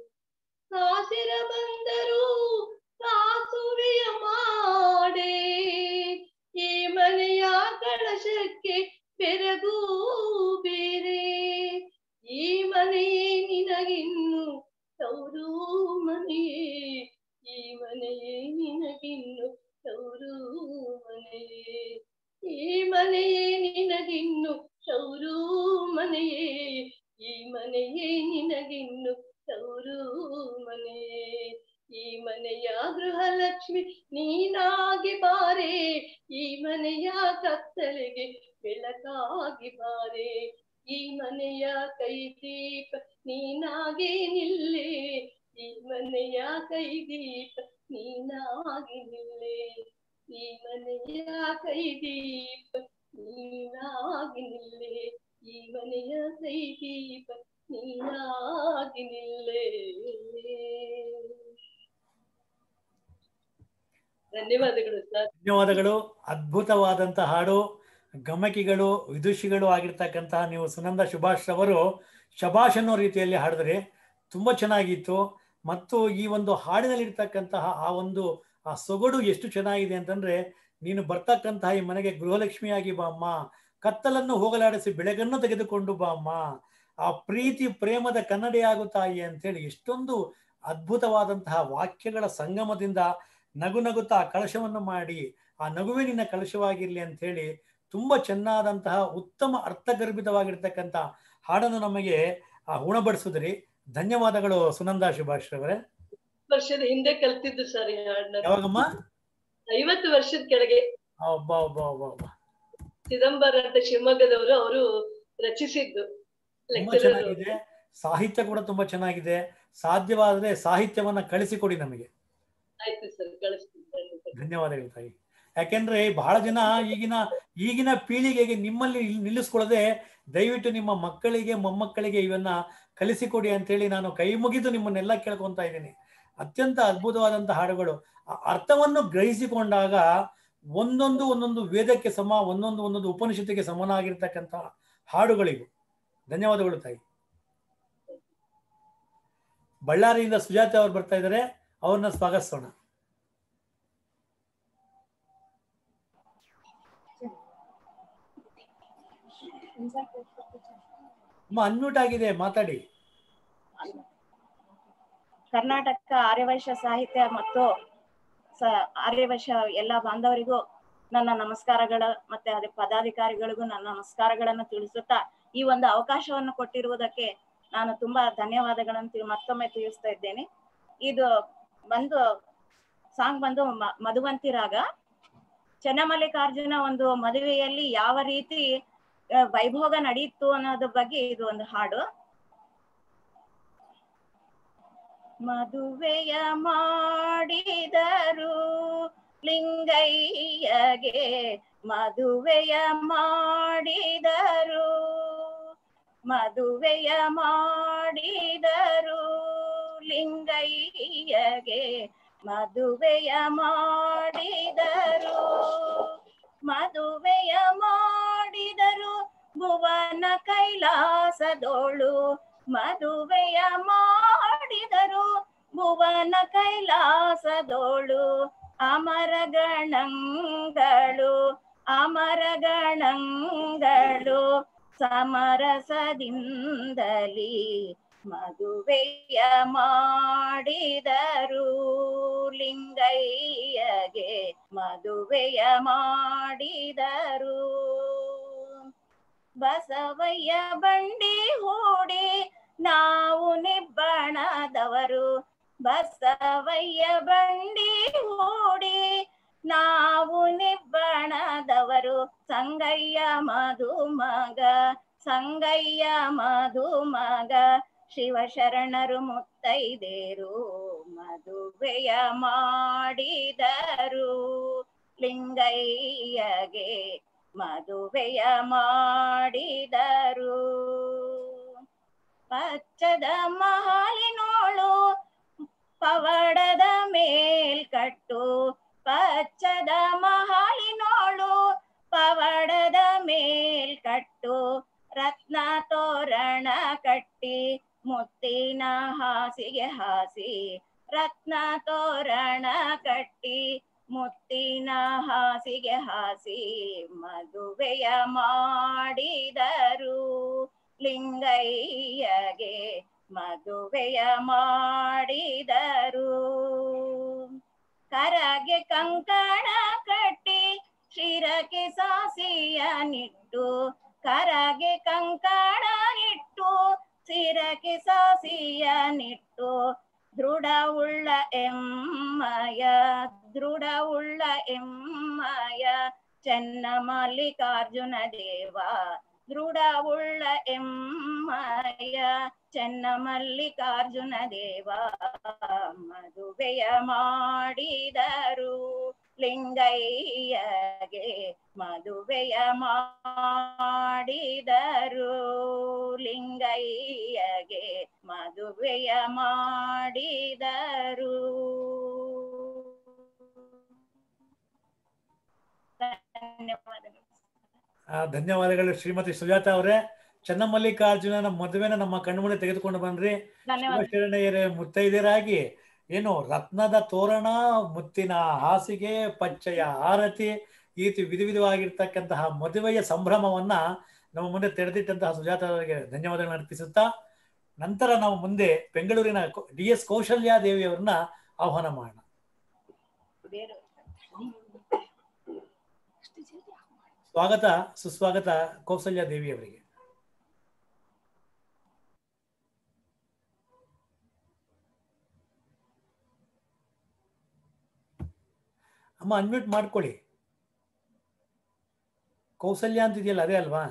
ಕಾಸಿರ ಬಂದರು ಕಾಸುವೆಯ ಮಾಡೆ ಈ ಮನೆಯ ಕಳಶಕ್ಕೆ ಬೆರಗೂ ಬೇರೆ ಈ ಮನೆಯೇ ನಿನಗಿನ್ನು ತವರು ಮನೆಯೇ ಈ ಮನೆಯೇ ನಿನಗಿನ್ನು ತವರು ಮನೆಯೇ ಈ ಮನೆಯೇ ನಿನಗಿನ್ನು ತವರು ಮನೆಯೇ ಈ ಮನೆಯೇ ನಿನಗಿನ್ನು ತವರು ಮನೆಯೇ ಈ ಮನೆಯ ಗೃಹಲಕ್ಷ್ಮಿ ನೀನಾಗಿ ಬಾರೆ ಈ ಮನೆಯ ಕತ್ತಲೆಗೆ ಬೆಳಕಾಗಿ ಬಾರೆ ಈ ಮನೆಯ ಕೈ ದೀಪ ನೀನಾಗಿ ನಿಲ್ಲೆ ಈ ಮನೆಯ ಕೈ ದೀಪ ನೀನಾಗಿ ನಿಲ್ಲೆ ಈ ಮನೆಯ ಕೈ ದೀಪ ನೀನಾಗಿ ನಿಲ್ಲೆ ಈ ಮನೆಯ ಕೈ ದೀಪ ನೀನಾಗಿ ನಿಲ್ಲೆ ಧನ್ಯವಾದಗಳು ಸರ್ ಧನ್ಯವಾದಗಳು ಅದ್ಭುತವಾದಂತಹ ಹಾಡು ಗಮಕಿಗಳು ವಿದುಷಿಗಳು ಆಗಿರ್ತಕ್ಕಂತಹ ನೀವು ಸುನಂದ ಸುಭಾಷ್ ಅವರು ಶಭಾಷ್ ಅನ್ನೋ ರೀತಿಯಲ್ಲಿ ಹಾಡಿದ್ರೆ ತುಂಬ ಚೆನ್ನಾಗಿತ್ತು ಮತ್ತು ಈ ಒಂದು ಹಾಡಿನಲ್ಲಿರ್ತಕ್ಕಂತಹ ಆ ಒಂದು ಆ ಸೊಗಡು ಎಷ್ಟು ಚೆನ್ನಾಗಿದೆ ಅಂತಂದ್ರೆ ನೀನು ಬರ್ತಕ್ಕಂತಹ ಈ ಮನೆಗೆ ಗೃಹಲಕ್ಷ್ಮಿಯಾಗಿ ಬಾ ಅಮ್ಮ ಕತ್ತಲನ್ನು ಹೋಗಲಾಡಿಸಿ ಬೆಳಗನ್ನು ತೆಗೆದುಕೊಂಡು ಬಾ ಅಮ್ಮ ಆ ಪ್ರೀತಿ ಪ್ರೇಮದ ಕನ್ನಡಿಯಾಗು ತಾಯಿ ಅಂತೇಳಿ ಎಷ್ಟೊಂದು ಅದ್ಭುತವಾದಂತಹ ವಾಕ್ಯಗಳ ಸಂಗಮದಿಂದ ನಗು ನಗುತ್ತಾ ಆ ಕಳಶವನ್ನು ಮಾಡಿ ಆ ನಗುವೆ ನಿನ್ನ ಕಳಶವಾಗಿರ್ಲಿ ಅಂತ ಹೇಳಿ ತುಂಬಾ ಚೆನ್ನಾದಂತಹ ಉತ್ತಮ ಅರ್ಥಗರ್ಭಿತವಾಗಿರ್ತಕ್ಕಂಥ ಹಾಡನ್ನು ನಮಗೆ ಆ ಉಣಬಡಿಸಿದ್ರಿ ಧನ್ಯವಾದಗಳು ಸುನಂದಾ ಸುಭಾಷ್ ಅವರೇ ವರ್ಷದ ಹಿಂದೆ ಕಲ್ತಿದ್ದು ಸರ್ ಈ ಹಾಡನ್ನ ಯಾವಾಗಮ್ಮ ಐವತ್ತು ವರ್ಷದ ಕೆಳಗೆ ಒಬ್ಬ ಒಬ್ಬ ಒಬ್ಬ ಒಬ್ಬ ಚಿದಂಬರ ಅಂತ ಶಿವಮೊಗ್ಗದವರು ಅವರು ರಚಿಸಿದ್ದು ತುಂಬಾ ಲೆಕ್ಚರರ್ ಚೆನ್ನಾಗಿದೆ ಸಾಹಿತ್ಯ ಕೂಡ ತುಂಬಾ ಚೆನ್ನಾಗಿದೆ ಸಾಧ್ಯವಾದರೆ ಸಾಹಿತ್ಯವನ್ನ ಕಳಿಸಿಕೊಡಿ ನಮಗೆ ಆಯ್ತು ಸರ್ ಕಳಿಸ್ತೀನಿ ಧನ್ಯವಾದಗಳು ತಾಯಿ ಯಾಕೆಂದ್ರೆ ಬಹಳ ಜನ ಈಗಿನ ಈಗಿನ ಪೀಳಿಗೆಗೆ ನಿಮ್ಮಲ್ಲಿ ನಿಲ್- ನಿಲ್ಲಿಸ್ಕೊಳ್ಳದೆ ದಯವಿಟ್ಟು ನಿಮ್ಮ ಮಕ್ಕಳಿಗೆ ಮೊಮ್ಮಕ್ಕಳಿಗೆ ಇವನ್ನ ಕಲಿಸಿಕೊಡಿ ಅಂತೇಳಿ ನಾನು ಕೈ ಮುಗಿದು ನಿಮ್ಮನ್ನೆಲ್ಲ ಕೇಳ್ಕೊಂತ ಇದ್ದೀನಿ ಅತ್ಯಂತ ಅದ್ಭುತವಾದಂತಹ ಹಾಡುಗಳು ಆ ಅರ್ಥವನ್ನು ಗ್ರಹಿಸಿಕೊಂಡಾಗ ಒಂದೊಂದು ಒಂದೊಂದು ವೇದಕ್ಕೆ ಸಮ ಒಂದೊಂದು ಒಂದೊಂದು ಉಪನಿಷತ್ತಿಗೆ ಸಮನಾಗಿರ್ತಕ್ಕಂಥ ಹಾಡುಗಳಿವು ಧನ್ಯವಾದಗಳು ತಾಯಿ ಬಳ್ಳಾರಿಯಿಂದ ಸುಜಾತ ಅವರು ಬರ್ತಾ ಇದ್ದಾರೆ ಅವ್ರನ್ನ ಸ್ವಾಗತಿಸೋಣ ಅಮ್ಮ ಅನ್ಮ್ಯೂಟ್ ಆಗಿದೆ ಮಾತಾಡಿ ಕರ್ನಾಟಕ ಆರ್ಯವೈಶ್ಯ ಸಾಹಿತ್ಯ ಮತ್ತು ಸ- ಆರ್ಯವೈಶ್ಯ ಎಲ್ಲ ಬಾಂಧವರಿಗೂ ನನ್ನ ನಮಸ್ಕಾರಗಳ ಮತ್ತೆ ಅದೇ ಪದಾಧಿಕಾರಿಗಳಿಗೂ ನನ್ನ ನಮಸ್ಕಾರಗಳನ್ನು ತಿಳಿಸುತ್ತಾ ಈ ಒಂದು ಅವಕಾಶವನ್ನು ಕೊಟ್ಟಿರುವುದಕ್ಕೆ ನಾನು ತುಂಬಾ ಧನ್ಯವಾದಗಳನ್ನು ತಿ- ಮತ್ತೊಮ್ಮೆ ತಿಳಿಸ್ತಾ ಇದ್ದೇನೆ ಇದು ಬಂದು ಸಾಂಗ್ ಬಂದು ಮ- ಮಧುವಂತಿ ರಾಗ ಚನ್ನಮಲ್ಲಿಕಾರ್ಜುನ ಒಂದು ಮದುವೆಯಲ್ಲಿ ಯಾವ ರೀತಿ ಆ, ವೈಭೋಗ ನಡೆಯಿತು ಅನ್ನೋದ್ರ ಬಗ್ಗೆ ಇದು ಒಂದು ಹಾಡು ಮದುವೆಯ ಮಾಡಿದರು ಲಿಂಗಯ್ಯಗೆ ಮದುವೆಯ ಮಾಡಿದರು ಮದುವೆಯ ಮಾಡಿದರು ಲಿಂಗಯ್ಯಗೆ ಮದುವೆಯ ಮಾಡಿದರು ಮದುವೆಯ ಮಾಡಿದರು ಭುವನ ಕೈಲಾಸದೋಳು ಮದುವೆಯ ಮಾ ಉಲ್ಲಾಸದೋಳು ಅಮರ ಗಣಗಳು ಅಮರ ಗಣಗಳು ಸಮರಸದಿಂದಲಿ ಮದುವೆಯ ಮಾಡಿದರು ಲಿಂಗಯ್ಯಗೆ ಮದುವೆಯ ಮಾಡಿದರು ಬಸವಯ್ಯ ಬಂಡಿ ಹೂಡಿ ನಾವು ನಿಬ್ಬಣದವರು ಬಸವಯ್ಯ ಬಂಡಿ ಹೂಡಿ ನಾವು ನಿಬ್ಬಣದವರು ಸಂಗಯ್ಯ ಮಧುಮಗ ಸಂಗಯ್ಯ ಮಧುಮಗ ಶಿವಶರಣರು ಮುತ್ತೈದೇರು ಮದುವೆಯ ಮಾಡಿದರು ಲಿಂಗಯ್ಯಗೆ ಮದುವೆಯ ಮಾಡಿದರು ಪಚ್ಚದ ಮಹಾಲಿನೋಳು ಪವಡದ ಮೇಲ್ಕಟ್ಟು ಪಚ್ಚದ ಮಹಾಲಿನೋಳು ಪವಡದ ಮೇಲ್ಕಟ್ಟು ರತ್ನ ತೋರಣ ಕಟ್ಟಿ ಮುತ್ತಿನ ಹಾಸಿಗೆ ಹಾಸಿ ರತ್ನ ತೋರಣ ಕಟ್ಟಿ ಮುತ್ತಿನ ಹಾಸಿಗೆ ಹಾಸಿ ಮದುವೆಯ ಮಾಡಿದರು ಲಿಂಗಯ್ಯಗೆ ಮದುವೆಯ ಮಾಡಿದರು ಕರಗೆ ಕಂಕಣ ಕಟ್ಟಿ ಶಿರಕ್ಕೆ ಸಾಸಿಯ ನಿಟ್ಟು ಕರಗೆ ಕಂಕಣ ನಿಟ್ಟು ಸಿರಕ್ಕೆ ಸಾಸಿಯ ನಿಟ್ಟು ದೃಢವುಳ್ಳ ಎಮ್ಮಯ ದೃಢವುಳ್ಳ ಎಮ್ಮಯ ಚೆನ್ನ ಮಲ್ಲಿಕಾರ್ಜುನ ದೇವ ದೃಢವುಳ್ಳ ಎಮ್ಮಯ ಚೆನ್ನ ಮಲ್ಲಿಕಾರ್ಜುನ ದೇವ ಮದುವೆಯ ಮಾಡಿದರು ಲಿಂಗಯ್ಯಗೆ ಮದುವೆಯ ಮಾಡಿದರು ಲಿಂಗಯ್ಯಗೆ ಮದುವೆಯ ಮಾಡಿದರು ಧನ್ಯವಾದಗಳು ಆ, ಧನ್ಯವಾದಗಳು ಶ್ರೀಮತಿ ಸುಜಾತ ಅವರೇ ಚನ್ನಮಲ್ಲಿಕಾರ್ಜುನನ ಮದುವೆನ ನಮ್ಮ ಕಣ್ಮುಂದೆ ತೆಗೆದುಕೊಂಡು ಬಂದ್ರಿ ಧನ್ಯವಾದ ಶಿವಶರಣಯ್ಯರೇ ಮುತ್ತೈದೆಯರಾಗಿ ಏನು ರತ್ನದ ತೋರಣ ಮುತ್ತಿನ ಹಾಸಿಗೆ ಪಚ್ಚೆಯ ಆರತಿ ಈ ರೀತಿ ವಿಧ ವಿಧವಾಗಿರ್ತಕ್ಕಂತಹ ಮದುವೆಯ ಸಂಭ್ರಮವನ್ನ ನಮ್ಮ ಮುಂದೆ ತೆರೆದಿಟ್ಟಂತಹ ಸುಜಾತ ಅವರಿಗೆ ಧನ್ಯವಾದಗಳನ್ನು ಅರ್ಪಿಸುತ್ತಾ ನಂತರ ನಾವು ಮುಂದೆ ಬೆಂಗಳೂರಿನ ಡಿ ಎಸ್ ಕೌಶಲ್ಯ ದೇವಿ ಅವರನ್ನ ಆಹ್ವಾನ ಮಾಡೋಣ ಸ್ವಾಗತ ಸುಸ್ವಾಗತ ಕೌಸಲ್ಯ ದೇವಿ ಅವರಿಗೆ ಅಮ್ಮ ಅನ್ಮ್ಯೂಟ್ ಮಾಡ್ಕೊಳ್ಳಿ ಕೌಸಲ್ಯ ಅಂತ ಇದೆಯಲ್ಲ ಅದೇ ಅಲ್ವಾ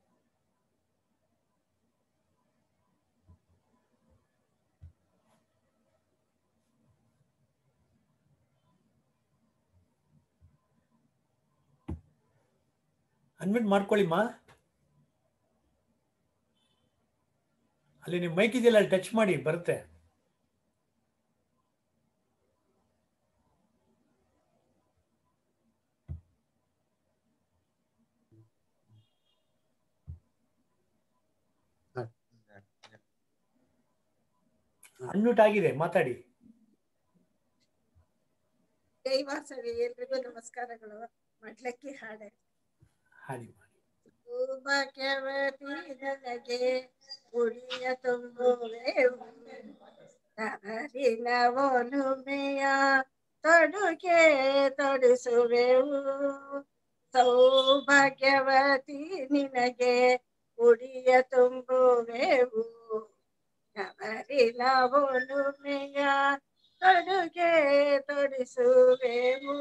ಅನ್ಮ್ಯೂಟ್ ಮಾಡ್ಕೊಳ್ಳಿಮ್ಮ ಅಲ್ಲಿ ನಿಮ್ಮ ಮೈಕ್ ಇದೆಯಲ್ಲ ಅಲ್ಲಿ ಟಚ್ ಮಾಡಿ ಬರುತ್ತೆ ಅನ್ಮ್ಯೂಟ್ ಆಗಿದೆ ಮಾತಾಡಿ ದೈವಾಸವಿ ಎಲ್ರಿಗೂ ನಮಸ್ಕಾರಗಳು ಮಡ್ಲಕ್ಕಿ ಹಾಡೆ ಹಾಡಿ ಭಾಗ್ಯವತಿ ನನಗೆ ಉಡಿಯ ತುಂಬುವೆವು ತವರಿನ ಒಲುಮೆಯ ತೊಡುಗೆ ತೊಡಿಸುವೆವು ಸೌಭಾಗ್ಯವತಿ ನಿನಗೆ ಉಡಿಯ ತುಂಬುವೆವು ತವರಿನ ಒಲುಮೆಯ ತೊಡುಗೆ ತೊಡಿಸುವೆವು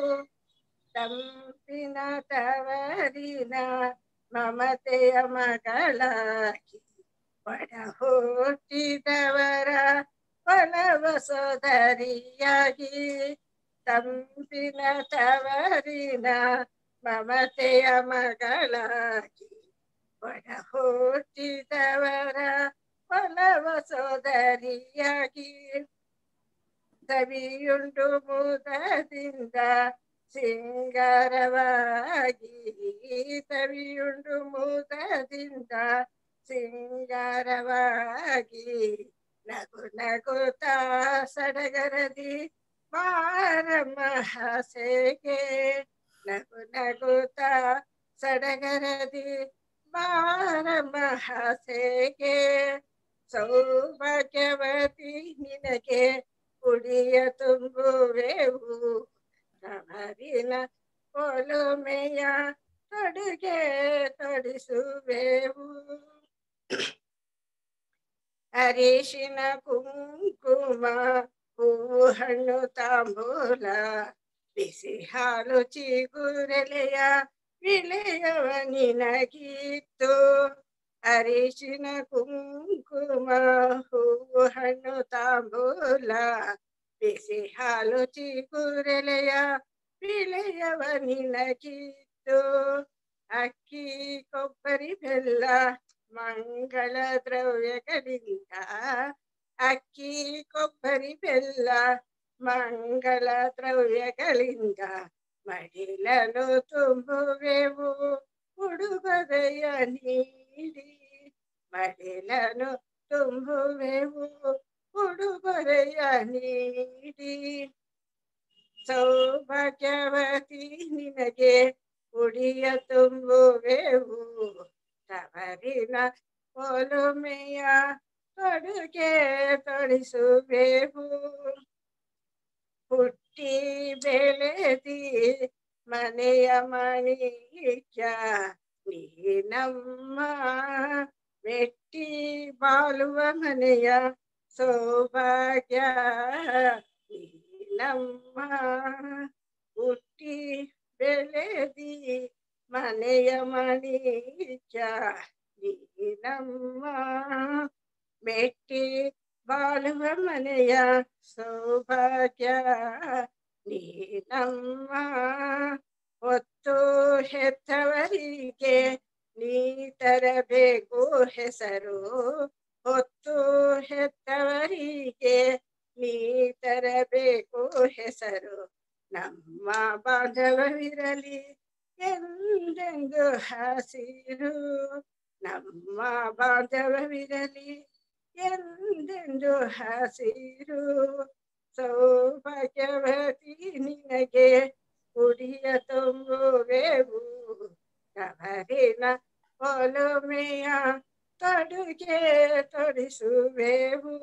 ತಂಪಿನ ತವರಿನ ಮಮತೆಯ ಮಗಳಾಗಿ ಒಡ ಹುಟ್ಟಿದವರ ಒಲವ ಸೋದರಿಯಾಗಿ ತಂಪಿನ ತವರಿನ ಮಮತೆಯ ಮಗಳಾಗಿ ಒಡ ಹುಟ್ಟಿದವರ ಒಲವ ಸೋದರಿಯಾಗಿ ಸವಿಯುಂಡು ಮುದದಿಂದ ಸಿಂಗಾರವಾಗಿ ಸವಿಯುಂಡು ಮುದದಿಂದ ಸಿಂಗಾರವಾಗಿ ನಗು ನಗುತ್ತಾ ಸಡಗರದಿ ಬಾರಮ್ಮ ಹಾಸೆಗೆ ನಗು ನಗುತ್ತಾ ಸಡಗರದಿ ಬಾರಮ್ಮ ಹಾಸೆಗೆ ಸೌಭಾಗ್ಯವತಿ ನಿನಗೆ ಕುಡಿಯ ತುಂಬುವೆವು ತವರಿನ ಒಲುಮೆಯ ತೊಡುಗೆ ತೊಡಿಸುವೆವು ಅರಿಶಿನ ಕುಂಕುಮ ಹೂವು ಹಣ್ಣು ತಾಂಬೂಲ ಬಿಸಿ ಹಾಲು ಚಿಗುರೆಲೆಯ ವಿಳೆಯವ ನಿನಗಿತ್ತು ಅರಿಶಿನ ಕುಂಕುಮ ಹೂವು ಹಣ್ಣು ತಾಂಬೂಲ ಬಿಸಿ ಹಾಲು ಚಿಗುರೆಲೆಯ ವಿಳೆಯವ ನಿನಗಿತ್ತು ಅಕ್ಕಿ ಕೊಬ್ಬರಿ ಬೆಲ್ಲ ಮಂಗಳ ದ್ರವ್ಯಗಳಿಂದ ಅಕ್ಕಿ ಕೊಬ್ಬರಿ ಬೆಲ್ಲ ಮಂಗಳ ದ್ರವ್ಯಗಳಿಂದ ಮಡಿಲನು ತುಂಬುವೆವು ಉಡುಗೊರೆಯ ನೀಡಿ ಮಡಿಲನು ತುಂಬುವೆವು ಉಡುಗೊರೆಯ ನೀಡಿ ಸೌಭಾಗ್ಯವತಿ ನಿನಗೆ ಉಡಿಯ ತುಂಬುವೆವು ತವರಿನ ಒಲುಮೆಯ ತೊಡುಗೆ ತೊಡಿಸುವೆವು ಹುಟ್ಟಿ ಬೆಳೆದಿ ಮನೆಯ ಮಣಿಯ ನೀನಮ್ಮ ಮೆಟ್ಟಿ ಬಾಳುವ ಮನೆಯ ಸೌಭಾಗ್ಯ ನೀನಮ್ಮ ಹುಟ್ಟಿ ಬೆಳೆದಿ ಮನೆಯ ಮಣಿಯ ನೀನಮ್ಮ ಮೆಟ್ಟಿ ಬಾಳುವ ಮನೆಯ ಸೌಭಾಗ್ಯ ನೀನಮ್ಮ ಹೊತ್ತು ಹೆತ್ತವರಿಗೆ ನೀ ತರಬೇಕು ಹೆಸರು ಹೊತ್ತು ಹೆತ್ತವರಿಗೆ ನೀ ತರಬೇಕು ಹೆಸರು ನಮ್ಮ ಬಾಂಧವವಿರಲಿ ಎಂದೆಂದು ಹಸಿರು ನಮ್ಮ ಬಾಂಧವವಿರಲಿ ಎಂದೆಂದು ಹಸಿರು ಸೌಭಾಗ್ಯವತಿ ನಿನಗೆ ಕುಡಿಯ ತುಂಬುವೆವು ಕವರಿನ ಒಲುಮೆಯ ತೊಡುಗೆ ತೊಡಿಸುವೆವು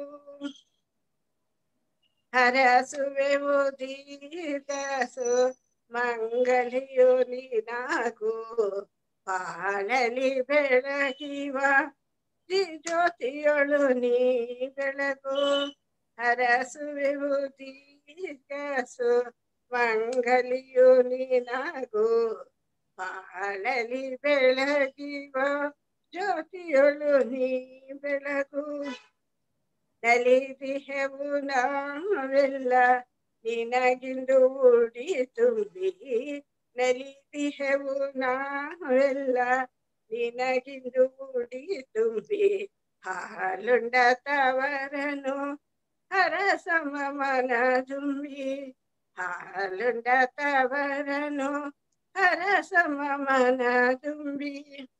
ಹರಸುವೆವು ದೀರ್ಘಸು ಮಂಗಲಿಯು ನೀನಾಗು ಬಾಳಲಿ ಬೆಳಗಿವ ಜ್ಯೋತಿಯೊಳು ನೀ ಬೆಳಗು ಹರಸುವೆವು ದೀರ್ಘಸು ಮಂಗಲಿಯು ನೀನಾಗು ಬಾಳಲಿ ಬೆಳಗಿವ ಜ್ಯೋತಿಯೊಳು ನೀ ಬೆಳಗು ನಲಿದಿಹೆವು ನಾವೆಲ್ಲ ನಿನಗಿಂದು ಉಡಿ ತುಂಬಿ ನಲಿದಿಹೆವು ನಾವೆಲ್ಲ ನಿನಗಿಂದು ಉಡಿ ತುಂಬಿ ಹಾಲುಂಡ ತವರನು ಹರಸಮ ಮನ ತುಂಬಿ ಹಾಲುಂಡ ತವರನು ಹರಸಮ ಮನ ತುಂಬಿ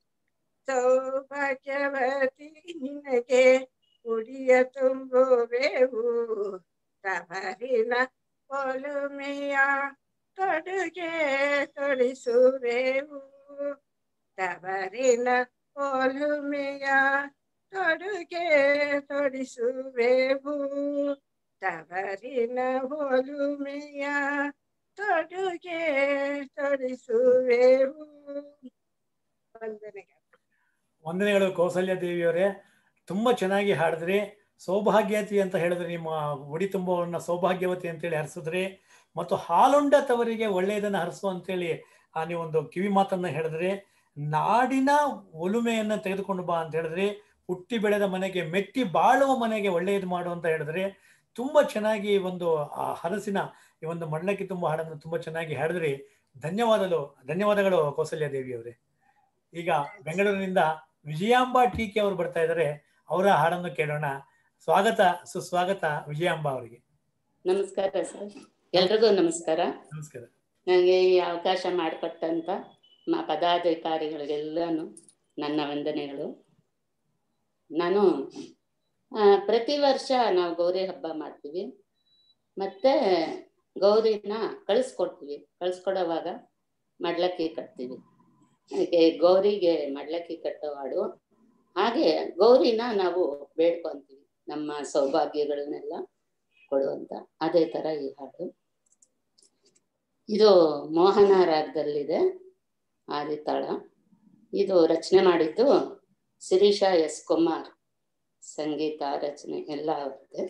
ಸೌಭಾಗ್ಯವತಿ ನಿನಗೆ ಉಡಿಯ ತುಂಬುವೆವು ತವರಿನ ಒಲುಮೆಯ ತೊಡುಗೆ ತೊಡಿಸುವೆವು ತವರಿನ ಒಲುಮೆಯ ತೊಡುಗೆ ತೊಡಿಸುವೆವು ತವರಿನ ಒಲುಮೆಯ ತೊಡುಗೆ ತೊಡಿಸುವೆವು ವಂದನೆಗಳು ವಂದನೆಗಳು ಕೌಸಲ್ಯ ದೇವಿಯವರೇ ತುಂಬ ಚೆನ್ನಾಗಿ ಹಾಡಿದ್ರಿ ಸೌಭಾಗ್ಯವತಿ ಅಂತ ಹೇಳಿದ್ರೆ ನಿಮ್ಮ ಉಡಿ ತುಂಬುವವನ್ನ ಸೌಭಾಗ್ಯವತಿ ಅಂತೇಳಿ ಹರಿಸಿದ್ರಿ ಮತ್ತು ಹಾಲುಂಡ ತವರಿಗೆ ಒಳ್ಳೆಯದನ್ನು ಹರಿಸು ಅಂತೇಳಿ ಆ ನೀವೊಂದು ಕಿವಿ ಮಾತನ್ನ ಹೇಳಿದ್ರಿ ನಾಡಿನ ಒಲುಮೆಯನ್ನ ತೆಗೆದುಕೊಂಡು ಬಾ ಅಂತ ಹೇಳಿದ್ರಿ ಹುಟ್ಟಿ ಬೆಳೆದ ಮನೆಗೆ ಮೆಟ್ಟಿ ಬಾಳುವ ಮನೆಗೆ ಒಳ್ಳೆಯದು ಮಾಡು ಅಂತ ಹೇಳಿದ್ರಿ ತುಂಬಾ ಚೆನ್ನಾಗಿ ಈ ಒಂದು ಆ ಹರಸಿನ ಈ ಒಂದು ಮಣ್ಣಕ್ಕೆ ತುಂಬ ಹಾಡನ್ನು ತುಂಬಾ ಚೆನ್ನಾಗಿ ಹಾಡಿದ್ರಿ ಧನ್ಯವಾದಗಳು ಧನ್ಯವಾದಗಳು ಕೌಸಲ್ಯ ದೇವಿ ಅವರೇ ಈಗ ಬೆಂಗಳೂರಿನಿಂದ ವಿಜಯಾಂಬಾ ಟೀಕೆ ಅವರು ಬರ್ತಾ ಇದ್ದಾರೆ ಅವರ ಹಾಡನ್ನು ಕೇಳೋಣ ಸ್ವಾಗತ ಸುಸ್ವಾಗತ ವಿಜಯಾಂಬಾ ಅವರಿಗೆ ನಮಸ್ಕಾರ ಸರ್ ಎಲ್ರಿಗೂ ನಮಸ್ಕಾರ ನಮಸ್ಕಾರ ನನಗೆ ಈ ಅವಕಾಶ ಮಾಡಿಕೊಟ್ಟಂತ ಮ ಪದಾಧಿಕಾರಿಗಳಿಗೆಲ್ಲನೂ ನನ್ನ ವಂದನೆಗಳು ನಾನು ಆ, ಪ್ರತಿ ವರ್ಷ ನಾವು ಗೌರಿ ಹಬ್ಬ ಮಾಡ್ತೀವಿ ಮತ್ತೆ ಗೌರಿನ ಕಳಿಸ್ಕೊಡ್ತೀವಿ ಕಳಿಸ್ಕೊಡೋವಾಗ ಮಡ್ಲಕ್ಕಿ ಕಟ್ತೀವಿ ಹಾಗೆ ಗೌರಿಗೆ ಮಡ್ಲಕ್ಕಿ ಕಟ್ಟೋ ಹಾಡು ಹಾಗೆ ಗೌರಿನ ನಾವು ಬೇಡ್ಕೊಂತೀವಿ ನಮ್ಮ ಸೌಭಾಗ್ಯಗಳನ್ನೆಲ್ಲ ಕೊಡುವಂತ ಅದೇ ತರ ಈ ಹಾಡು ಇದು ಮೋಹನ ರಾಗದಲ್ಲಿದೆ ಆದಿತಾಳ ಇದು ರಚನೆ ಮಾಡಿದ್ದು ಶಿರೀಷಾ ಎಸ್ ಕುಮಾರ್ ಸಂಗೀತ ರಚನೆ ಎಲ್ಲ ಅವ್ರದ್ದೇ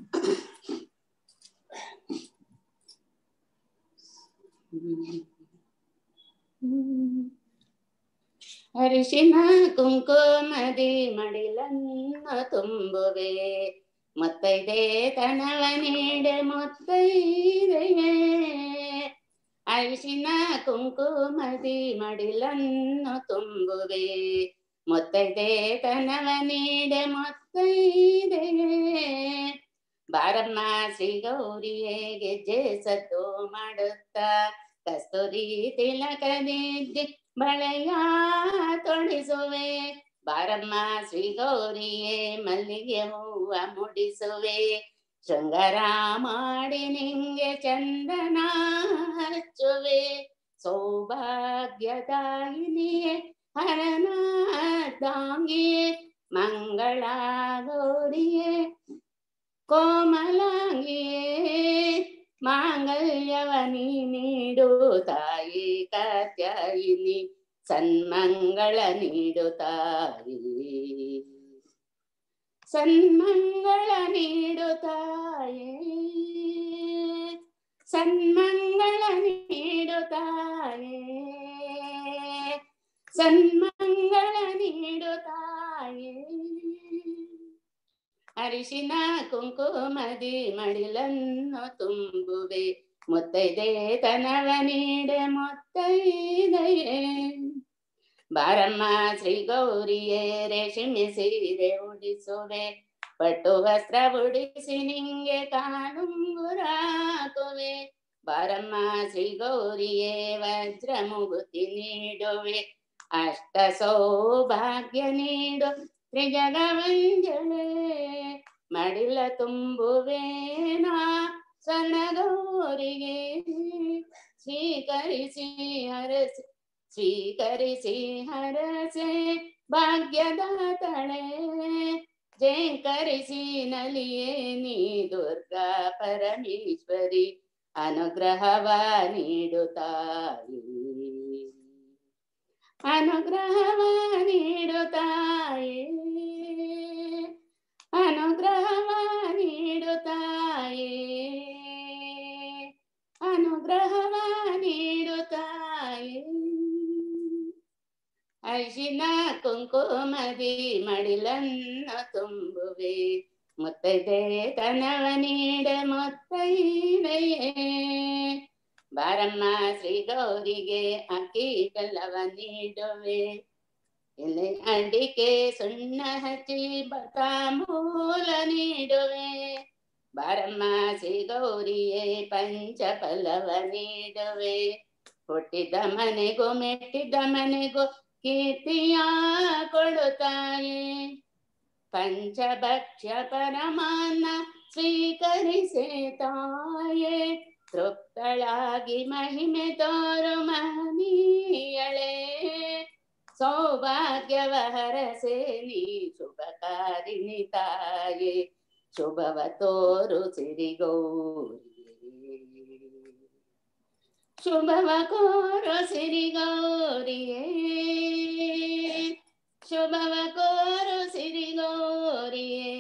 ಅರಿಶಿನ ಕುಂಕುಮದಿ ಮಡಿಲನ್ನು ತುಂಬುವೆ ಮುತ್ತೈದೆ ತನವ ನೀಡೆ ಮುತ್ತೈದೆಯೇ ಅರಿಶಿನ ಕುಂಕುಮದಿ ಮಡಿಲನ್ನು ತುಂಬುವೆ ಮುತ್ತೈದೆ ತನವ ನೀಡೆ ಮುತ್ತೈದೆಯೇ ಬಾರಮ್ಮ ಶ್ರೀ ಗೌರಿಯೇ ಗೆಜ್ಜೆ ಸದ್ದು ಮಾಡುತ್ತಾ ಕಸ್ತೂರಿ ತಿಲಕದಿದ್ದಿ ಬಳೆಯ ತೊಡಿಸುವೆ ಬಾರಮ್ಮ ಶ್ರೀ ಗೌರಿಯೇ ಮಲ್ಲಿಗೆ ಹೂವ ಮುಡಿಸುವೆ ಶೃಂಗಾರ ಮಾಡಿ ನಿಂಗೆ ಚಂದನ ಹಚ್ಚುವೆ ಸೌಭಾಗ್ಯದಾಯಿನಿಯೇ ಹರನಾದಾಂಗಿಯೇ ಮಂಗಳ ಗೌರಿಯೇ ಕೋಮಲಾಂಗಿಯೇ ಮಾಂಗಲ್ಯವನಿ ನೀಡು ತಾಯಿ ಕಾತ್ಯಾಯಿನಿ ಸನ್ಮಂಗಳ ನೀಡು ತಾಯಿ ಸನ್ಮಂಗಳ ನೀಡು ತಾಯೇ ಸನ್ಮಂಗಳ ನೀಡು ತಾಯೇ ಸನ್ಮಂಗಳ ನೀಡು ತಾಯೇ ಅರಿಶಿನ ಕುಂಕುಮದಿ ಮಡಿಲನ್ನು ತುಂಬುವೆ ಮುತ್ತೈದೆ ತನವ ನೀಡೆ ಮುತ್ತೈದೆಯೇ ಬಾರಮ್ಮ ಶ್ರೀ ಗೌರಿಯೇ ರೇಷ್ಮೆ ಸೀರೆ ಉಡಿಸುವೆ ಪಟ್ಟು ವಸ್ತ್ರ ಉಡಿಸಿ ನಿಂಗೆ ಕಾಣುಂಗುರ ಹಾಕುವೆ ಬಾರಮ್ಮ ಶ್ರೀ ಗೌರಿಯೇ ವಜ್ರ ಮುಗುತಿ ನೀಡುವೆ ಅಷ್ಟ ಸೌಭಾಗ್ಯ ನೀಡು ತ್ರಿಜಗವಂಜಳೆ ಮಡಿಲ ತುಂಬುವೇನಾ ಸಣ್ಣಗೌರಿಗೆ ಸ್ವೀಕರಿಸಿ ಹರಸಿ ಸ್ವೀಕರಿಸಿ ಹರಸೆ ಭಾಗ್ಯದ ತಳೆ ಜೇಂಕರಿಸಿ ನಲಿಯೇ ನೀ ದುರ್ಗಾ ಪರಮೇಶ್ವರಿ ಅನುಗ್ರಹವ ನೀಡು ತಾಯಿ ಅನುಗ್ರಹವ ನೀಡು ತಾಯಿ ಅನುಗ್ರಹವ ನೀಡು ತಾಯಿ ಅನುಗ್ರಹವ ನೀಡು ತಾಯಿ ಅರಿಶಿನ ಕುಂಕುಮದಿ ಮಡಿಲನ್ನು ತುಂಬುವೆ ಮುತ್ತೈದೆ ತನವ ನೀಡ ಮುತ್ತೈದೆಯೇ ಬಾರಮ್ಮ ಶ್ರೀ ಗೌರಿಗೆ ಅಕ್ಕಿ ಬೆಲ್ಲವ ನೀಡುವೆ ಎಲೆ ಅಡಿಕೆ ಸುಣ್ಣ ಹಚ್ಚಿ ಬತಾಮೂಲ ನೀಡುವೆ ಬಾರಮ್ಮ ಶ್ರೀ ಗೌರಿಯೇ ಪಂಚ ಫಲವ ನೀಡುವೆ ಹುಟ್ಟಿದ ಮನೆಗೂ ಮೆಟ್ಟಿದ ಮನೆಗೂ ಕೀರ್ತಿಯ ಕೊಡುತ್ತಾಯೇ ಪಂಚಭಕ್ಷ್ಯ ಪರಮಾನ್ನ ಸ್ವೀಕರಿಸೆ ತಾಯೇ ತೃಪ್ತಳಾಗಿ ಮಹಿಮೆ ತೋರು ಮಹನೀಯಳೆ ಸೌಭಾಗ್ಯವ ಹರಸೆ ನೀ ಶುಭಕಾರಿಣಿ ತಾಯೇ ಶುಭವ ತೋರು ಸಿರಿಗೌರಿ ಶುಭವ ಕೋರು ಸಿರಿಗೌರಿಯೇ ಶುಭವ ಕೋರು ಸಿರಿಗೌರಿಯೇ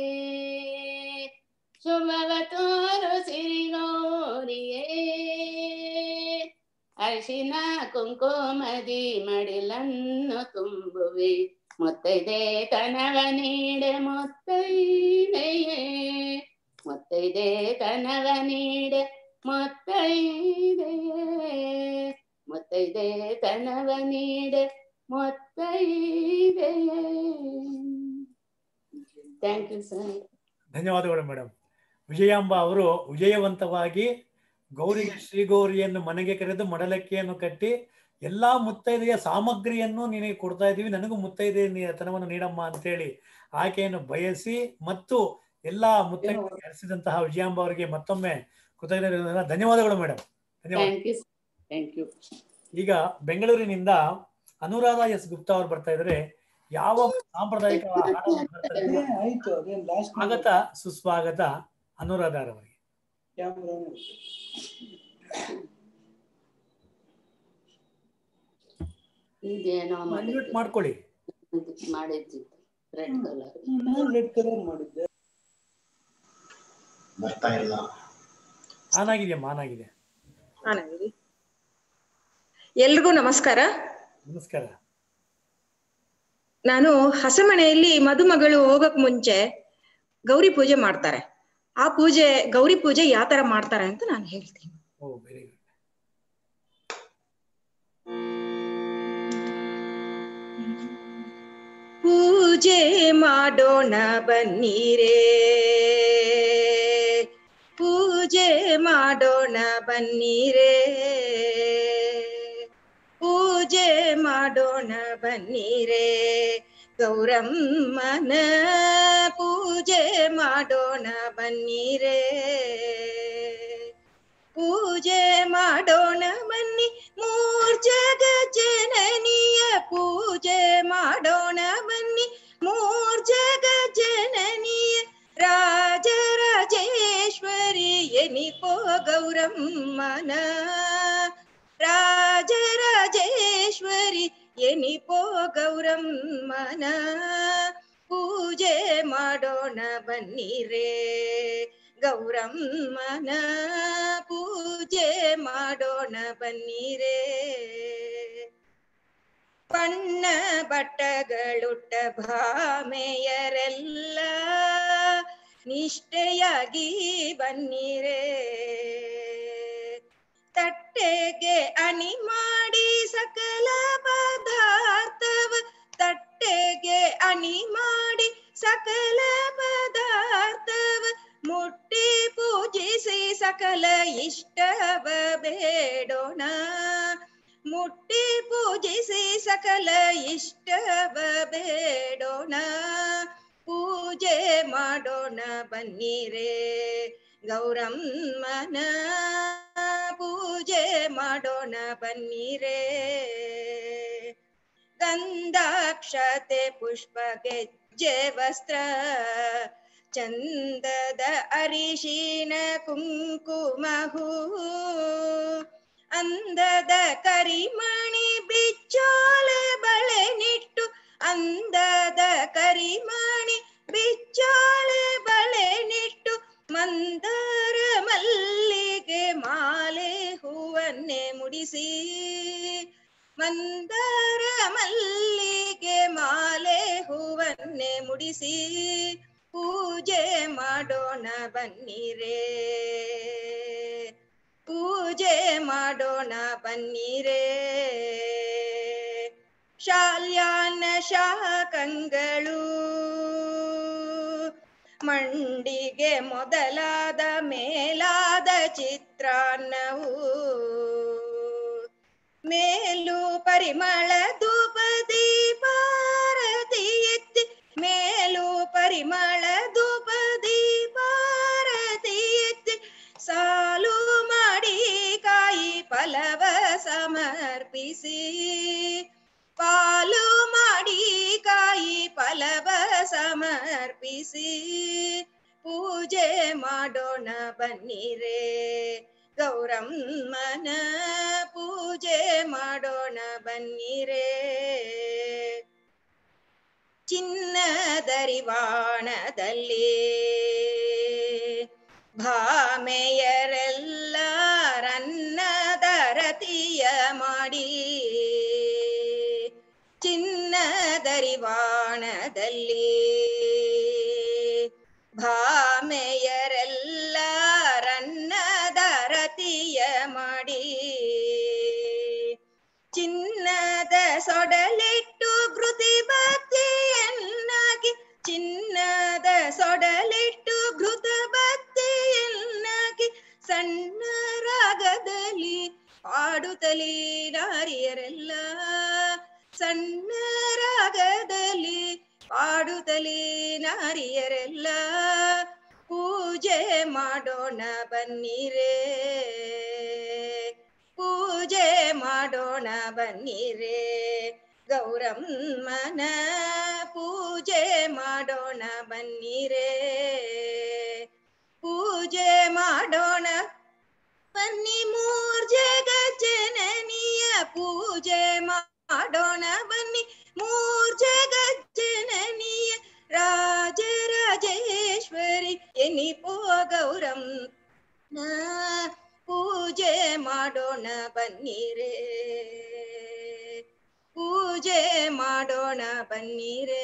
ಶುಭವ ತೋರು ಸಿರಿಗೌರಿಯೇ ಅರಿಶಿನ ಕುಂಕುಮದಿ ಮಡಿಲನ್ನು ತುಂಬುವೆ ಮುತ್ತೈದೆ ತನವ ನೀಡೆ ಮುತ್ತೈದೆಯೇ ಮುತ್ತೈದೆ ತನವ ನೀಡೆ ಮುತ್ತೈದೆಯೇ ಮುತ್ತೈದೆ ತನವ ನೀಡೆ ಮುತ್ತೈದೆಯೇ ಥ್ಯಾಂಕ್ ಯು ಸರ್ ಧನ್ಯವಾದಗಳು ಮೇಡಮ್ ವಿಜಯಾಂಬ ಅವರು ವಿಜಯವಂತವಾಗಿ ಗೌರಿಗೆ ಶ್ರೀಗೌರಿಯನ್ನು ಮನೆಗೆ ಕರೆದು ಮಡಲಕ್ಕಿಯನ್ನು ಕಟ್ಟಿ ಎಲ್ಲಾ ಮುತ್ತೈದೆಯ ಸಾಮಗ್ರಿಯನ್ನು ನಿನಗೆ ಕೊಡ್ತಾ ಇದ್ದೀವಿ ನನಗೂ ಮುತ್ತೈದೆಯ ತನವನ್ನು ನೀಡಮ್ಮ ಅಂತೇಳಿ ಆಕೆಯನ್ನು ಬಯಸಿ ಮತ್ತು ಎಲ್ಲಾ ಮುತ್ತೈದೆ ಹರಿಸಿದಂತಹ ವಿಜಯಾಂಬ ಅವರಿಗೆ ಮತ್ತೊಮ್ಮೆ ಕೃತಜ್ಞ ಧನ್ಯವಾದಗಳು ಮೇಡಮ್ ಧನ್ಯವಾದ ಥ್ಯಾಂಕ್ ಯು ಥ್ಯಾಂಕ್ ಯು ಈಗ ಬೆಂಗಳೂರಿನಿಂದ ಅನುರಾಧ ಎಸ್ ಗುಪ್ತಾ ಅವರು ಬರ್ತಾ ಇದ್ದಾರೆ ಯಾವ ಸಾಂಪ್ರದಾಯಿಕ ಹಾಡನ್ನು ಹಾಡ್ತಾರೆ ಅಂತ ಸ್ವಾಗತ ಸುಸ್ವಾಗತ ಅನುರಾಧ ಅವರಿಗೆ ಇದೇನೋ ಅನ್ಮ್ಯೂಟ್ ಮಾಡ್ಕೊಳ್ಳಿ ಮಾಡಿದ್ದಿತ್ತು ರೆಡ್ ಕಲರ್ ರೆಡ್ ಕಲರ್ ಮಾಡಿದ್ದೆ ಬರ್ತಾ ಇಲ್ಲ ಆನ್ ಆಗಿದೆಯಮ್ಮ ಆನ್ ಆಗಿದೆ ಆನಂದಿ ಎಲ್ರಿಗೂ ನಮಸ್ಕಾರ ನಮಸ್ಕಾರ ನಾನು ಹಸಮಣೆಯಲ್ಲಿ ಮದುಮಗಳು ಹೋಗಕ್ ಮುಂಚೆ ಗೌರಿ ಪೂಜೆ ಮಾಡ್ತಾರೆ ಆ ಪೂಜೆ ಗೌರಿ ಪೂಜೆ ಯಾವ ತರ ಮಾಡ್ತಾರೆ ಅಂತ ನಾನು ಹೇಳ್ತೀನಿ ಓ ವೆರಿ ಗುಡ್ ಪೂಜೆ ಮಾಡೋಣ ಬನ್ನೀರೇ ಪೂಜೆ ಮಾಡೋಣ ಬನ್ನೀರೇ ಪೂಜೆ ಮಾಡೋಣ ಬನ್ನೀರೇ ಗೌರಮ್ಮನ ಪೂಜೆ ಮಾಡೋಣ ಬನ್ನೀರೇ ಪೂಜೆ ಮಾಡೋಣ ಬನ್ನಿ ಮೂರ್ ಜಗ ಜನನಿಯ ಪೂಜೆ ಮಾಡೋಣ ಬನ್ನಿ ಮೂರ್ ಜಗ ಜನನಿಯ ರಾಜರಾಜೇಶ್ವರಿ ಎನಿಪೋ ಗೌರಮ್ಮನ ರಾಜರಾಜೇಶ್ವರಿ ಎನಿಪೋ ಗೌರಮ್ಮನ ಪೂಜೆ ಮಾಡೋಣ ಬನ್ನಿರೇ ಗೌರಮ್ಮನ ಪೂಜೆ ಮಾಡೋಣ ಬನ್ನಿರೇ ಬಣ್ಣ ಬಟ್ಟಗಳುಟ್ಟ ಭಾಮೆಯರೆಲ್ಲ ನಿಷ್ಠೆಯಾಗಿ ಬನ್ನಿರೇ ತಟ್ಟೆಗೆ ಅಣಿ ಮಾಡಿ ಸಕಲ ಪದಾರ್ಥವ ತಟ್ಟೆಗೆ ಅಣಿ ಮಾಡಿ ಸಕಲ ಪದಾರ್ಥವ ಮುಟ್ಟಿ ಪೂಜಿಸಿ ಸಕಲ ಇಷ್ಟವ ಬೇಡೋಣ ಮುಟ್ಟಿ ಪೂಜಿಸಿ ಸಕಲ ಇಷ್ಟವ ಬೇಡೋಣ ಪೂಜೆ ಮಾಡೋಣ ಬನ್ನಿರೇ ಗೌರಮ್ಮನ ಪೂಜೆ ಮಾಡೋಣ ಬನ್ನಿರೇ ಗಂಧಾಕ್ಷತೆ ಪುಷ್ಪ ಗೆಜ್ಜೆ ವಸ್ತ್ರ ಚಂದದ ಅರಿಶಿನ ಕುಂಕುಮಹೂ ಅಂದದ ಕರಿಮಣಿ ಬಿಚ್ಚೋಲೆ ಬಳೆ ನಿಟ್ಟು ಅಂದದ ಕರಿಮಣಿ ಬಿಚ್ಚೋಲೆ ಬಳೆ ನಿಟ್ಟು ಮಂದರ ಮಲ್ಲಿಗೆ ಮಾಲೆ ಹೂವನ್ನೇ ಮುಡಿಸಿ ಮಂದರ ಮಲ್ಲಿಗೆ ಮಾಲೆ ಹೂವನ್ನೇ ಮುಡಿಸಿ ಪೂಜೆ ಮಾಡೋಣ ಬನ್ನಿರೇ ಪೂಜೆ ಮಾಡೋಣ ಬನ್ನಿರೇ ಶಾಲ್ಯಾನ ಶಾಕಂಗಳು ಮಂಡಿಗೆ ಮೊದಲಾದ ಮೇಲಾದ ಚಿತ್ರಾನ್ನವು ಮೇಲು ಪರಿಮಳ ಧೂಪ ದೀಪಾರತಿ ಎತ್ತಿ ಮೇಲು ಪರಿಮಳ ಧೂಪ ದೀಪಾರತಿ ಎತ್ತಿ ಸಾಲು ಮಾಡಿ ಕಾಯಿ ಫಲವ ಸಮರ್ಪಿಸಿ ಪಾಲು ಮಾಡಿ ಕಾಯಿ ಫಲವ ಸಮರ್ಪಿಸಿ ಪೂಜೆ ಮಾಡೋಣ ಬನ್ನಿರೇ ಗೌರಮ್ಮನ ಪೂಜೆ ಮಾಡೋಣ ಬನ್ನಿರೇ ಚಿನ್ನದರಿವಾಣದಲ್ಲಿ ಭಾಮೆಯರೆಲ್ಲ ರನ್ನದರತಿಯ ಮಾಡಿ ಚಿನ್ನದರಿವಾಣದಲ್ಲಿ ಭಾಮೆಯರೆಲ್ಲ ರನ್ನದರತಿಯ ಮಾಡಿ ಚಿನ್ನದ ಸೊಡಲಿಟ್ಟು ಘೃತಿ ಭಕ್ತಿಯನ್ನಾಗಿ ಚಿನ್ನದ ಸೊಡಲಿಟ್ಟು ಘೃತ ಭಕ್ತಿಯನ್ನಾಗಿ ಸಣ್ಣ ನಾರಿಯರೆಲ್ಲ ಸಣ್ಣ ರಾಗದಲ್ಲಿ ಪಾಡುತ್ತಲೇ ನಾರಿಯರೆಲ್ಲ ಪೂಜೆ ಮಾಡೋಣ ಬನ್ನಿರೇ ಪೂಜೆ ಮಾಡೋಣ ಬನ್ನಿರೇ ಗೌರಮ್ಮನ ಪೂಜೆ ಮಾಡೋಣ ಬನ್ನಿರೇ ಪೂಜೆ ಮಾಡೋಣ ಬನ್ನಿ ಮೂರ್ ಜಗ ಜನನಿಯ ಪೂಜೆ ಮಾಡೋಣ ಬನ್ನಿ ಮೂರ್ ಜಗ ಜನನಿಯ ರಾಜರಾಜೇಶ್ವರಿ ಎನಿಪೋ ಗೌರಂ ಪೂಜೆ ಮಾಡೋಣ ಬನ್ನಿರೇ ಪೂಜೆ ಮಾಡೋಣ ಬನ್ನಿರೇ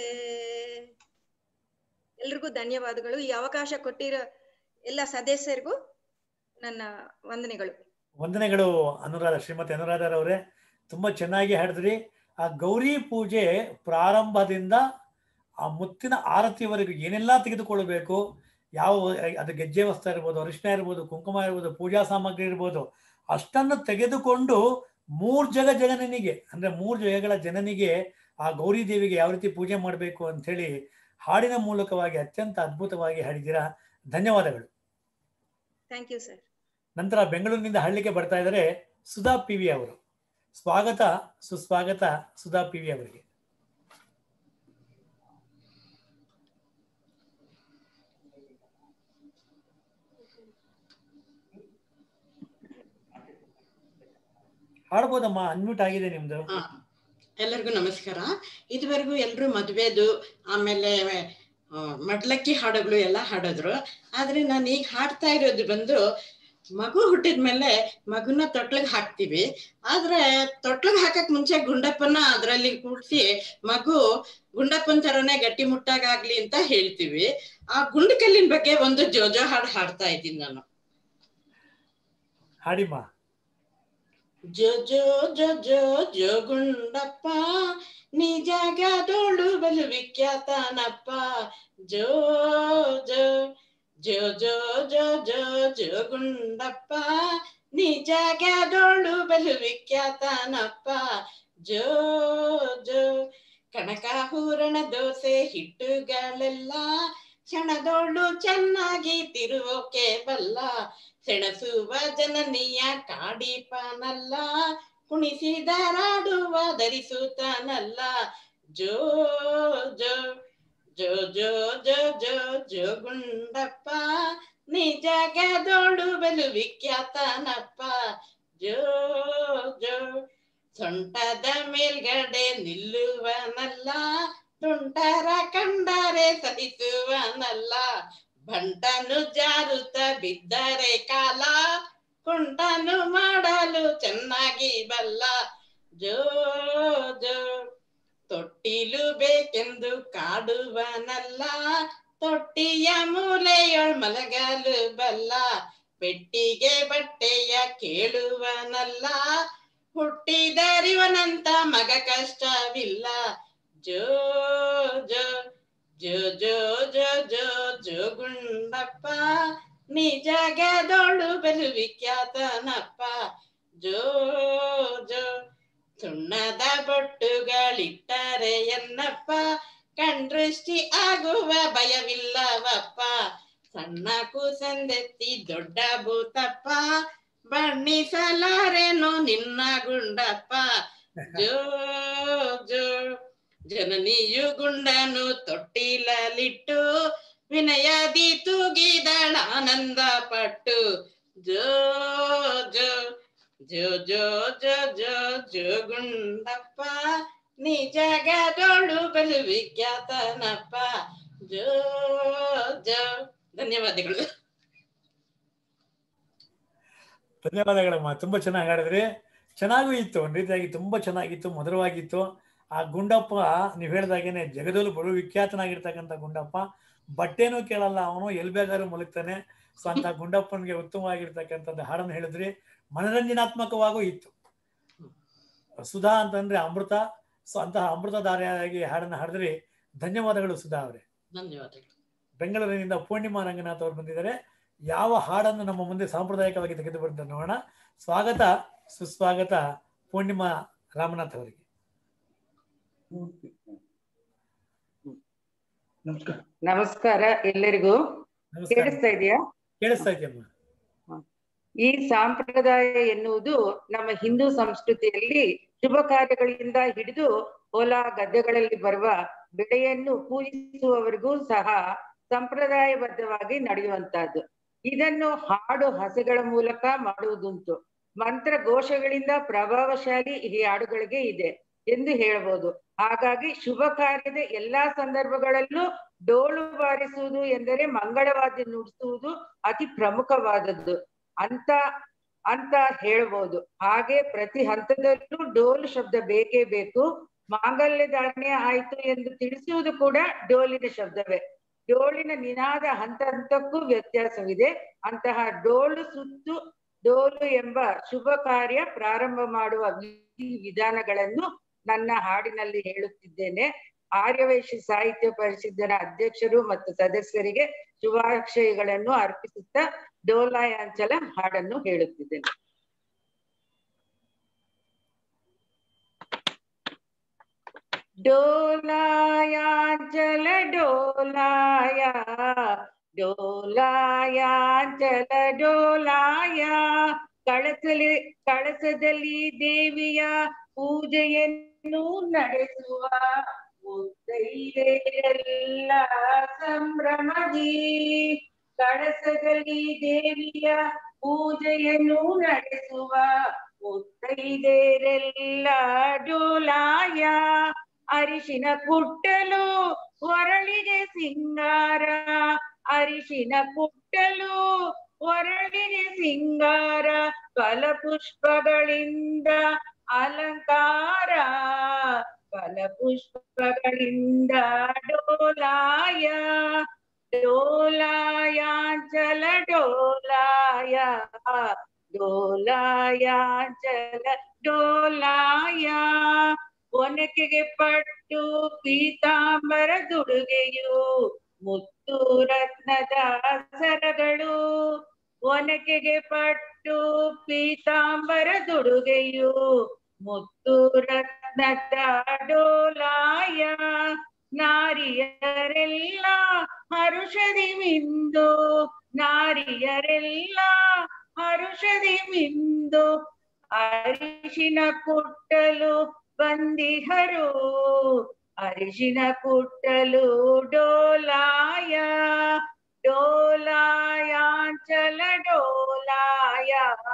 ಎಲ್ರಿಗೂ ಧನ್ಯವಾದಗಳು ಈ ಅವಕಾಶ ಕೊಟ್ಟಿರೋ ಎಲ್ಲ ಸದಸ್ಯರಿಗೂ ನನ್ನ ವಂದನೆಗಳು ವಂದನೆಗಳು ಅನುರಾಧ ಶ್ರೀಮತಿ ಅನುರಾಧರವರೇ ತುಂಬ ಚೆನ್ನಾಗಿ ಹಾಡಿದ್ರಿ ಆ ಗೌರಿ ಪೂಜೆ ಪ್ರಾರಂಭದಿಂದ ಆ ಮುತ್ತಿನ ಆರತಿವರೆಗೂ ಏನೆಲ್ಲ ತೆಗೆದುಕೊಳ್ಳಬೇಕು ಯಾವ ಅದು ಗೆಜ್ಜೆ ವಸ್ತ್ರ ಇರ್ಬೋದು ಅರಿಶಿನ ಇರ್ಬೋದು ಕುಂಕುಮ ಇರ್ಬೋದು ಪೂಜಾ ಸಾಮಗ್ರಿ ಇರ್ಬೋದು ಅಷ್ಟನ್ನು ತೆಗೆದುಕೊಂಡು ಮೂರ್ ಜಗ ಜನನಿಗೆ ಅಂದ್ರೆ ಮೂರ್ ಜಗಗಳ ಜನನಿಗೆ ಆ ಗೌರಿ ದೇವಿಗೆ ಯಾವ ರೀತಿ ಪೂಜೆ ಮಾಡಬೇಕು ಅಂತ ಹೇಳಿ ಹಾಡಿನ ಮೂಲಕವಾಗಿ ಅತ್ಯಂತ ಅದ್ಭುತವಾಗಿ ಹಾಡಿದ್ದೀರಾ ಧನ್ಯವಾದಗಳು ಥ್ಯಾಂಕ್ ಯು ಸರ್ ನಂತರ ಬೆಂಗಳೂರಿನಿಂದ ಹಳ್ಳಿಗೆ ಬರ್ತಾ ಇದ್ದಾರೆ ಸುಧಾ ಪಿ ವಿ ಅವರು ಸ್ವಾಗತ ಸುಸ್ವಾಗತ ಸುಧಾ ಪಿ ವಿ ಅವರಿಗೆ ಹಾಡ್ಬೋದಮ್ಮ ಅನ್ಮ್ಯೂಟ್ ಆಗಿದೆ ನಿಮ್ದು ಹಾ. ಎಲ್ಲರಿಗೂ ನಮಸ್ಕಾರ ಇದುವರೆಗೂ ಎಲ್ರು ಮದ್ವೆದು ಆಮೇಲೆ ಆ, ಮಡ್ಲಕ್ಕಿ ಹಾಡುಗಳು ಎಲ್ಲ ಹಾಡಿದ್ರು ಆದ್ರೆ ನಾನು ಈಗ ಹಾಡ್ತಾ ಇರೋದು ಬಂದು ಮಗು ಹುಟ್ಟಿದ್ಮೇಲೆ ಮಗುನ ತೊಟ್ಲಿಗೆ ಹಾಕ್ತಿವಿ ಆದ್ರೆ ತೊಟ್ಲಿಗೆ ಹಾಕಕ್ ಮುಂಚೆ ಗುಂಡಪ್ಪನ ಅದ್ರಲ್ಲಿ ಕೂಡ್ಸಿ ಮಗು ಗುಂಡಪ್ಪನ್ ತರನೇ ಗಟ್ಟಿ ಮುಟ್ಟಾಗ್ಲಿ ಅಂತ ಹೇಳ್ತೀವಿ ಆ ಗುಂಡಕಲ್ಲಿನ ಬಗ್ಗೆ ಒಂದು ಜೋಜೋ ಹಾಡು ಹಾಡ್ತಾ ಇದ್ದೀನಿ ನಾನು ಹಾಡಿಮ್ಮ ಜೋ ಜೋ ಜೋ ಜೋ ಜೋ ಗುಂಡಪ್ಪ ನಿಜಗದೋಳು ಬಲು ವಿಖ್ಯಾತನಪ್ಪ ಜೋ ಜೋ ಜೋ ಜೋ ಜೋ ಜೋ ಜೋ ಗುಂಡಪ್ಪ ನಿಜಗದೋಳು ಬಲು ವಿಖ್ಯಾತನಪ್ಪ ಜೋ ಜೋ ಕನಕ ಹೂರಣ ದೋಸೆ ಹಿಟ್ಟುಗಳೆಲ್ಲ ಕ್ಷಣದೋಳು ಚೆನ್ನಾಗಿ ತಿರುವೋಕೆ ಬಲ್ಲ ಸೆಣಸುವ ಜನನಿಯ ಕಾಡಿಪನಲ್ಲ ಕುಣಿಸಿದರಾಡುವ ಧರಿಸುತ್ತಾನಲ್ಲ ಜೋ ಜೋ ಜೋ ಜೋ ಜೋ ಜೋ ಜೋ ಗುಂಡಪ್ಪ ನಿಜಗದೋಳು ಬಲು ವಿಖ್ಯಾತನಪ್ಪ ಜೋ ಜೋ ಸೊಂಟದ ಮೇಲ್ಗಡೆ ನಿಲ್ಲುವನಲ್ಲ ತುಂಟರ ಕಂಡರೆ ಸಹಿಸುವನಲ್ಲ ಬಂಟನು ಜಾರುತ್ತ ಬಿದ್ದರೆ ಕಾಲ ಕುಂಟನು ಮಾಡಲು ಚೆನ್ನಾಗಿ ಬಲ್ಲ ಜೋ ಜೋ ತೊಟ್ಟಿಲು ಬೇಕೆಂದು ಕಾಡುವನಲ್ಲ ತೊಟ್ಟಿಯ ಮೂಲೆಯೊಳ್ ಮಲಗಲು ಬಲ್ಲ ಪೆಟ್ಟಿಗೆ ಬಟ್ಟೆಯ ಕೇಳುವನಲ್ಲ ಹುಟ್ಟಿದರಿವನಂತ ಮಗ ಕಷ್ಟವಿಲ್ಲ ಜೋ ಜೋ ಜೋ ಜೋ ಜೋ ಜೋ ಜೋ ಗುಂಡಪ್ಪ ನಿಜಗದೋಳು ಬಲು ವಿಖ್ಯಾತನಪ್ಪ ಜೋ ಜೋ ಸುಣ್ಣದ ಬೊಟ್ಟುಗಳಿಟ್ಟರೆ ಎನ್ನಪ್ಪ ಕಣ್ದೃಷ್ಟಿ ಆಗುವ ಭಯವಿಲ್ಲವಪ್ಪ ಸಣ್ಣ ಕೂಸಂದೆತ್ತಿ ದೊಡ್ಡ ಭೂತಪ್ಪ ಬಣ್ಣಿಸಲಾರೇನೋ ನಿನ್ನ ಗುಂಡಪ್ಪ ಜೋ ಜೋ ಜನನಿಯು ಗುಂಡನು ತೊಟ್ಟಿಲಲಿಟ್ಟು ವಿನಯದಿ ತೂಗಿದಳ ಆನಂದ ಪಟ್ಟು ಜೋ ಜೋ ಜೋ ಜೋ ಜೋ ಜೋ ಜೋ ಗುಂಡಪ್ಪ ನಿಜಗದೋಳು ಬಲು ವಿಖ್ಯಾತನಪ್ಪ ಜೋ ಜೋ ಧನ್ಯವಾದಗಳು ಧನ್ಯವಾದಗಳಮ್ಮ ತುಂಬಾ ಚೆನ್ನಾಗಿ ಹಾಡಿದ್ರಿ ಚೆನ್ನಾಗೂ ಇತ್ತು ಒಂದ್ ರೀತಿಯಾಗಿ ತುಂಬಾ ಚೆನ್ನಾಗಿತ್ತು ಮಧುರವಾಗಿತ್ತು ಆ ಗುಂಡಪ್ಪ ನೀವು ಹೇಳ್ದಾಗೇನೆ ಜಗದಲ್ಲೂ ಬಡು ವಿಖ್ಯಾತನಾಗಿರ್ತಕ್ಕಂಥ ಗುಂಡಪ್ಪ ಬಟ್ಟೆನೂ ಕೇಳಲ್ಲ ಅವನು ಎಲ್ ಬೇಕಾದ್ರೂ ಮಲಗ್ತಾನೆ ಸೊ ಅಂತ ಗುಂಡಪ್ಪನಿಗೆ ಉತ್ತಮವಾಗಿರ್ತಕ್ಕಂಥದ್ದು ಹಾಡನ್ನು ಹೇಳಿದ್ರಿ ಮನರಂಜನಾತ್ಮಕವಾಗೂ ಇತ್ತು ಸುಧಾ ಅಂತಂದ್ರೆ ಅಮೃತ ಸೊ ಅಂತಹ ಅಮೃತಧಾರೆಯಾಗಿ ಹಾಡನ್ನು ಹಾಡಿದ್ರಿ ಧನ್ಯವಾದಗಳು ಸುಧಾ ಅವರೇ ಧನ್ಯವಾದಗಳು ಬೆಂಗಳೂರಿನಿಂದ ಪೂರ್ಣಿಮಾ ರಂಗನಾಥ್ ಅವರು ಬಂದಿದ್ದಾರೆ ಯಾವ ಹಾಡನ್ನು ನಮ್ಮ ಮುಂದೆ ಸಾಂಪ್ರದಾಯಿಕವಾಗಿ ತೆಗೆದು ಬಂದ ನೋಡೋಣ ಸ್ವಾಗತ ಸುಸ್ವಾಗತ ಪೂರ್ಣಿಮಾ ರಾಮನಾಥ್ ಅವರಿಗೆ ನಮಸ್ಕಾರ ಎಲ್ಲರಿಗೂ ನಮಸ್ಕಾರ. ಕೇಳಿಸ್ತಾ ಇದೆಯಾ ಕೇಳಿಸ್ತಾ ಇದೆಯಮ್ಮ ಈ ಸಂಪ್ರದಾಯ ಎನ್ನುವುದು ನಮ್ಮ ಹಿಂದೂ ಸಂಸ್ಕೃತಿಯಲ್ಲಿ ಶುಭ ಕಾರ್ಯಗಳಿಂದ ಹಿಡಿದು ಹೊಲ ಗದ್ದೆಗಳಲ್ಲಿ ಬರುವ ಬೆಳೆಯನ್ನು ಪೂಜಿಸುವವರೆಗೂ ಸಹ ಸಂಪ್ರದಾಯಬದ್ಧವಾಗಿ ನಡೆಯುವಂತಹದ್ದು ಇದನ್ನು ಹಾಡು ಹಸೆಗಳ ಮೂಲಕ ಮಾಡುವುದುಂಟು ಮಂತ್ರ ಘೋಷಗಳಿಂದ ಪ್ರಭಾವಶಾಲಿ ಈ ಹಾಡುಗಳಿಗೆ ಇದೆ ಎಂದು ಹೇಳಬಹುದು ಹಾಗಾಗಿ ಶುಭ ಕಾರ್ಯದ ಎಲ್ಲಾ ಸಂದರ್ಭಗಳಲ್ಲೂ ಡೋಲು ಬಾರಿಸುವುದು ಎಂದರೆ ಮಂಗಳವಾದ್ಯ ನುಡಿಸುವುದು ಅತಿ ಪ್ರಮುಖವಾದದ್ದು ಅಂತ ಅಂತ ಹೇಳ್ಬೋದು ಹಾಗೆ ಪ್ರತಿ ಹಂತದಲ್ಲೂ ಡೋಲು ಶಬ್ದ ಬೇಕೇ ಬೇಕು ಮಾಂಗಲ್ಯ ಧಾರಣೆ ಆಯ್ತು ಎಂದು ತಿಳಿಸುವುದು ಕೂಡ ಡೋಲಿನ ಶಬ್ದವೇ ಡೋಲಿನ ನಿನಾದ ಹಂತ ಹಂತಕ್ಕೂ ವ್ಯತ್ಯಾಸವಿದೆ ಅಂತಹ ಡೋಲು ಸುತ್ತು ಡೋಲು ಎಂಬ ಶುಭ ಕಾರ್ಯ ಪ್ರಾರಂಭ ಮಾಡುವ ವಿಧಿ ವಿಧಾನಗಳನ್ನು ನನ್ನ ಹಾಡಿನಲ್ಲಿ ಹೇಳುತ್ತಿದ್ದೇನೆ ಆರ್ಯವೈಶ್ಯ ಸಾಹಿತ್ಯ ಪರಿಷತ್ತಿನ ಅಧ್ಯಕ್ಷರು ಮತ್ತು ಸದಸ್ಯರಿಗೆ ಶುಭಾಶಯಗಳನ್ನು ಅರ್ಪಿಸುತ್ತಾ ಡೋಲಾಯಾಂಚಲ ಹಾಡನ್ನು ಹೇಳುತ್ತಿದ್ದೇನೆ ಡೋಲಾಯಾಂಚಲ ಡೋಲಾಯ ಡೋಲಾಯಾಂಚಲ ಡೋಲಾಯ ಕಳಸಲಿ ಕಳಸದಲ್ಲಿ ದೇವಿಯ ಪೂಜೆಯನ್ನು ನಡೆಸುವ ಮುತ್ತೈದೆಯರೆಲ್ಲ ಸಂಭ್ರಮದಿ ಕಳಸದಲ್ಲಿ ದೇವಿಯ ಪೂಜೆಯನ್ನು ನಡೆಸುವ ಮುತ್ತೈದೆಯರೆಲ್ಲ ಡೋಲಾಯ ಅರಿಶಿನ ಕುಟ್ಟಲು ಒರಳಿಗೆ ಸಿಂಗಾರ ಅರಿಶಿನ ಕುಟ್ಟಲು ಒರಳಿಗೆ ಸಿಂಗಾರ ಫಲಪುಷ್ಪಗಳಿಂದ ಅಲಂಕಾರ ಫಲಪುಷ್ಪಗಳಿಂದ ಡೋಲಾಯ ಡೋಲಾಯಾಂಚಲ ಡೋಲಾಯ ಡೋಲಾಯಾಂಚಲ ಡೋಲಾಯ ಒನಕೆಗೆ ಪಟ್ಟು ಪೀತಾಂಬರ ದುಡುಗೆಯು ಮುತ್ತು ರತ್ನದ ಸರಗಳು ಒನಕೆಗೆ ಪಟ್ಟು ಪೀತಾಂಬರ ದುಡುಗೆಯು ಮುತ್ತು ರತ್ನದ ಡೋಲಾಯ ನಾರಿಯರೆಲ್ಲ ಹರುಷದಿ ಮಿಂದು ನಾರಿಯರೆಲ್ಲ ಹರುಷದಿ ಮಿಂದು ಅರಿಶಿನ ಕುಟ್ಟಲು ಬಂದಿಹರು ಅರಿಶಿನ ಕುಟ್ಟಲು ಡೋಲಾಯ ಡೋಲಾಯಾಂಚಲ ಡೋಲಾಯ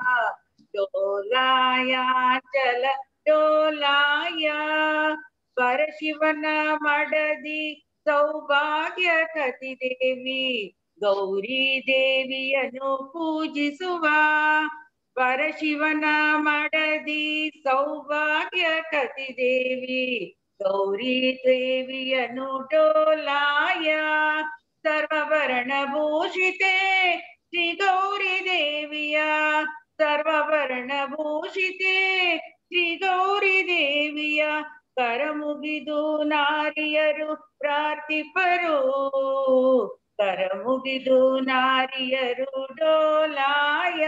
ಡೋಲಾಯಾಂಚಲ ಡೋಲಾಯ ಪರಶಿವನ ಮಡದಿ ಸೌಭಾಗ್ಯ ಕತಿ ದೇವಿ ಗೌರಿ ದೇವಿಯನ್ನು ಪೂಜಿಸುವ ಪರಶಿವನ ಮಡದಿ ಸೌಭಾಗ್ಯ ಕತಿ ದೇವಿ ಗೌರಿ ದೇವಿಯನ್ನು ಡೋಲಾಯ ಸರ್ವವರ್ಣ ಭೂಷಿತೆ ಶ್ರೀ ಗೌರಿ ದೇವಿಯ ಸರ್ವವರ್ಣ ಭೂಷಿತೆ ಶ್ರೀ ಗೌರಿ ದೇವಿಯ ಕರ ಮುಗಿದು ನಾರಿಯರು ಪ್ರಾರ್ಥಿಪರು ಕರ ಮುಗಿದು ನಾರಿಯರು ಡೋಲಾಯ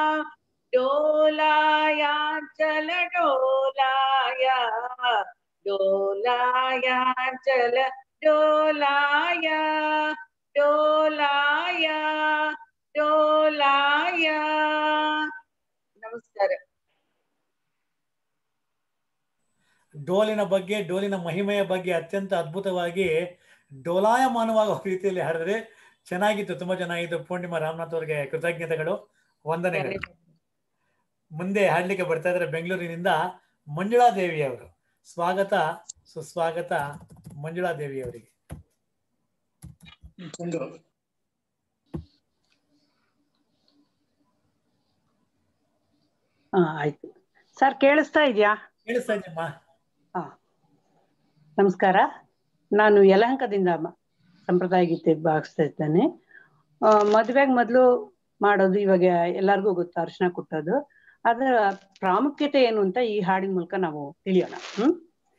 ಡೋಲಾಯಾಂಚಲ ಡೋಲಾಯ ಡೋಲಾಯಾಂಚಲ ಡೋಲಾಯ ಡೋಲಾಯ ಡೋಲಾಯ ನಮಸ್ಕಾರ ಡೋಲಿನ ಬಗ್ಗೆ ಡೋಲಿನ ಮಹಿಮೆಯ ಬಗ್ಗೆ ಅತ್ಯಂತ ಅದ್ಭುತವಾಗಿ ಡೋಲಾಯಮಾನವಾಗುವ ರೀತಿಯಲ್ಲಿ ಹಾಡಿದ್ರೆ ಚೆನ್ನಾಗಿತ್ತು ತುಂಬಾ ಚೆನ್ನಾಗಿತ್ತು ಪೂರ್ಣಿಮಾ ರಾಮನಾಥ್ ಅವರಿಗೆ ಕೃತಜ್ಞತೆಗಳು ವಂದನೆಗಳು ಮುಂದೆ ಹಾಡ್ಲಿಕ್ಕೆ ಬರ್ತಾ ಇದ್ದಾರೆ ಬೆಂಗಳೂರಿನಿಂದ ಮಂಜುಳಾ ದೇವಿ ಅವರು ಸ್ವಾಗತ ಸುಸ್ವಾಗತ ಮಂಜುಳಾ ದೇವಿ ಅವರಿಗೆ ಹಾ ಆಯ್ತು ಸರ್ ಕೇಳಿಸ್ತಾ ಇದೆಯಾ ಕೇಳಿಸ್ತಾ ಇದೆಯಮ್ಮ ಹಾ ನಮಸ್ಕಾರ ನಾನು ಯಲಹಂಕದಿಂದ ಮ- ಸಂಪ್ರದಾಯ ಗೀತೆ ಭಾಗಿಸ್ತಾ ಇದ್ದೇನೆ ಆ, ಮದ್ವೆಗ್ ಮೊದಲು ಮಾಡೋದು ಇವಾಗ ಎಲ್ಲರಿಗೂ ಗೊತ್ತು ಅರಿಶಿನ ಕುಟ್ಟೋದು ಅದರ ಪ್ರಾಮುಖ್ಯತೆ ಏನು ಅಂತ ಈ ಹಾಡಿನ ಮೂಲಕ ನಾವು ತಿಳಿಯೋಣ ಹ್ಮ್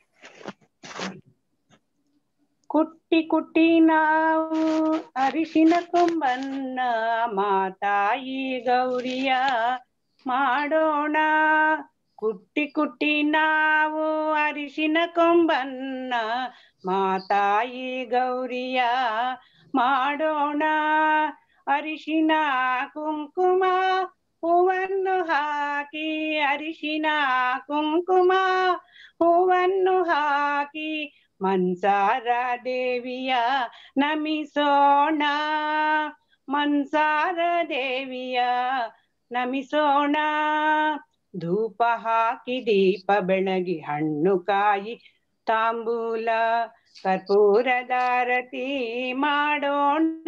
ಕುಟ್ಟಿ ಕುಟ್ಟಿ ನಾವು ಅರಿಶಿನ ಕೊಂಬನ್ನ ಮಾತಾಯಿ ಗೌರಿಯ ಮಾಡೋಣ ಕುಟ್ಟಿ ಕುಟ್ಟಿ ನಾವು ಅರಿಶಿನ ಕೊಂಬನ್ನ ಮಾತಾಯಿ ಗೌರಿಯ ಮಾಡೋಣ ಅರಿಶಿನ ಕುಂಕುಮ ಹೂವನ್ನು ಹಾಕಿ ಅರಿಶಿನ ಕುಂಕುಮ ಹೂವನ್ನು ಹಾಕಿ ಮನ್ಸಾರ ದೇವಿಯ ನಮಿಸೋಣ ಮನ್ಸಾರ ದೇವಿಯ ನಮಿಸೋಣ ಧೂಪ ಹಾಕಿ ದೀಪ ಬೆಳಗಿ ಹಣ್ಣು ಕಾಯಿ ತಾಂಬೂಲ ಕರ್ಪೂರದಾರತಿ ಮಾಡೋಣ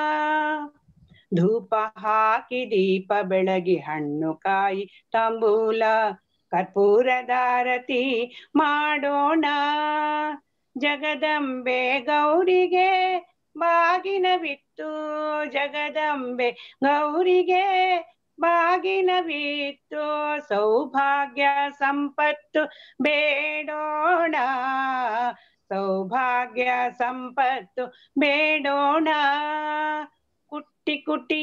ಧೂಪ ಹಾಕಿ ದೀಪ ಬೆಳಗಿ ಹಣ್ಣು ಕಾಯಿ ತಾಂಬೂಲ ಕರ್ಪೂರದಾರತಿ ಮಾಡೋಣ ಜಗದಂಬೆ ಗೌರಿಗೆ ಬಾಗಿನ ಬಿತ್ತು ಜಗದಂಬೆ ಗೌರಿಗೆ ಬಾಗಿನ ಬಿತ್ತು ಸೌಭಾಗ್ಯ ಸಂಪತ್ತು ಬೇಡೋಣ ಸೌಭಾಗ್ಯ ಸಂಪತ್ತು ಬೇಡೋಣ ಕುಟ್ಟಿ ಕುಟ್ಟಿ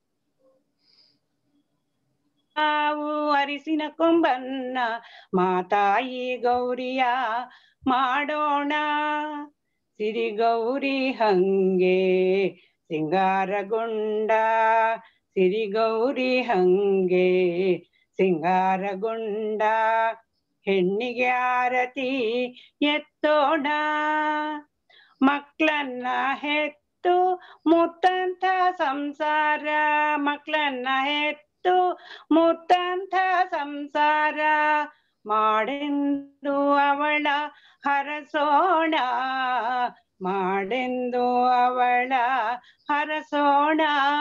ನಾವು ಅರಿಸಿನ ಕೊಂಬನ್ನ ಮಾತಾಯಿ ಗೌರಿಯ ಮಾಡೋಣ ಸಿರಿ ಗೌರಿ ಹಂಗೆ ಸಿಂಗಾರಗೊಂಡ ಸಿರಿ ಗೌರಿ ಹಂಗೆ ಸಿಂಗಾರಗೊಂಡ ಹೆಣ್ಣಿಗೆ ಆರತಿ ಎತ್ತೋಣ ಮಕ್ಕಳನ್ನ ಹೆತ್ತು ಮುತ್ತಂಥ ಸಂಸಾರ ಮಕ್ಕಳನ್ನ ಹೆತ್ತು ಮುತ್ತಂಥ ಸಂಸಾರ ಮಾಡೆಂದು ಅವಳ ಹರಸೋಣ ಮಾಡೆಂದು ಅವಳ ಹರಸೋಣ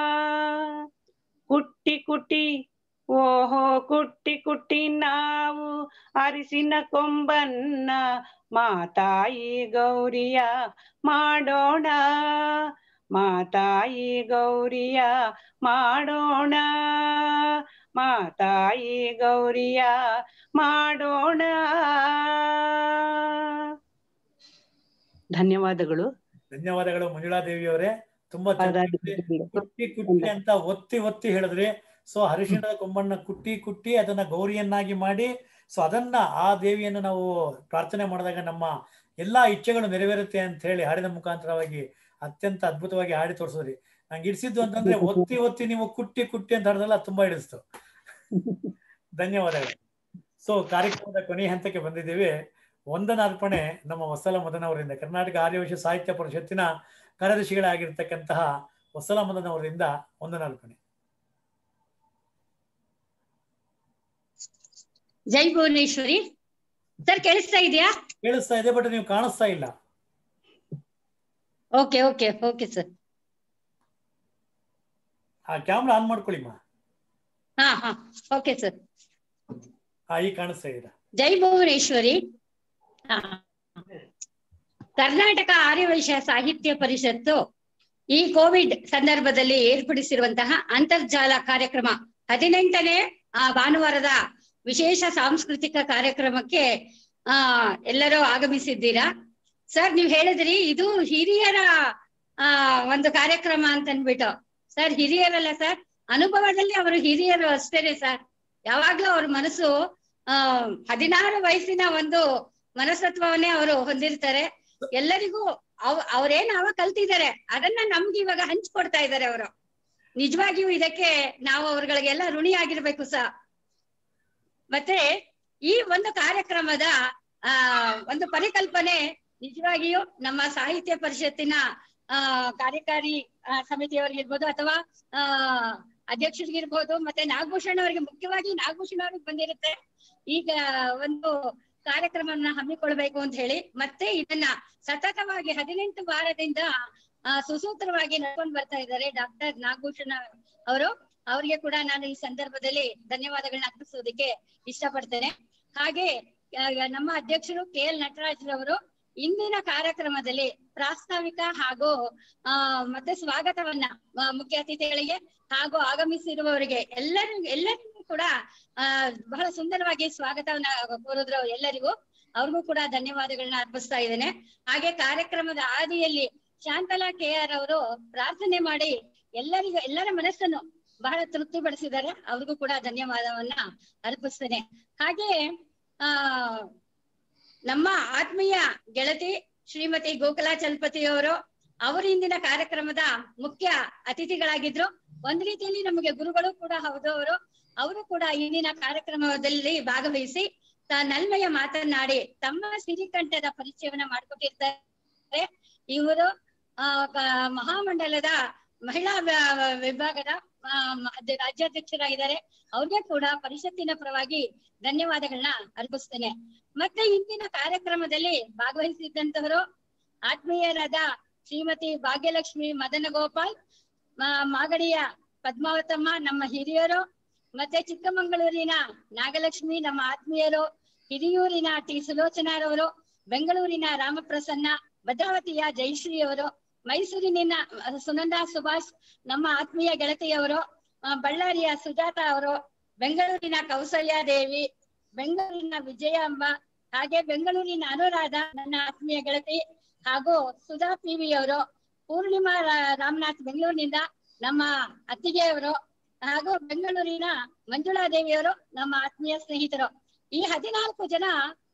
ಕುಟ್ಟಿ ಕುಟ್ಟಿ ಓಹೋ ಕುಟ್ಟಿ ಕುಟ್ಟಿ ನಾವು ಅರಿಸಿನ ಕೊಂಬನ್ನ ಮಾತಾಯಿ ಗೌರಿಯ ಮಾಡೋಣ ಮಾತಾಯಿ ಗೌರಿಯ ಮಾಡೋಣ ಮಾತಾಯಿ ಗೌರಿಯ ಮಾಡೋಣ ಧನ್ಯವಾದಗಳು ಧನ್ಯವಾದಗಳು ಮಂಜುಳಾ ದೇವಿಯವರೇ ತುಂಬಾ ಚೆನ್ನಾಗಿ ಕುಟ್ಟಿ ಕುಟ್ಟಿ ಅಂತ ಒತ್ತಿ ಒತ್ತಿ ಹೇಳಿದ್ರಿ ಸೊ ಹರಿಶಿಣದ ಕೊಂಬಣ್ಣ ಕುಟ್ಟಿ ಕುಟ್ಟಿ ಅದನ್ನ ಗೌರಿಯನ್ನಾಗಿ ಮಾಡಿ ಸೊ ಅದನ್ನ ಆ ದೇವಿಯನ್ನು ನಾವು ಪ್ರಾರ್ಥನೆ ಮಾಡಿದಾಗ ನಮ್ಮ ಎಲ್ಲಾ ಇಚ್ಛೆಗಳು ನೆರವೇರುತ್ತೆ ಅಂತ ಹೇಳಿ ಹಾಡಿನ ಮುಖಾಂತರವಾಗಿ ಅತ್ಯಂತ ಅದ್ಭುತವಾಗಿ ಹಾಡಿ ತೋರಿಸಿದ್ರಿ ನಂಗೆ ಇಡಿಸಿದ್ದು ಅಂತಂದ್ರೆ ಒತ್ತಿ ಒತ್ತಿ ನೀವು ಕುಟ್ಟಿ ಕುಟ್ಟಿ ಅಂತ ಹಾಡಿದ್ರಲ್ಲ ತುಂಬಾ ಹಿಡಿಸ್ತು ಧನ್ಯವಾದಗಳು ಸೊ ಕಾರ್ಯಕ್ರಮದ ಕೊನೆಯ ಹಂತಕ್ಕೆ ಬಂದಿದ್ದೇವೆ ವಂದನಾರ್ಪಣೆ ನಮ್ಮ ವತ್ಸಲ ಮದನ್ ಅವರಿಂದ ಕರ್ನಾಟಕ ಆರ್ಯವೈಶ್ಯ ಸಾಹಿತ್ಯ ಪರಿಷತ್ತಿನ ಕಾರ್ಯದರ್ಶಿಗಳಾಗಿರ್ತಕ್ಕಂತಹ ವತ್ಸಲ ಮದನ್ ಅವರಿಂದ ವಂದನಾರ್ಪಣೆ ಜೈ ಭುವನೇಶ್ವರಿ ಸರ್ ಕೇಳಿಸ್ತಾ ಇದೆಯಾ ಕೇಳಿಸ್ತಾ ಇದೆ ಬಟ್ ನೀವು ಕಾಣಿಸ್ತಾ ಇಲ್ಲ ಓಕೆ ಓಕೆ ಓಕೆ ಸರ್ ಆ ಕ್ಯಾಮ್ರಾ ಆನ್ ಮಾಡ್ಕೊಳ್ಳಿ ಮಾ ಹಾ ಹಾ ಓಕೆ ಸರ್ ಹಾ ಈಗ ಕಾಣಿಸ್ತಾ ಇದ್ದೀರಾ ಜೈ ಭುವನೇಶ್ವರಿ ಹಾ. ಕರ್ನಾಟಕ ಆರ್ಯವೈಶ್ಯ ಸಾಹಿತ್ಯ ಪರಿಷತ್ತು ಈ ಕೋವಿಡ್ ಸಂದರ್ಭದಲ್ಲಿ ಏರ್ಪಡಿಸಿರುವಂತಹ ಅಂತರ್ಜಾಲ ಕಾರ್ಯಕ್ರಮ ಹದಿನೆಂಟನೇ ಆ ಭಾನುವಾರದ ವಿಶೇಷ ಸಾಂಸ್ಕೃತಿಕ ಕಾರ್ಯಕ್ರಮಕ್ಕೆ ಆ ಎಲ್ಲರೂ ಆಗಮಿಸಿದ್ದೀರಾ ಸರ್ ನೀವು ಹೇಳಿದ್ರಿ ಇದು ಹಿರಿಯರ ಆ ಒಂದು ಕಾರ್ಯಕ್ರಮ ಅಂತ ಅನ್ಬಿಟ್ಟು ಸರ್ ಹಿರಿಯರಲ್ಲ ಸರ್ ಅನುಭವದಲ್ಲಿ ಅವರು ಹಿರಿಯರು ಅಷ್ಟೇನೆ ಸರ್ ಯಾವಾಗ್ಲೂ ಅವ್ರ ಮನಸ್ಸು ಆ ಹದಿನಾರು ವಯಸ್ಸಿನ ಒಂದು ಮನಸ್ತತ್ವವನ್ನೇ ಅವರು ಹೊಂದಿರ್ತಾರೆ ಎಲ್ಲರಿಗೂ ಅವ್ ಅವ್ರೇನ್ ಅವಾಗ ಕಲ್ತಿದ್ದಾರೆ ಅದನ್ನ ನಮ್ಗೆ ಇವಾಗ ಹಂಚ್ಕೊಡ್ತಾ ಇದ್ದಾರೆ ಅವರು ನಿಜವಾಗಿಯೂ ಇದಕ್ಕೆ ನಾವು ಅವ್ರಗಳಿಗೆಲ್ಲ ಋಣಿಯಾಗಿರ್ಬೇಕು ಸರ್ ಮತ್ತೆ ಈ ಒಂದು ಕಾರ್ಯಕ್ರಮದ ಆ ಒಂದು ಪರಿಕಲ್ಪನೆ ನಿಜವಾಗಿಯೂ ನಮ್ಮ ಸಾಹಿತ್ಯ ಪರಿಷತ್ತಿನ ಆ ಕಾರ್ಯಕಾರಿ ಆ, ಸಮಿತಿಯವರಿಗಿರ್ಬೋದು ಅಥವಾ ಆ ಅಧ್ಯಕ್ಷರಿಗಿರ್ಬೋದು ಮತ್ತೆ ನಾಗಭೂಷಣ್ ಅವರಿಗೆ ಮುಖ್ಯವಾಗಿ ನಾಗಭೂಷಣ್ ಅವ್ರಿಗೆ ಬಂದಿರುತ್ತೆ ಈಗ ಒಂದು ಕಾರ್ಯಕ್ರಮವನ್ನ ಹಮ್ಮಿಕೊಳ್ಬೇಕು ಅಂತ ಹೇಳಿ ಮತ್ತೆ ಇದನ್ನ ಸತತವಾಗಿ ಹದಿನೆಂಟು ವಾರದಿಂದ ಆ, ಸುಸೂತ್ರವಾಗಿ ನಡ್ಕೊಂಡು ಬರ್ತಾ ಇದ್ದಾರೆ ಡಾಕ್ಟರ್ ನಾಗಭೂಷಣ ಅವರು ಅವರಿಗೆ ಕೂಡ ನಾನು ಈ ಸಂದರ್ಭದಲ್ಲಿ ಧನ್ಯವಾದಗಳನ್ನ ಅರ್ಪಿಸೋದಕ್ಕೆ ಇಷ್ಟಪಡ್ತೇನೆ ಹಾಗೆ ಆ, ನಮ್ಮ ಅಧ್ಯಕ್ಷರು ಕೆ ಎಲ್ ನಟರಾಜ್ರವರು ಇಂದಿನ ಕಾರ್ಯಕ್ರಮದಲ್ಲಿ ಪ್ರಾಸ್ತಾವಿಕ ಹಾಗೂ ಆ ಮತ್ತೆ ಸ್ವಾಗತವನ್ನ ಆ, ಮುಖ್ಯ ಅತಿಥಿಗಳಿಗೆ ಹಾಗೂ ಆಗಮಿಸಿರುವವರಿಗೆ ಎಲ್ಲರಿಗೂ ಎಲ್ಲರಿಗೂ ಕೂಡ ಆ ಬಹಳ ಸುಂದರವಾಗಿ ಸ್ವಾಗತವನ್ನ ಕೋರಿದ್ರು ಎಲ್ಲರಿಗೂ ಅವ್ರಿಗೂ ಕೂಡ ಧನ್ಯವಾದಗಳನ್ನ ಅರ್ಪಿಸ್ತಾ ಇದ್ದೇನೆ ಹಾಗೆ ಕಾರ್ಯಕ್ರಮದ ಆದಿಯಲ್ಲಿ ಶಾಂತಲಾ ಕೆ ಆರ್ ಅವರು ಪ್ರಾರ್ಥನೆ ಮಾಡಿ ಎಲ್ಲರಿಗೂ ಎಲ್ಲರ ಮನಸ್ಸನ್ನು ಬಹಳ ತೃಪ್ತಿ ಪಡಿಸಿದ್ದಾರೆ ಅವ್ರಿಗೂ ಕೂಡ ಧನ್ಯವಾದವನ್ನ ಅರ್ಪಿಸ್ತೇನೆ ಹಾಗೆ ಆ ನಮ್ಮ ಆತ್ಮೀಯ ಗೆಳತಿ ಶ್ರೀಮತಿ ಗೋಕಲಾ ಚಲಪತಿ ಅವರು ಅವರು ಇಂದಿನ ಕಾರ್ಯಕ್ರಮದ ಮುಖ್ಯ ಅತಿಥಿಗಳಾಗಿದ್ರು ಒಂದ್ ರೀತಿಯಲ್ಲಿ ನಮಗೆ ಗುರುಗಳು ಕೂಡ ಹೌದು ಅವರು ಅವರು ಕೂಡ ಇಂದಿನ ಕಾರ್ಯಕ್ರಮದಲ್ಲಿ ಭಾಗವಹಿಸಿ ತ- ನಲ್ಮೆಯ ಮಾತನಾಡಿ ತಮ್ಮ ಸಿರಿಕಂಠದ ಪರಿಚಯವನ್ನ ಮಾಡಿಕೊಟ್ಟಿರ್ತಾರೆ ಇವರು ಆ ಕ- ಮಹಾಮಂಡಲದ ಮಹಿಳಾ ವ- ವಿಭಾಗದ ಆ, ಮ- ಅಧ್ಯ- ರಾಜ್ಯಾಧ್ಯಕ್ಷರಾಗಿದ್ದಾರೆ ಅವ್ರಿಗೆ ಕೂಡ ಪರಿಷತ್ತಿನ ಪರವಾಗಿ ಧನ್ಯವಾದಗಳನ್ನ ಅರ್ಪಿಸ್ತೇನೆ ಮತ್ತೆ ಇಂದಿನ ಕಾರ್ಯಕ್ರಮದಲ್ಲಿ ಭಾಗವಹಿಸಿದ್ದಂತವರು ಆತ್ಮೀಯರಾದ ಶ್ರೀಮತಿ ಭಾಗ್ಯಲಕ್ಷ್ಮಿ ಮದನ ಗೋಪಾಲ್ ಮ- ಮಾಗಡಿಯ ಪದ್ಮಾವತಮ್ಮ ನಮ್ಮ ಹಿರಿಯರು ಮತ್ತೆ ಚಿಕ್ಕಮಗಳೂರಿನ ನಾಗಲಕ್ಷ್ಮಿ ನಮ್ಮ ಆತ್ಮೀಯರು ಹಿರಿಯೂರಿನ ಟಿ ಸುಲೋಚನಾರವರು ಬೆಂಗಳೂರಿನ ರಾಮಪ್ರಸನ್ನ ಭದ್ರಾವತಿಯ ಜಯಶ್ರೀ ಅವರು ಮೈಸೂರಿನ ಸುನಂದಾ ಸುಭಾಷ್ ನಮ್ಮ ಆತ್ಮೀಯ ಗೆಳತಿಯವರು ಆ, ಬಳ್ಳಾರಿಯ ಸುಜಾತ ಅವರು ಬೆಂಗಳೂರಿನ ಕೌಸಲ್ಯ ದೇವಿ ಬೆಂಗಳೂರಿನ ವಿಜಯ ಅಂಬ ಹಾಗೆ ಬೆಂಗಳೂರಿನ ಅನುರಾಧ ನನ್ನ ಆತ್ಮೀಯ ಗೆಳತಿ ಹಾಗೂ ಸುಧಾ ಪಿ ವಿ ಅವರು ಪೂರ್ಣಿಮಾ ರಾ- ರಾಮನಾಥ್ ಬೆಂಗಳೂರಿನಿಂದ ನಮ್ಮ ಅತ್ತಿಗೆಯವರು ಹಾಗೂ ಬೆಂಗಳೂರಿನ ಮಂಜುಳಾ ದೇವಿಯವರು ನಮ್ಮ ಆತ್ಮೀಯ ಸ್ನೇಹಿತರು ಈ ಹದಿನಾಲ್ಕು ಜನ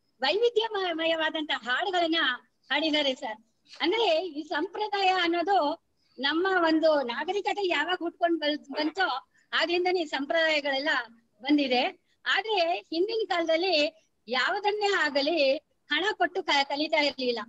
ವೈವಿಧ್ಯಮಯವಾದಂತಹ ಹಾಡುಗಳನ್ನ ಹಾಡಿದ್ದಾರೆ ಸರ್ ಅಂದ್ರೆ ಈ ಸಂಪ್ರದಾಯ ಅನ್ನೋದು ನಮ್ಮ ಒಂದು ನಾಗರಿಕತೆ ಯಾವಾಗ ಹುಟ್ಕೊಂಡ್ ಬಲ್- ಬಂತೋ ಆಗ್ಲಿಂದನೇ ಈ ಸಂಪ್ರದಾಯಗಳೆಲ್ಲ ಬಂದಿದೆ ಆದ್ರೆ ಹಿಂದಿನ ಕಾಲದಲ್ಲಿ ಯಾವುದನ್ನೇ ಆಗಲಿ ಹಣ ಕೊಟ್ಟು ಕ- ಕಲಿತಾ ಇರ್ಲಿಲ್ಲ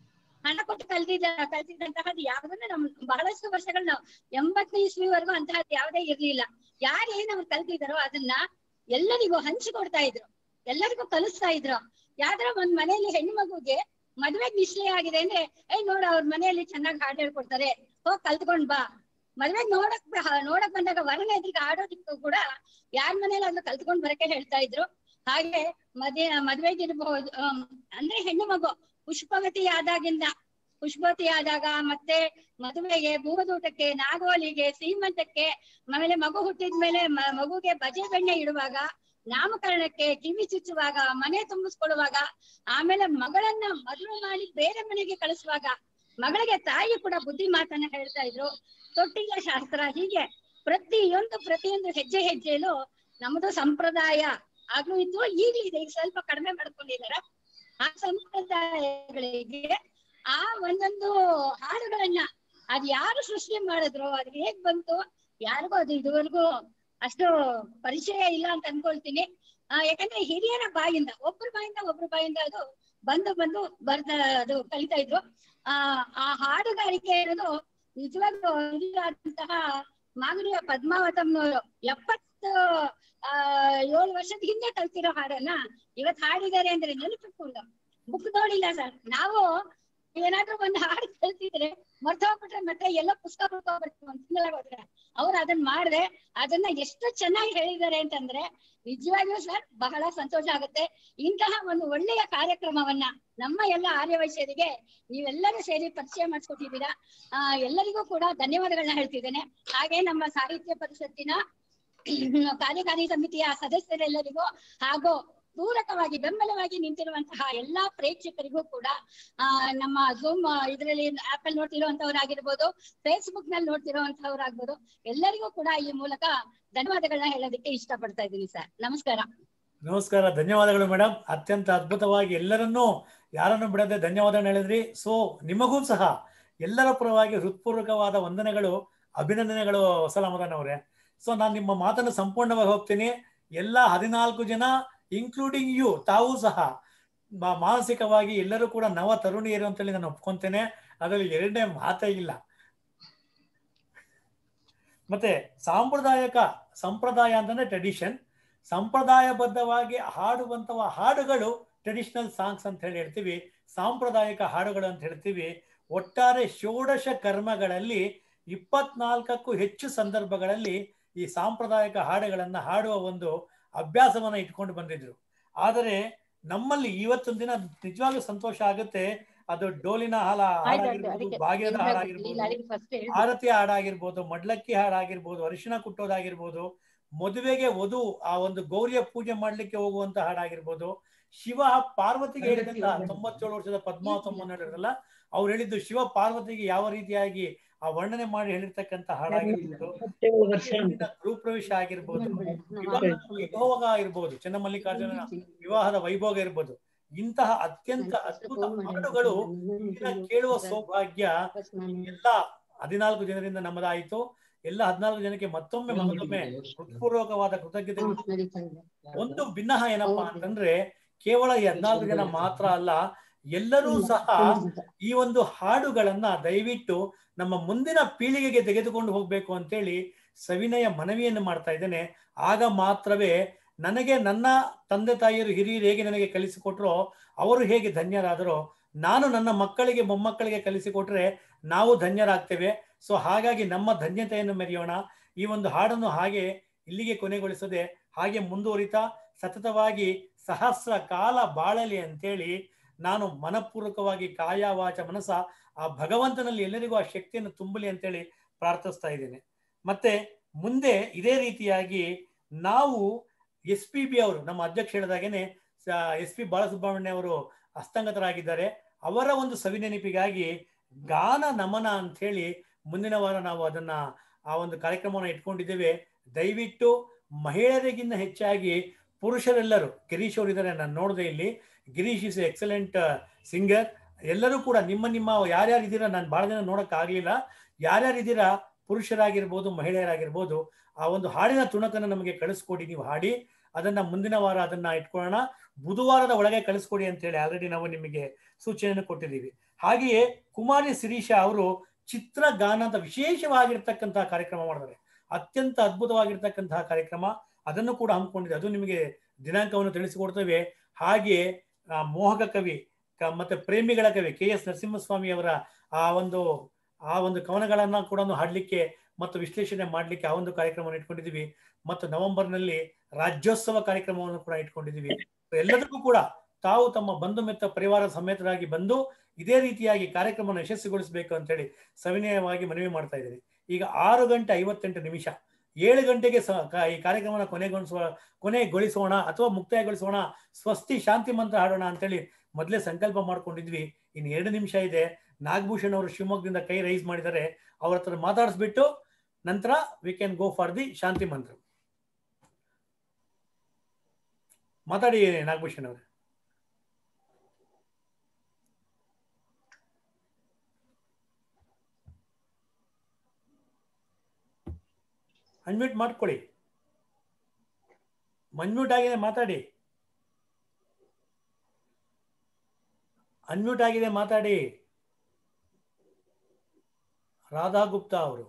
ಹಣ ಕೊಟ್ಟು ಕಲ್ತಿದ್ದ ಕಲ್ತಿದ್ದಂತಹದ್ದು ಯಾವುದನ್ನ ನಮ್ ಬಹಳಷ್ಟು ವರ್ಷಗಳು ನಾವು ಎಂಬತ್ತನೇ ಇಸ್ವಿವರೆಗೂ ಅಂತಹದ್ದು ಯಾವುದೇ ಇರ್ಲಿಲ್ಲ ಯಾರು ಏನ್ ಅವ್ರು ಕಲ್ತಿದಾರೋ ಅದನ್ನ ಎಲ್ಲರಿಗೂ ಹಂಚಿಕೊಡ್ತಾ ಇದ್ರು ಎಲ್ಲರಿಗೂ ಕಲಿಸ್ತಾ ಇದ್ರು ಯಾವ್ದಾರ ಒಂದ್ ಮನೆಯಲ್ಲಿ ಹೆಣ್ಣು ಮಗುಗೆ ಮದ್ವೆಗ್ ನಿಶ್ಚಯ ಆಗಿದೆ ಅಂದ್ರೆ ಏಯ್ ನೋಡ ಅವ್ರ ಮನೆಯಲ್ಲಿ ಚೆನ್ನಾಗಿ ಹಾಡು ಹೇಳ್ಕೊಡ್ತಾರೆ ಹೋಗ್ ಕಲ್ತ್ಕೊಂಡ್ ಬಾ ಮದ್ವೆಗ್ ನೋಡಕ್ ಬ- ನೋಡಕ್ ಬಂದಾಗ ವರನ ಎದುರಿಗೆ ಆಡೋದಕ್ಕೂ ಕೂಡ ಯಾರ ಮನೇಲಿ ಅದನ್ನ ಕಲ್ತ್ಕೊಂಡ್ ಬರಕ್ಕೆ ಹೇಳ್ತಾ ಇದ್ರು ಹಾಗೆ ಮದ್ವೆ ಮದ್ವೆಗಿರ್ಬಹುದು ಆಮ್, ಅಂದ್ರೆ ಹೆಣ್ಣು ಮಗು ಪುಷ್ಪವತಿ ಆದಾಗಿಂದ ಪುಷ್ಪವತಿ ಆದಾಗ ಮತ್ತೆ ಮದುವೆಗೆ ಬೂದೂಟಕ್ಕೆ ನಾಗೋಲಿಗೆ ಸೀಮಂತಕ್ಕೆ ಆಮೇಲೆ ಮಗು ಹುಟ್ಟಿದ್ಮೇಲೆ ಮ- ಮಗುಗೆ ಬಜೆ ಬೆಣ್ಣೆ ಇಡುವಾಗ ನಾಮಕರಣಕ್ಕೆ ಕಿವಿ ಚುಚ್ಚುವಾಗ ಮನೆ ತುಂಬಿಸ್ಕೊಳ್ಳುವಾಗ ಆಮೇಲೆ ಮಗಳನ್ನ ಮದುವೆ ಮಾಡಿ ಬೇರೆ ಮನೆಗೆ ಕಳಿಸುವಾಗ ಮಗಳಿಗೆ ತಾಯಿ ಕೂಡ ಬುದ್ಧಿ ಮಾತನ್ನ ಹೇಳ್ತಾ ಇದ್ರು ತೊಟ್ಟಿಲ ಶಾಸ್ತ್ರ ಹೀಗೆ ಪ್ರತಿಯೊಂದು ಪ್ರತಿಯೊಂದು ಹೆಜ್ಜೆ ಹೆಜ್ಜೆಯಲ್ಲೂ ನಮ್ದು ಸಂಪ್ರದಾಯ ಆಗ್ಲೂ ಇತ್ತು ಈಗ್ಲೂ ಇದೆ ಈಗ ಸ್ವಲ್ಪ ಕಡಿಮೆ ಮಾಡ್ಕೊಂಡಿದಾರ ಆ ಸಂಪ್ರದಾಯಗಳಿಗೆ ಆ ಒಂದೊಂದು ಹಾಡುಗಳನ್ನ ಅದ್ ಯಾರು ಸೃಷ್ಟಿ ಮಾಡಿದ್ರು ಅದ್ ಹೇಗ್ ಬಂತು ಯಾರಿಗೂ ಅದು ಇದುವರೆಗೂ ಅಷ್ಟು ಪರಿಚಯ ಇಲ್ಲ ಅಂತ ಅನ್ಕೊಳ್ತೀನಿ ಆ ಯಾಕಂದ್ರೆ ಹಿರಿಯರ ಬಾಯಿಂದ ಒಬ್ರ ಬಾಯಿಂದ ಒಬ್ರ ಬಾಯಿಂದ ಅದು ಬಂದು ಬಂದು ಬರ್ದ ಅದು ಕಲಿತಾ ಇದ್ರು ಆ ಆ ಹಾಡುಗಾರಿಕೆ ಅನ್ನೋದು ನಿಜವಾಗ್ಲೂ ಹಿರಿಯರಾದಂತಹ ಮಾಗಡಿಯ ಪದ್ಮಾವತಮ್ನವರು ಎಪ್ಪತ್ತು ಆ ಏಳು ವರ್ಷದ ಹಿಂದೆ ಕಲ್ತಿರೋ ಹಾಡನ್ನ ಇವತ್ ಹಾಡಿದ್ದಾರೆ ಅಂದ್ರೆ ನೆನಪಿಟ್ಕೊಂಡು ಬುಕ್ ನೋಡಿಲ್ಲ ಸರ್ ನಾವು ಏನಾದ್ರೂ ಒಂದು ಹಾಡು ಕಲ್ತಿದ್ರೆ ಮರ್ತ ಹೋಗ್ಬಿಟ್ರೆ ಮತ್ತೆ ಎಲ್ಲ ಪುಸ್ತಕ ಬರ್ತೀವಿ ಒಂದ್ ತಿಂಗಳ ಹೋದ್ರೆ ಅವ್ರು ಅದನ್ನ ಮಾಡ್ದೆ ಅದನ್ನ ಎಷ್ಟು ಚೆನ್ನಾಗಿ ಹೇಳಿದ್ದಾರೆ ಅಂತಂದ್ರೆ ನಿಜವಾಗಿಯೂ ಸರ್ ಬಹಳ ಸಂತೋಷ ಆಗುತ್ತೆ ಇಂತಹ ಒಂದು ಒಳ್ಳೆಯ ಕಾರ್ಯಕ್ರಮವನ್ನ ನಮ್ಮ ಎಲ್ಲ ಆರ್ಯವೈಶ್ಯರಿಗೆ ನೀವೆಲ್ಲರೂ ಸೇರಿ ಪರಿಚಯ ಮಾಡಿಸ್ಕೊಟ್ಟಿದ್ದೀರಾ ಆ ಎಲ್ಲರಿಗೂ ಕೂಡ ಧನ್ಯವಾದಗಳನ್ನ ಹೇಳ್ತಿದ್ದೇನೆ ಹಾಗೆ ನಮ್ಮ ಸಾಹಿತ್ಯ ಪರಿಷತ್ತಿನ ಕಾರ್ಯಕಾರಿ ಸಮಿತಿಯ ಸದಸ್ಯರೆಲ್ಲರಿಗೂ ಹಾಗೂ ಪೂರಕವಾಗಿ ಬೆಂಬಲವಾಗಿ ನಿಂತಿರುವಂತಹ ಎಲ್ಲಾ ಪ್ರೇಕ್ಷಕರಿಗೂ ಕೂಡ ಆ ನಮ್ಮ ಝೂಮ್ ಇದರಲ್ಲಿ ಆಪ್ ಅಲ್ಲಿ ನೋಡ್ತಿರುವಂತವ್ರಾಗಿರ್ಬೋದು ಫೇಸ್ಬುಕ್ ನಲ್ಲಿ ನೋಡ್ತಿರುವಂತವ್ರಾಗ್ಬೋದು ಎಲ್ಲರಿಗೂ ಕೂಡ ಈ ಮೂಲಕ ಧನ್ಯವಾದಗಳನ್ನ ಹೇಳೋದಕ್ಕೆ ಇಷ್ಟಪಡ್ತಾ ಇದ್ದೀನಿ ಸರ್ ನಮಸ್ಕಾರ ನಮಸ್ಕಾರ ಧನ್ಯವಾದಗಳು ಮೇಡಮ್ ಅತ್ಯಂತ ಅದ್ಭುತವಾಗಿ ಎಲ್ಲರನ್ನೂ ಯಾರನ್ನು ಬಿಡದೆ ಧನ್ಯವಾದ ಹೇಳಿದ್ರಿ ಸೊ ನಿಮಗೂ ಸಹ ಎಲ್ಲರ ಪರವಾಗಿ ಹೃತ್ಪೂರ್ವಕವಾದ ವಂದನೆಗಳು ಅಭಿನಂದನೆಗಳು ವಸಲಾಮದನ್ ಅವರೇ ಸೊ ನಾನು ನಿಮ್ಮ ಮಾತನ್ನು ಸಂಪೂರ್ಣವಾಗಿ ಹೋಗ್ತೀನಿ ಎಲ್ಲ ಹದಿನಾಲ್ಕು ಜನ ಇನ್ಕ್ಲೂಡಿಂಗ್ ಯು ತಾವು ಸಹ ಮಾ- ಮಾನಸಿಕವಾಗಿ ಎಲ್ಲರೂ ಕೂಡ ನವ ತರುಣಿಯರು ಅಂತೇಳಿ ನಾನು ಒಪ್ಕೊಂತೇನೆ ಅದರಲ್ಲಿ ಎರಡನೇ ಮಾತೇ ಇಲ್ಲ ಮತ್ತೆ ಸಾಂಪ್ರದಾಯಿಕ ಸಂಪ್ರದಾಯ ಅಂತಂದ್ರೆ ಟ್ರೆಡಿಷನ್ ಸಂಪ್ರದಾಯಬದ್ಧವಾಗಿ ಹಾಡುವಂತಹ ಹಾಡುಗಳು ಟ್ರೆಡಿಷನಲ್ ಸಾಂಗ್ಸ್ ಅಂತ ಹೇಳಿ ಹೇಳ್ತೀವಿ ಸಾಂಪ್ರದಾಯಿಕ ಹಾಡುಗಳು ಅಂತ ಹೇಳ್ತೀವಿ ಒಟ್ಟಾರೆ ಷೋಡಶ ಕರ್ಮಗಳಲ್ಲಿ ಇಪ್ಪತ್ನಾಲ್ಕಕ್ಕೂ ಹೆಚ್ಚು ಸಂದರ್ಭಗಳಲ್ಲಿ ಈ ಸಾಂಪ್ರದಾಯಿಕ ಹಾಡುಗಳನ್ನ ಹಾಡುವ ಒಂದು ಅಭ್ಯಾಸವನ್ನ ಇಟ್ಕೊಂಡು ಬಂದಿದ್ರು ಆದರೆ ನಮ್ಮಲ್ಲಿ ಇವತ್ತೊಂದು ದಿನ ನಿಜವಾಗ್ಲೂ ಸಂತೋಷ ಆಗುತ್ತೆ ಅದು ಡೋಲಿನ ಹಾಲ ಹಾಡಾಗಿರ್ಬೋದು ಬಾಗಿರದ ಹಾಡಾಗಿರ್ಬೋದು ಆರತಿ ಹಾಡಾಗಿರ್ಬೋದು ಮಡ್ಲಕ್ಕಿ ಹಾಡಾಗಿರ್ಬೋದು ಅರಿಶಿಣ ಕುಟ್ಟೋದಾಗಿರ್ಬೋದು ಮದುವೆಗೆ ವಧು ಆ ಒಂದು ಗೌರಿಯ ಪೂಜೆ ಮಾಡ್ಲಿಕ್ಕೆ ಹೋಗುವಂತ ಹಾಡಾಗಿರ್ಬೋದು ಶಿವ ಪಾರ್ವತಿಗೆ ಹೇಳಿದಂತ ತೊಂಬತ್ತೇಳು ವರ್ಷದ ಪದ್ಮಾವತಮ್ಮನ ಹೇಳಿದ್ರಲ್ಲ ಅವ್ರು ಹೇಳಿದ್ದು ಶಿವ ಪಾರ್ವತಿಗೆ ಯಾವ ರೀತಿಯಾಗಿ ಆ ವರ್ಣನೆ ಮಾಡಿ ಹೇಳಿರ್ತಕ್ಕಂಥ ಹಾಡಾಗಿರ್ಬೋದು ಇಪ್ಪತ್ತೇಳು ವರ್ಷ ಅಂತ. ಗೃಹಪ್ರವೇಶ ಆಗಿರ್ಬೋದು ವಿವಾಹದ ವೈಭೋಗ ಇರ್ಬೋದು ಚೆನ್ನಮಲ್ಲಿಕಾರ್ಜುನ ವಿವಾಹದ ವೈಭೋಗ ಇರ್ಬೋದು ಇಂತಹ ಅತ್ಯಂತ ಅದ್ಭುತ ಹಾಡುಗಳು ಇದನ್ನ ಕೇಳುವ ಸೌಭಾಗ್ಯ ಎಲ್ಲ ಹದಿನಾಲ್ಕು ಜನರಿಂದ ನಮ್ಮದಾಯಿತು ಎಲ್ಲ ಹದಿನಾಲ್ಕು ಜನಕ್ಕೆ ಮತ್ತೊಮ್ಮೆ ಮತ್ತೊಮ್ಮೆ ಹೃತ್ಪೂರ್ವಕವಾದ ಕೃತಜ್ಞತೆ ಒಂದು ಭಿನ್ನಹ ಏನಪ್ಪಾ ಅಂತಂದ್ರೆ ಕೇವಲ ಈ ಹದಿನಾಲ್ಕು ಜನ ಮಾತ್ರ ಅಲ್ಲ ಎಲ್ಲರೂ ಸಹ ಈ ಒಂದು ಹಾಡುಗಳನ್ನ ದಯವಿಟ್ಟು ನಮ್ಮ ಮುಂದಿನ ಪೀಳಿಗೆಗೆ ತೆಗೆದುಕೊಂಡು ಹೋಗ್ಬೇಕು ಅಂತೇಳಿ ಸವಿನಯ ಮನವಿಯನ್ನು ಮಾಡ್ತಾ ಇದ್ದೇನೆ ಆಗ ಮಾತ್ರವೇ ನನಗೆ ನನ್ನ ತಂದೆ ತಾಯಿಯರು ಹಿರಿಯರು ಹೇಗೆ ನನಗೆ ಕಲಿಸಿಕೊಟ್ರೋ ಅವರು ಹೇಗೆ ಧನ್ಯರಾದರೋ ನಾನು ನನ್ನ ಮಕ್ಕಳಿಗೆ ಮೊಮ್ಮಕ್ಕಳಿಗೆ ಕಲಿಸಿಕೊಟ್ರೆ ನಾವು ಧನ್ಯರಾಗ್ತೇವೆ ಸೊ ಹಾಗಾಗಿ ನಮ್ಮ ಧನ್ಯತೆಯನ್ನು ಮೆರೆಯೋಣ ಈ ಒಂದು ಹಾಡನ್ನು ಹಾಗೆ ಇಲ್ಲಿಗೆ ಕೊನೆಗೊಳಿಸದೆ ಹಾಗೆ ಮುಂದುವರಿತಾ ಸತತವಾಗಿ ಸಹಸ್ರ ಕಾಲ ಬಾಳಲಿ ಅಂತೇಳಿ ನಾನು ಮನಪೂರ್ವಕವಾಗಿ ಕಾಯ ವಾಚ ಮನಸ ಆ ಭಗವಂತನಲ್ಲಿ ಎಲ್ಲರಿಗೂ ಆ ಶಕ್ತಿಯನ್ನು ತುಂಬಲಿ ಅಂತೇಳಿ ಪ್ರಾರ್ಥಿಸ್ತಾ ಇದ್ದೇನೆ ಮತ್ತೆ ಮುಂದೆ ಇದೇ ರೀತಿಯಾಗಿ ನಾವು ಎಸ್ ಪಿ ಬಿ ಅವರು ನಮ್ಮ ಅಧ್ಯಕ್ಷ ಹೇಳಿದಾಗೇನೆ ಎಸ್ ಪಿ ಬಾಲಸುಬ್ರಹ್ಮಣ್ಯ ಅವರು ಹಸ್ತಂಗತರಾಗಿದ್ದಾರೆ ಅವರ ಒಂದು ಸವಿನೆನಪಿಗಾಗಿ ಗಾನ ನಮನ ಅಂತ ಹೇಳಿ ಮುಂದಿನ ವಾರ ನಾವು ಅದನ್ನ ಆ ಒಂದು ಕಾರ್ಯಕ್ರಮವನ್ನು ಇಟ್ಕೊಂಡಿದ್ದೇವೆ ದಯವಿಟ್ಟು ಮಹಿಳೆಯರಿಗಿಂತ ಹೆಚ್ಚಾಗಿ ಪುರುಷರೆಲ್ಲರೂ ಗಿರೀಶ್ ಅವರು ಇದ್ದಾರೆ ನಾನು ನೋಡಿದೆ ಇಲ್ಲಿ ಗಿರೀಶ್ ಇಸ್ ಎಕ್ಸಲೆಂಟ್ ಸಿಂಗರ್ ಎಲ್ಲರೂ ಕೂಡ ನಿಮ್ಮ ನಿಮ್ಮ ಯಾರ್ಯಾರು ಇದ್ದೀರಾ ನಾನು ಬಹಳ ಜನ ನೋಡಕ್ ಆಗ್ಲಿಲ್ಲ ಯಾರ್ಯಾರು ಇದ್ದೀರಾ ಪುರುಷರಾಗಿರ್ಬೋದು ಮಹಿಳೆಯರಾಗಿರ್ಬೋದು ಆ ಒಂದು ಹಾಡಿನ ತುಣಕನ್ನು ನಮಗೆ ಕಳಿಸ್ಕೊಡಿ ನೀವು ಹಾಡಿ ಅದನ್ನ ಮುಂದಿನ ವಾರ ಅದನ್ನ ಇಟ್ಕೊಳ್ಳೋಣ ಬುಧವಾರದ ಒಳಗೆ ಕಳಿಸ್ಕೊಡಿ ಅಂತ ಹೇಳಿ ಆಲ್ರೆಡಿ ನಾವು ನಿಮಗೆ ಸೂಚನೆಯನ್ನು ಕೊಟ್ಟಿದ್ದೀವಿ ಹಾಗೆಯೇ ಕುಮಾರಿ ಶಿರೀಷ ಅವರು ಚಿತ್ರಗಾನ ಅಂತ ವಿಶೇಷವಾಗಿರ್ತಕ್ಕಂತಹ ಕಾರ್ಯಕ್ರಮ ಮಾಡಿದ್ದಾರೆ ಅತ್ಯಂತ ಅದ್ಭುತವಾಗಿರ್ತಕ್ಕಂತಹ ಕಾರ್ಯಕ್ರಮ ಅದನ್ನು ಕೂಡ ಹಮ್ಮಿಕೊಂಡಿದೆ ಅದು ನಿಮಗೆ ದಿನಾಂಕವನ್ನು ತಿಳಿಸಿಕೊಡ್ತೇವೆ ಹಾಗೆಯೇ ಆ, ಮೋಹಕ ಕವಿ ಕ- ಮತ್ತೆ ಪ್ರೇಮಿಗಳ ಕವಿ ಕೆ ಎಸ್ ನರಸಿಂಹಸ್ವಾಮಿ ಅವರ ಆ ಒಂದು ಆ ಒಂದು ಕವನಗಳನ್ನ ಕೂಡ ಹಾಡ್ಲಿಕ್ಕೆ ಮತ್ತು ವಿಶ್ಲೇಷಣೆ ಮಾಡಲಿಕ್ಕೆ ಆ ಒಂದು ಕಾರ್ಯಕ್ರಮವನ್ನು ಇಟ್ಕೊಂಡಿದ್ದೀವಿ ಮತ್ತು ನವೆಂಬರ್ನಲ್ಲಿ ರಾಜ್ಯೋತ್ಸವ ಕಾರ್ಯಕ್ರಮವನ್ನು ಕೂಡ ಇಟ್ಕೊಂಡಿದ್ದೀವಿ ಎಲ್ಲದಕ್ಕೂ ಕೂಡ ತಾವು ತಮ್ಮ ಬಂಧು ಮಿತ್ರ ಪರಿವಾರ ಸಮೇತರಾಗಿ ಬಂದು ಇದೇ ರೀತಿಯಾಗಿ ಕಾರ್ಯಕ್ರಮವನ್ನು ಯಶಸ್ವಿಗೊಳಿಸಬೇಕು ಅಂತೇಳಿ ಸವಿನಯವಾಗಿ ಮನವಿ ಮಾಡ್ತಾ ಇದ್ದೀನಿ ಈಗ ಆರು ಗಂಟೆ ಐವತ್ತೆಂಟು ನಿಮಿಷ ಏಳು ಗಂಟೆಗೆ ಸ ಕ- ಈ ಕಾರ್ಯಕ್ರಮನ ಕೊನೆಗೊಳಿಸುವ ಕೊನೆಗೊಳಿಸೋಣ ಅಥವಾ ಮುಕ್ತಾಯಗೊಳಿಸೋಣ ಸ್ವಸ್ತಿ ಶಾಂತಿ ಮಂತ್ರ ಹಾಡೋಣ ಅಂತೇಳಿ ಮೊದಲೇ ಸಂಕಲ್ಪ ಮಾಡ್ಕೊಂಡಿದ್ವಿ ಇನ್ನು ಎರಡು ನಿಮಿಷ ಇದೆ ನಾಗಭೂಷಣ್ ಅವರು ಶಿವಮೊಗ್ಗದಿಂದ ಕೈ ರೈಸ್ ಮಾಡಿದ್ದಾರೆ ಅವ್ರ ಹತ್ರ ಮಾತಾಡಿಸ್ಬಿಟ್ಟು ನಂತರ we can go for the ಶಾಂತಿ ಮಂತ್ರ ಮಾತಾಡಿ ನಾಗಭೂಷಣ್ ಅವರು ಅನ್ಮ್ಯೂಟ್ ಮಾಡ್ಕೊಳ್ಳಿ ಅನ್ಮ್ಯೂಟ್ ಆಗಿದೆ ಮಾತಾಡಿ ಅನ್ಮ್ಯೂಟ್ ಆಗಿದೆ ಮಾತಾಡಿ ರಾಧಾ ಗುಪ್ತಾ ಅವರು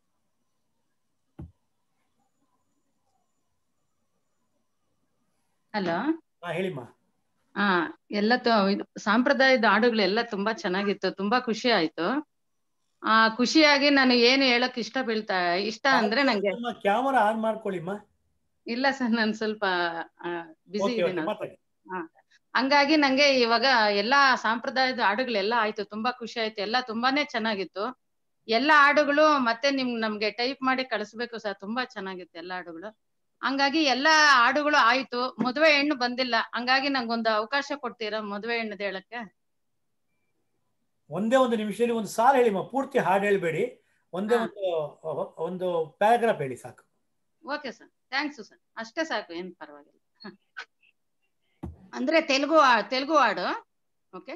ಹಲೋ ಹಾ ಹೇಳಿಮ್ಮ ಹಾ ಎಲ್ಲ ತ- ಇದು ಸಾಂಪ್ರದಾಯದ ಹಾಡುಗಳೆಲ್ಲ ತುಂಬಾ ಚೆನ್ನಾಗಿತ್ತು ತುಂಬಾ ಖುಷಿ ಆಯ್ತು ಆ ಖುಷಿಯಾಗಿ ನಾನು ಏನು ಹೇಳಕ್ ಇಷ್ಟ ಬೀಳ್ತಾ ಇಷ್ಟ ಅಂದ್ರೆ ನಂಗೆ ಕ್ಯಾಮರಾ ಆನ್ ಮಾಡ್ಕೊಳ್ಳಿಮ್ಮ ಇಲ್ಲ ಸರ್ ನಾನು ಸ್ವಲ್ಪ ಬಿಸಿ Okay, okay, ಇದ್ದೀನಿ ಮಾತಾಡಿ. ಹಾ ಹಂಗಾಗಿ ನಂಗೆ ಇವಾಗ ಎಲ್ಲಾ ಸಾಂಪ್ರದಾಯದ ಹಾಡುಗಳೆಲ್ಲ ಆಯ್ತು ತುಂಬಾ ಖುಷಿ ಆಯ್ತು ಎಲ್ಲ ತುಂಬಾನೇ ಚೆನ್ನಾಗಿತ್ತು ಎಲ್ಲ ಹಾಡುಗಳು ಮತ್ತೆ ನಿಮ್ ನಮ್ಗೆ ಟೈಪ್ ಮಾಡಿ ಕಳಿಸ್ಬೇಕು ಸರ್ ತುಂಬಾ ಚೆನ್ನಾಗಿತ್ತು ಎಲ್ಲ ಹಾಡುಗಳು ಹಂಗಾಗಿ ಎಲ್ಲಾ ಹಾಡುಗಳು ಆಯ್ತು ಮದುವೆ ಹೆಣ್ಣು ಬಂದಿಲ್ಲ ಹಂಗಾಗಿ ನಂಗೊಂದು ಅವಕಾಶ ಕೊಡ್ತೀರಾ ಮದುವೆ ಹೆಣ್ಣದ ಹೇಳಕ್ಕೆ ಒಂದೇ ಒಂದು ನಿಮಿಷದಲ್ಲಿ ಒಂದು ಸಾಲು ಹೇಳಿಮ್ಮ ಪೂರ್ತಿ ಹಾಡು ಹೇಳ್ಬೇಡಿ ಒಂದೇ ಒಂದು ಒಂದು ಪ್ಯಾರಾಗ್ರಾಫ್ ಹೇಳಿ ಸಾಕು ಓಕೆ ಸರ್ ಥ್ಯಾಂಕ್ಸ್ ಸರ್ ಅಷ್ಟೇ ಸಾಕು ಏನ್ ಪರವಾಗಿಲ್ಲ ಹ. ಅಂದ್ರೆ ತೆಲುಗು ಹಾ- ತೆಲುಗು ಹಾಡು ಓಕೆ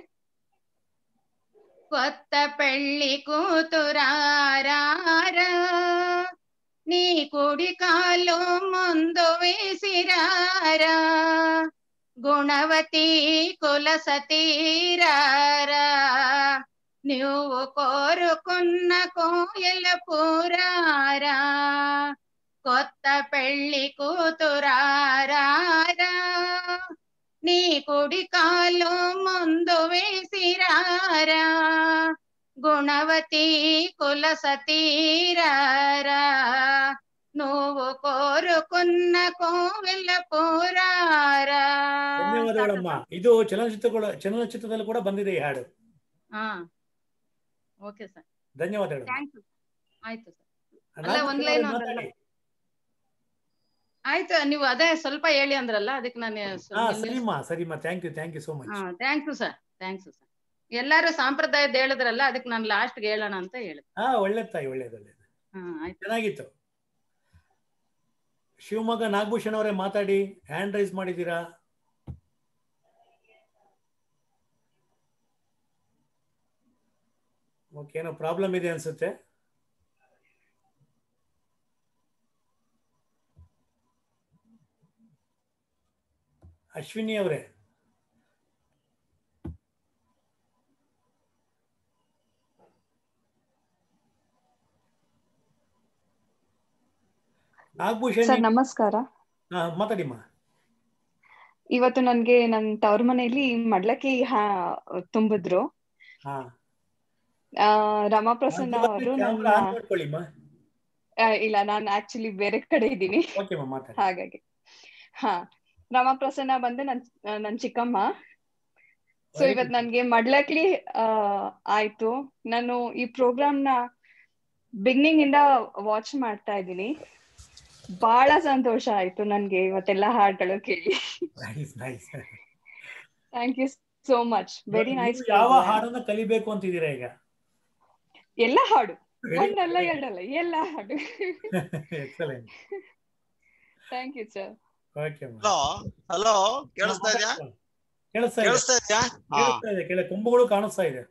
కొత్త పెళ్లి కూతురారా నీ కుడి కాలు ముందు వేసిరారా గుణవతి కుల సతీరారా నువ్వు కోరుకున్న కోయల పూరారా కొత్త పెళ్లి కూతురారా నీ కుడి కాలు ముందు వేసిరారా గుణవతి కుల సతీరారా నువ్వు కోరుకున్న కోవెల పోరారా ಧನ್ಯವಾದಗಳಮ್ಮ ಇದು ಚಲನಚಿತ್ರಗಳು ಚಲನಚಿತ್ರದಲ್ಲಿ ಕೂಡ ಬಂದಿದೆ ಈ ಹಾಡು ಹಾ ಓಕೆ ಸರ್ ಧನ್ಯವಾದಗಳು ಥ್ಯಾಂಕ್ ಯು ಆಯ್ತು ಸರ್ ಅಲ್ಲ ನಾಗಭೂಷಣ ಒಂದ್ ಅವರೇ ಲೈನ್ ಮಾತಾಡಿ. ಆಯ್ತು ನೀವು ಅದೇ ಸ್ವಲ್ಪ ಹೇಳಿ ಅಂದ್ರಲ್ಲ ಅದಕ್ಕೆ ನಾನು ಹಾ ಸರಿಮ್ಮ ಸರಿಮ್ಮ thank you thank you so much ಹಾ thank you sir thanks sir ಎಲ್ಲಾರು ಸಾಂಪ್ರದಾಯದ ಹೇಳಿದ್ರಲ್ಲ ಅದಕ್ಕೆ ನಾನು ಲಾಸ್ಟ್ಗೆ ಹೇಳೋಣ ಅಂತ ಹೇಳಿದೆ ಹಾ ಒಳ್ಳೇದ್ ತಾಯಿ ಒಳ್ಳೇದು ಒಳ್ಳೇದು ಹಾ ಆಯ್ತು ಚೆನ್ನಾಗಿತ್ತು ಶಿವಮೊಗ್ಗ ನಾಗಭೂಷಣ್ ಅವರೇ ಮಾತಾಡಿ ಹ್ಯಾಂಡ್ ರೈಸ್ ಮಾಡಿದ್ದೀರಾ ಓಕೆ ಏನೋ ಪ್ರಾಬ್ಲಮ್ ಇದೆ ಅನ್ಸುತ್ತೆ ಅಶ್ವಿನಿ ಅವರೇ ನಾಗಭೂಷಣ್ ಸರ್ ನಮಸ್ಕಾರ ಹಾ ಮಾತಾಡಿಮ್ಮ ಇವತ್ತು ನನ್ಗೆ ನನ್ ತವ್ರ ಮನೆಯಲ್ಲಿ ಮಡ್ಲಕ್ಕಿ ಹಾ ತುಂಬಿದ್ರು ಹಾ ಆ ರಮಾಪ್ರಸನ್ನ ಅವರು ಕ್ಯಾಮ್ರಾ ಆನ್ ಮಾಡ್ಕೊಳ್ಳಿಮ್ಮ ಇಲ್ಲ ನಾನು ಆಕ್ಚುಲಿ ಬೇರೆ ಕಡೆ ಇದ್ದೀನಿ ಓಕೆ ಮಾತಾಡಿ ಹಾಗಾಗಿ ಹಾ ರಮಾಪ್ರಸನ್ನ ಬಂದು ನನ್ ನನ್ ಚಿಕ್ಕಮ್ಮ ಸೊ Very ಇವತ್ ನನ್ಗೆ ಮಡ್ಲಕ್ಲಿ ಆ ಆಯ್ತು ನಾನು ಈ ಪ್ರೋಗ್ರಾಮ್ ನ ಬಿಗ್ನಿಂಗ್ ಇಂದ ವಾಚ್ ಮಾಡ್ತಾ ಇದ್ದೀನಿ ಬಹಳ ಸಂತೋಷ ಆಯ್ತು ನನ್ಗೆ ಇವತ್ತೆಲ್ಲ ಹಾಡ್ಗಳು ಕೇಳಿ nice nice thank you so much very nice ಯಾವ ಹಾಡನ್ನ ಕಲಿಬೇಕು ಅಂತಿದ್ದೀರಾ ಈಗ ಎಲ್ಲ ಹಾಡು Very ಒಂದಲ್ಲ good. ಎರಡಲ್ಲ ಎಲ್ಲ ಹಾಡು excellent thank you sir okay hello hello ಕೇಳಿಸ್ತಾ ಇದೆಯಾ ಕೇಳಿಸ್ತಾ ಇದೆ ಕೇಳಿಸ್ತಾ ಇದೆಯಾ ಹಾ ಕೇಳಿಸ್ತಾ ಇದೆ ಕೆಳ ಕೊಂಬುಗಳು ಕಾಣಿಸ್ತಾ ಇದೆ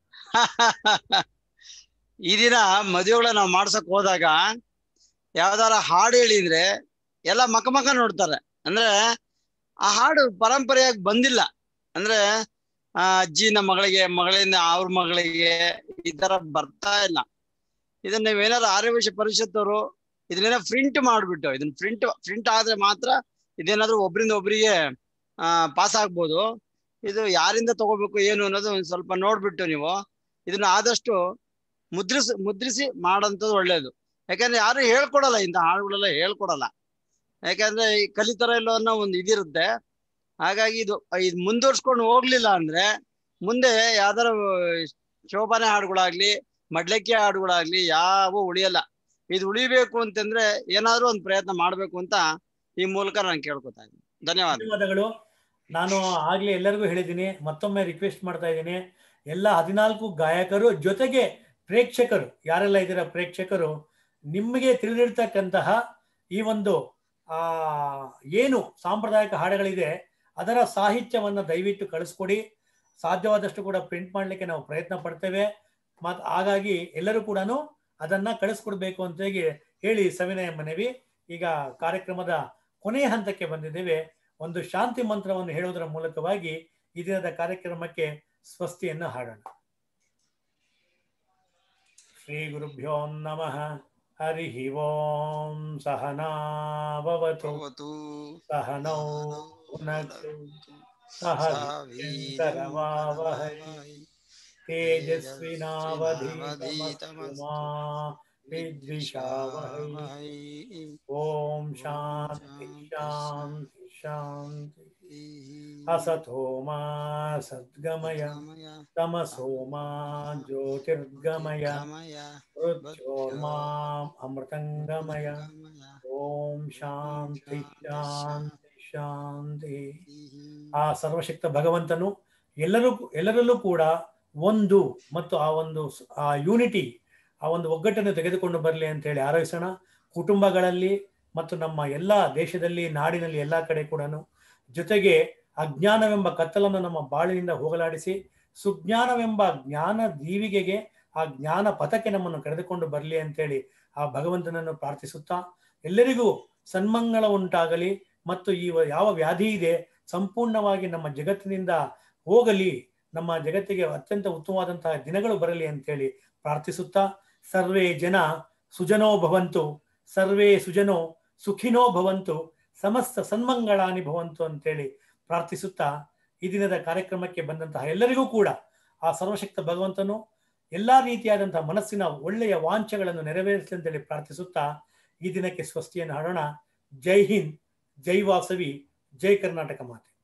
ಈ ದಿನ ಮದುವೆಗಳ ನಾವು ಮಾಡ್ಸಕ್ ಹೋದಾಗ ಯಾವ್ದಾರ ಹಾಡು ಹೇಳಿದ್ರೆ ಎಲ್ಲ ಮಕ ಮಕ ನೋಡ್ತಾರೆ ಅಂದ್ರೆ ಆ ಹಾಡು ಪರಂಪರೆಯಾಗಿ ಬಂದಿಲ್ಲ ಅಂದ್ರೆ ಆ ಅಜ್ಜಿ ನಮ್ಮ ಮಗಳಿಗೆ ಮಗಳಿಂದ ಅವ್ರ ಮಗಳಿಗೆ ಈ ತರ ಬರ್ತಾ ಇಲ್ಲ ಇದನ್ನ ನೀವೇನಾದ್ರು ಆರ್ಯವಶ ಪರಿಷತ್ತವರು ಇದನ್ನೇನೋ ಪ್ರಿಂಟ್ ಮಾಡ್ಬಿಟ್ಟು ಇದನ್ನ ಪ್ರಿಂಟ್ ಪ್ರಿಂಟ್ ಆದ್ರೆ ಮಾತ್ರ ಇದೇನಾದ್ರೂ ಒಬ್ರಿಂದ ಒಬ್ರಿಗೆ ಆ ಪಾಸ್ ಆಗ್ಬೋದು ಇದು ಯಾರಿಂದ ತಗೋಬೇಕು ಏನು ಅನ್ನೋದು ಒಂದ್ ಸ್ವಲ್ಪ ನೋಡ್ಬಿಟ್ಟು ನೀವು ಇದನ್ನ ಆದಷ್ಟು ಮುದ್ರಿಸಿ ಮುದ್ರಿಸಿ ಮಾಡೋಂಥದ್ದು ಒಳ್ಳೇದು ಯಾಕಂದ್ರೆ ಯಾರು ಹೇಳ್ಕೊಡಲ್ಲ ಇಂಥ ಹಾಡುಗಳೆಲ್ಲ ಹೇಳ್ಕೊಡಲ್ಲ ಯಾಕಂದ್ರೆ ಈ ಕಲಿತಾರ ಇಲ್ಲೋ ಅನ್ನೋ ಒಂದು ಇದಿರುತ್ತೆ ಹಾಗಾಗಿ ಇದು ಇದು ಮುಂದುವರ್ಸ್ಕೊಂಡು ಹೋಗ್ಲಿಲ್ಲ ಅಂದ್ರೆ ಮುಂದೆ ಯಾವ್ದಾರ ಶೋಭಾನೆ ಹಾಡುಗಳಾಗ್ಲಿ ಮಡ್ಲಕ್ಕಿ ಹಾಡುಗಳಾಗ್ಲಿ ಯಾವ ಉಳಿಯಲ್ಲ ಇದು ಉಳಿಬೇಕು ಅಂತಂದ್ರೆ ಏನಾದ್ರೂ ಒಂದು ಪ್ರಯತ್ನ ಮಾಡ್ಬೇಕು ಅಂತ ಈ ಮೂಲಕ ನಾನು ಕೇಳ್ಕೊತಾ ಇದ್ದೀನಿ ಧನ್ಯವಾದ ಧನ್ಯವಾದಗಳು ನಾನು ಆಗ್ಲೇ ಎಲ್ಲರಿಗೂ ಹೇಳಿದ್ದೀನಿ ಮತ್ತೊಮ್ಮೆ ರಿಕ್ವೆಸ್ಟ್ ಮಾಡ್ತಾ ಇದ್ದೀನಿ ಎಲ್ಲ ಹದಿನಾಲ್ಕು ಗಾಯಕರು ಜೊತೆಗೆ ಪ್ರೇಕ್ಷಕರು ಯಾರೆಲ್ಲ ಇದ್ದೀರಾ ಪ್ರೇಕ್ಷಕರು ನಿಮಗೆ ತಿಳಿದಿರ್ತಕ್ಕಂತಹ ಈ ಒಂದು ಆ ಏನು ಸಾಂಪ್ರದಾಯಿಕ ಹಾಡುಗಳಿದೆ ಅದರ ಸಾಹಿತ್ಯವನ್ನ ದಯವಿಟ್ಟು ಕಳಿಸ್ಕೊಡಿ ಸಾಧ್ಯವಾದಷ್ಟು ಕೂಡ ಪ್ರಿಂಟ್ ಮಾಡಲಿಕ್ಕೆ ನಾವು ಪ್ರಯತ್ನ ಪಡ್ತೇವೆ ಮತ್ ಹಾಗಾಗಿ ಎಲ್ಲರೂ ಕೂಡ ಅದನ್ನ ಕಳಿಸ್ಕೊಡ್ಬೇಕು ಅಂತ ಹೇಳಿ ಹೇಳಿ ಸವಿನಯ ಮನವಿ ಈಗ ಕಾರ್ಯಕ್ರಮದ ಕೊನೆಯ ಹಂತಕ್ಕೆ ಬಂದಿದ್ದೇವೆ ಒಂದು ಶಾಂತಿ ಮಂತ್ರವನ್ನು ಹೇಳುವುದರ ಮೂಲಕವಾಗಿ ಈ ದಿನದ ಕಾರ್ಯಕ್ರಮಕ್ಕೆ ಸ್ವಸ್ತಿಯನ್ನು ಹಾಡೋಣ ಶ್ರೀ ಗುರುಭ್ಯೋ ನಮಃ ಹರಿ ಓಂ ಸಹನಾವವತು ಸಹನೌ ಭುನಕ್ತು ಸಹ ವೀರ್ಯಂಕರವಾವಹೈ ತೇಜಸ್ವಿನಾವಧೀತಮಸ್ತು ಮಾ ವಿದ್ವಿಷಾವಹೈ ಓಂ ಶಾಂತಿ ಶಾಂತಿ ಶಾಂತಿ असतो मा सद्गमय तमसो मा ज्योतिर्गमय मृत्योर्माम् अमृतङ्गमय ಓಂ ಶಾಂತಿ ಶಾಂತಿ ಶಾಂತಿ ಆ ಸರ್ವಶಕ್ತ ಭಗವಂತನು ಎಲ್ಲರೂ ಎಲ್ಲರಲ್ಲೂ ಕೂಡ ಒಂದು ಮತ್ತು ಆ ಒಂದು ಸ್- ಆ ಯೂನಿಟಿ ಆ ಒಂದು ಒಗ್ಗಟ್ಟನ್ನು ತೆಗೆದುಕೊಂಡು ಬರಲಿ ಅಂತ ಹೇಳಿ ಹಾರೈಸೋಣ ಕುಟುಂಬಗಳಲ್ಲಿ ಮತ್ತು ನಮ್ಮ ಎಲ್ಲ ದೇಶದಲ್ಲಿ ನಾಡಿನಲ್ಲಿ ಎಲ್ಲ ಕಡೆ ಕೂಡ ಜೊತೆಗೆ ಅಜ್ಞಾನವೆಂಬ ಕತ್ತಲನ್ನು ನಮ್ಮ ಬಾಳಿನಿಂದ ಹೋಗಲಾಡಿಸಿ ಸುಜ್ಞಾನವೆಂಬ ಜ್ಞಾನ ದೀವಿಗೆಗೆ ಆ ಜ್ಞಾನ ಪಥಕ್ಕೆ ನಮ್ಮನ್ನು ಕರೆದುಕೊಂಡು ಬರಲಿ ಅಂತೇಳಿ ಆ ಭಗವಂತನನ್ನು ಪ್ರಾರ್ಥಿಸುತ್ತಾ ಎಲ್ಲರಿಗೂ ಸನ್ಮಂಗಳ ಉಂಟಾಗಲಿ ಮತ್ತು ಈ ವ- ಯಾವ ವ್ಯಾಧಿ ಇದೆ ಸಂಪೂರ್ಣವಾಗಿ ನಮ್ಮ ಜಗತ್ತಿನಿಂದ ಹೋಗಲಿ ನಮ್ಮ ಜಗತ್ತಿಗೆ ಅತ್ಯಂತ ಉತ್ತಮವಾದಂತಹ ದಿನಗಳು ಬರಲಿ ಅಂತೇಳಿ ಪ್ರಾರ್ಥಿಸುತ್ತಾ ಸರ್ವೇ ಜನ ಸುಜನೋ ಭವಂತು ಸರ್ವೇ ಸುಜನೋ ಸುಖಿನೋ ಭವಂತು ಸಮಸ್ತ ಸನ್ಮಂಗಳಾನಿ ಭವಂತು ಅಂತೇಳಿ ಪ್ರಾರ್ಥಿಸುತ್ತಾ ಈ ದಿನದ ಕಾರ್ಯಕ್ರಮಕ್ಕೆ ಬಂದಂತಹ ಎಲ್ಲರಿಗೂ ಕೂಡ ಆ ಸರ್ವಶಕ್ತ ಭಗವಂತನು ಎಲ್ಲಾ ರೀತಿಯಾದಂತಹ ಮನಸ್ಸಿನ ಒಳ್ಳೆಯ ವಾಂಛೆಗಳನ್ನು ನೆರವೇರಿಸಲಿ ಅಂತೇಳಿ ಪ್ರಾರ್ಥಿಸುತ್ತಾ ಈ ದಿನಕ್ಕೆ ಸ್ವಸ್ತಿಯನ್ನು ಹಾಡೋಣ ಜೈ ಹಿಂದ್ ಜೈ ವಾಸವಿ ಜೈ ಕರ್ನಾಟಕ ಮಾತೆ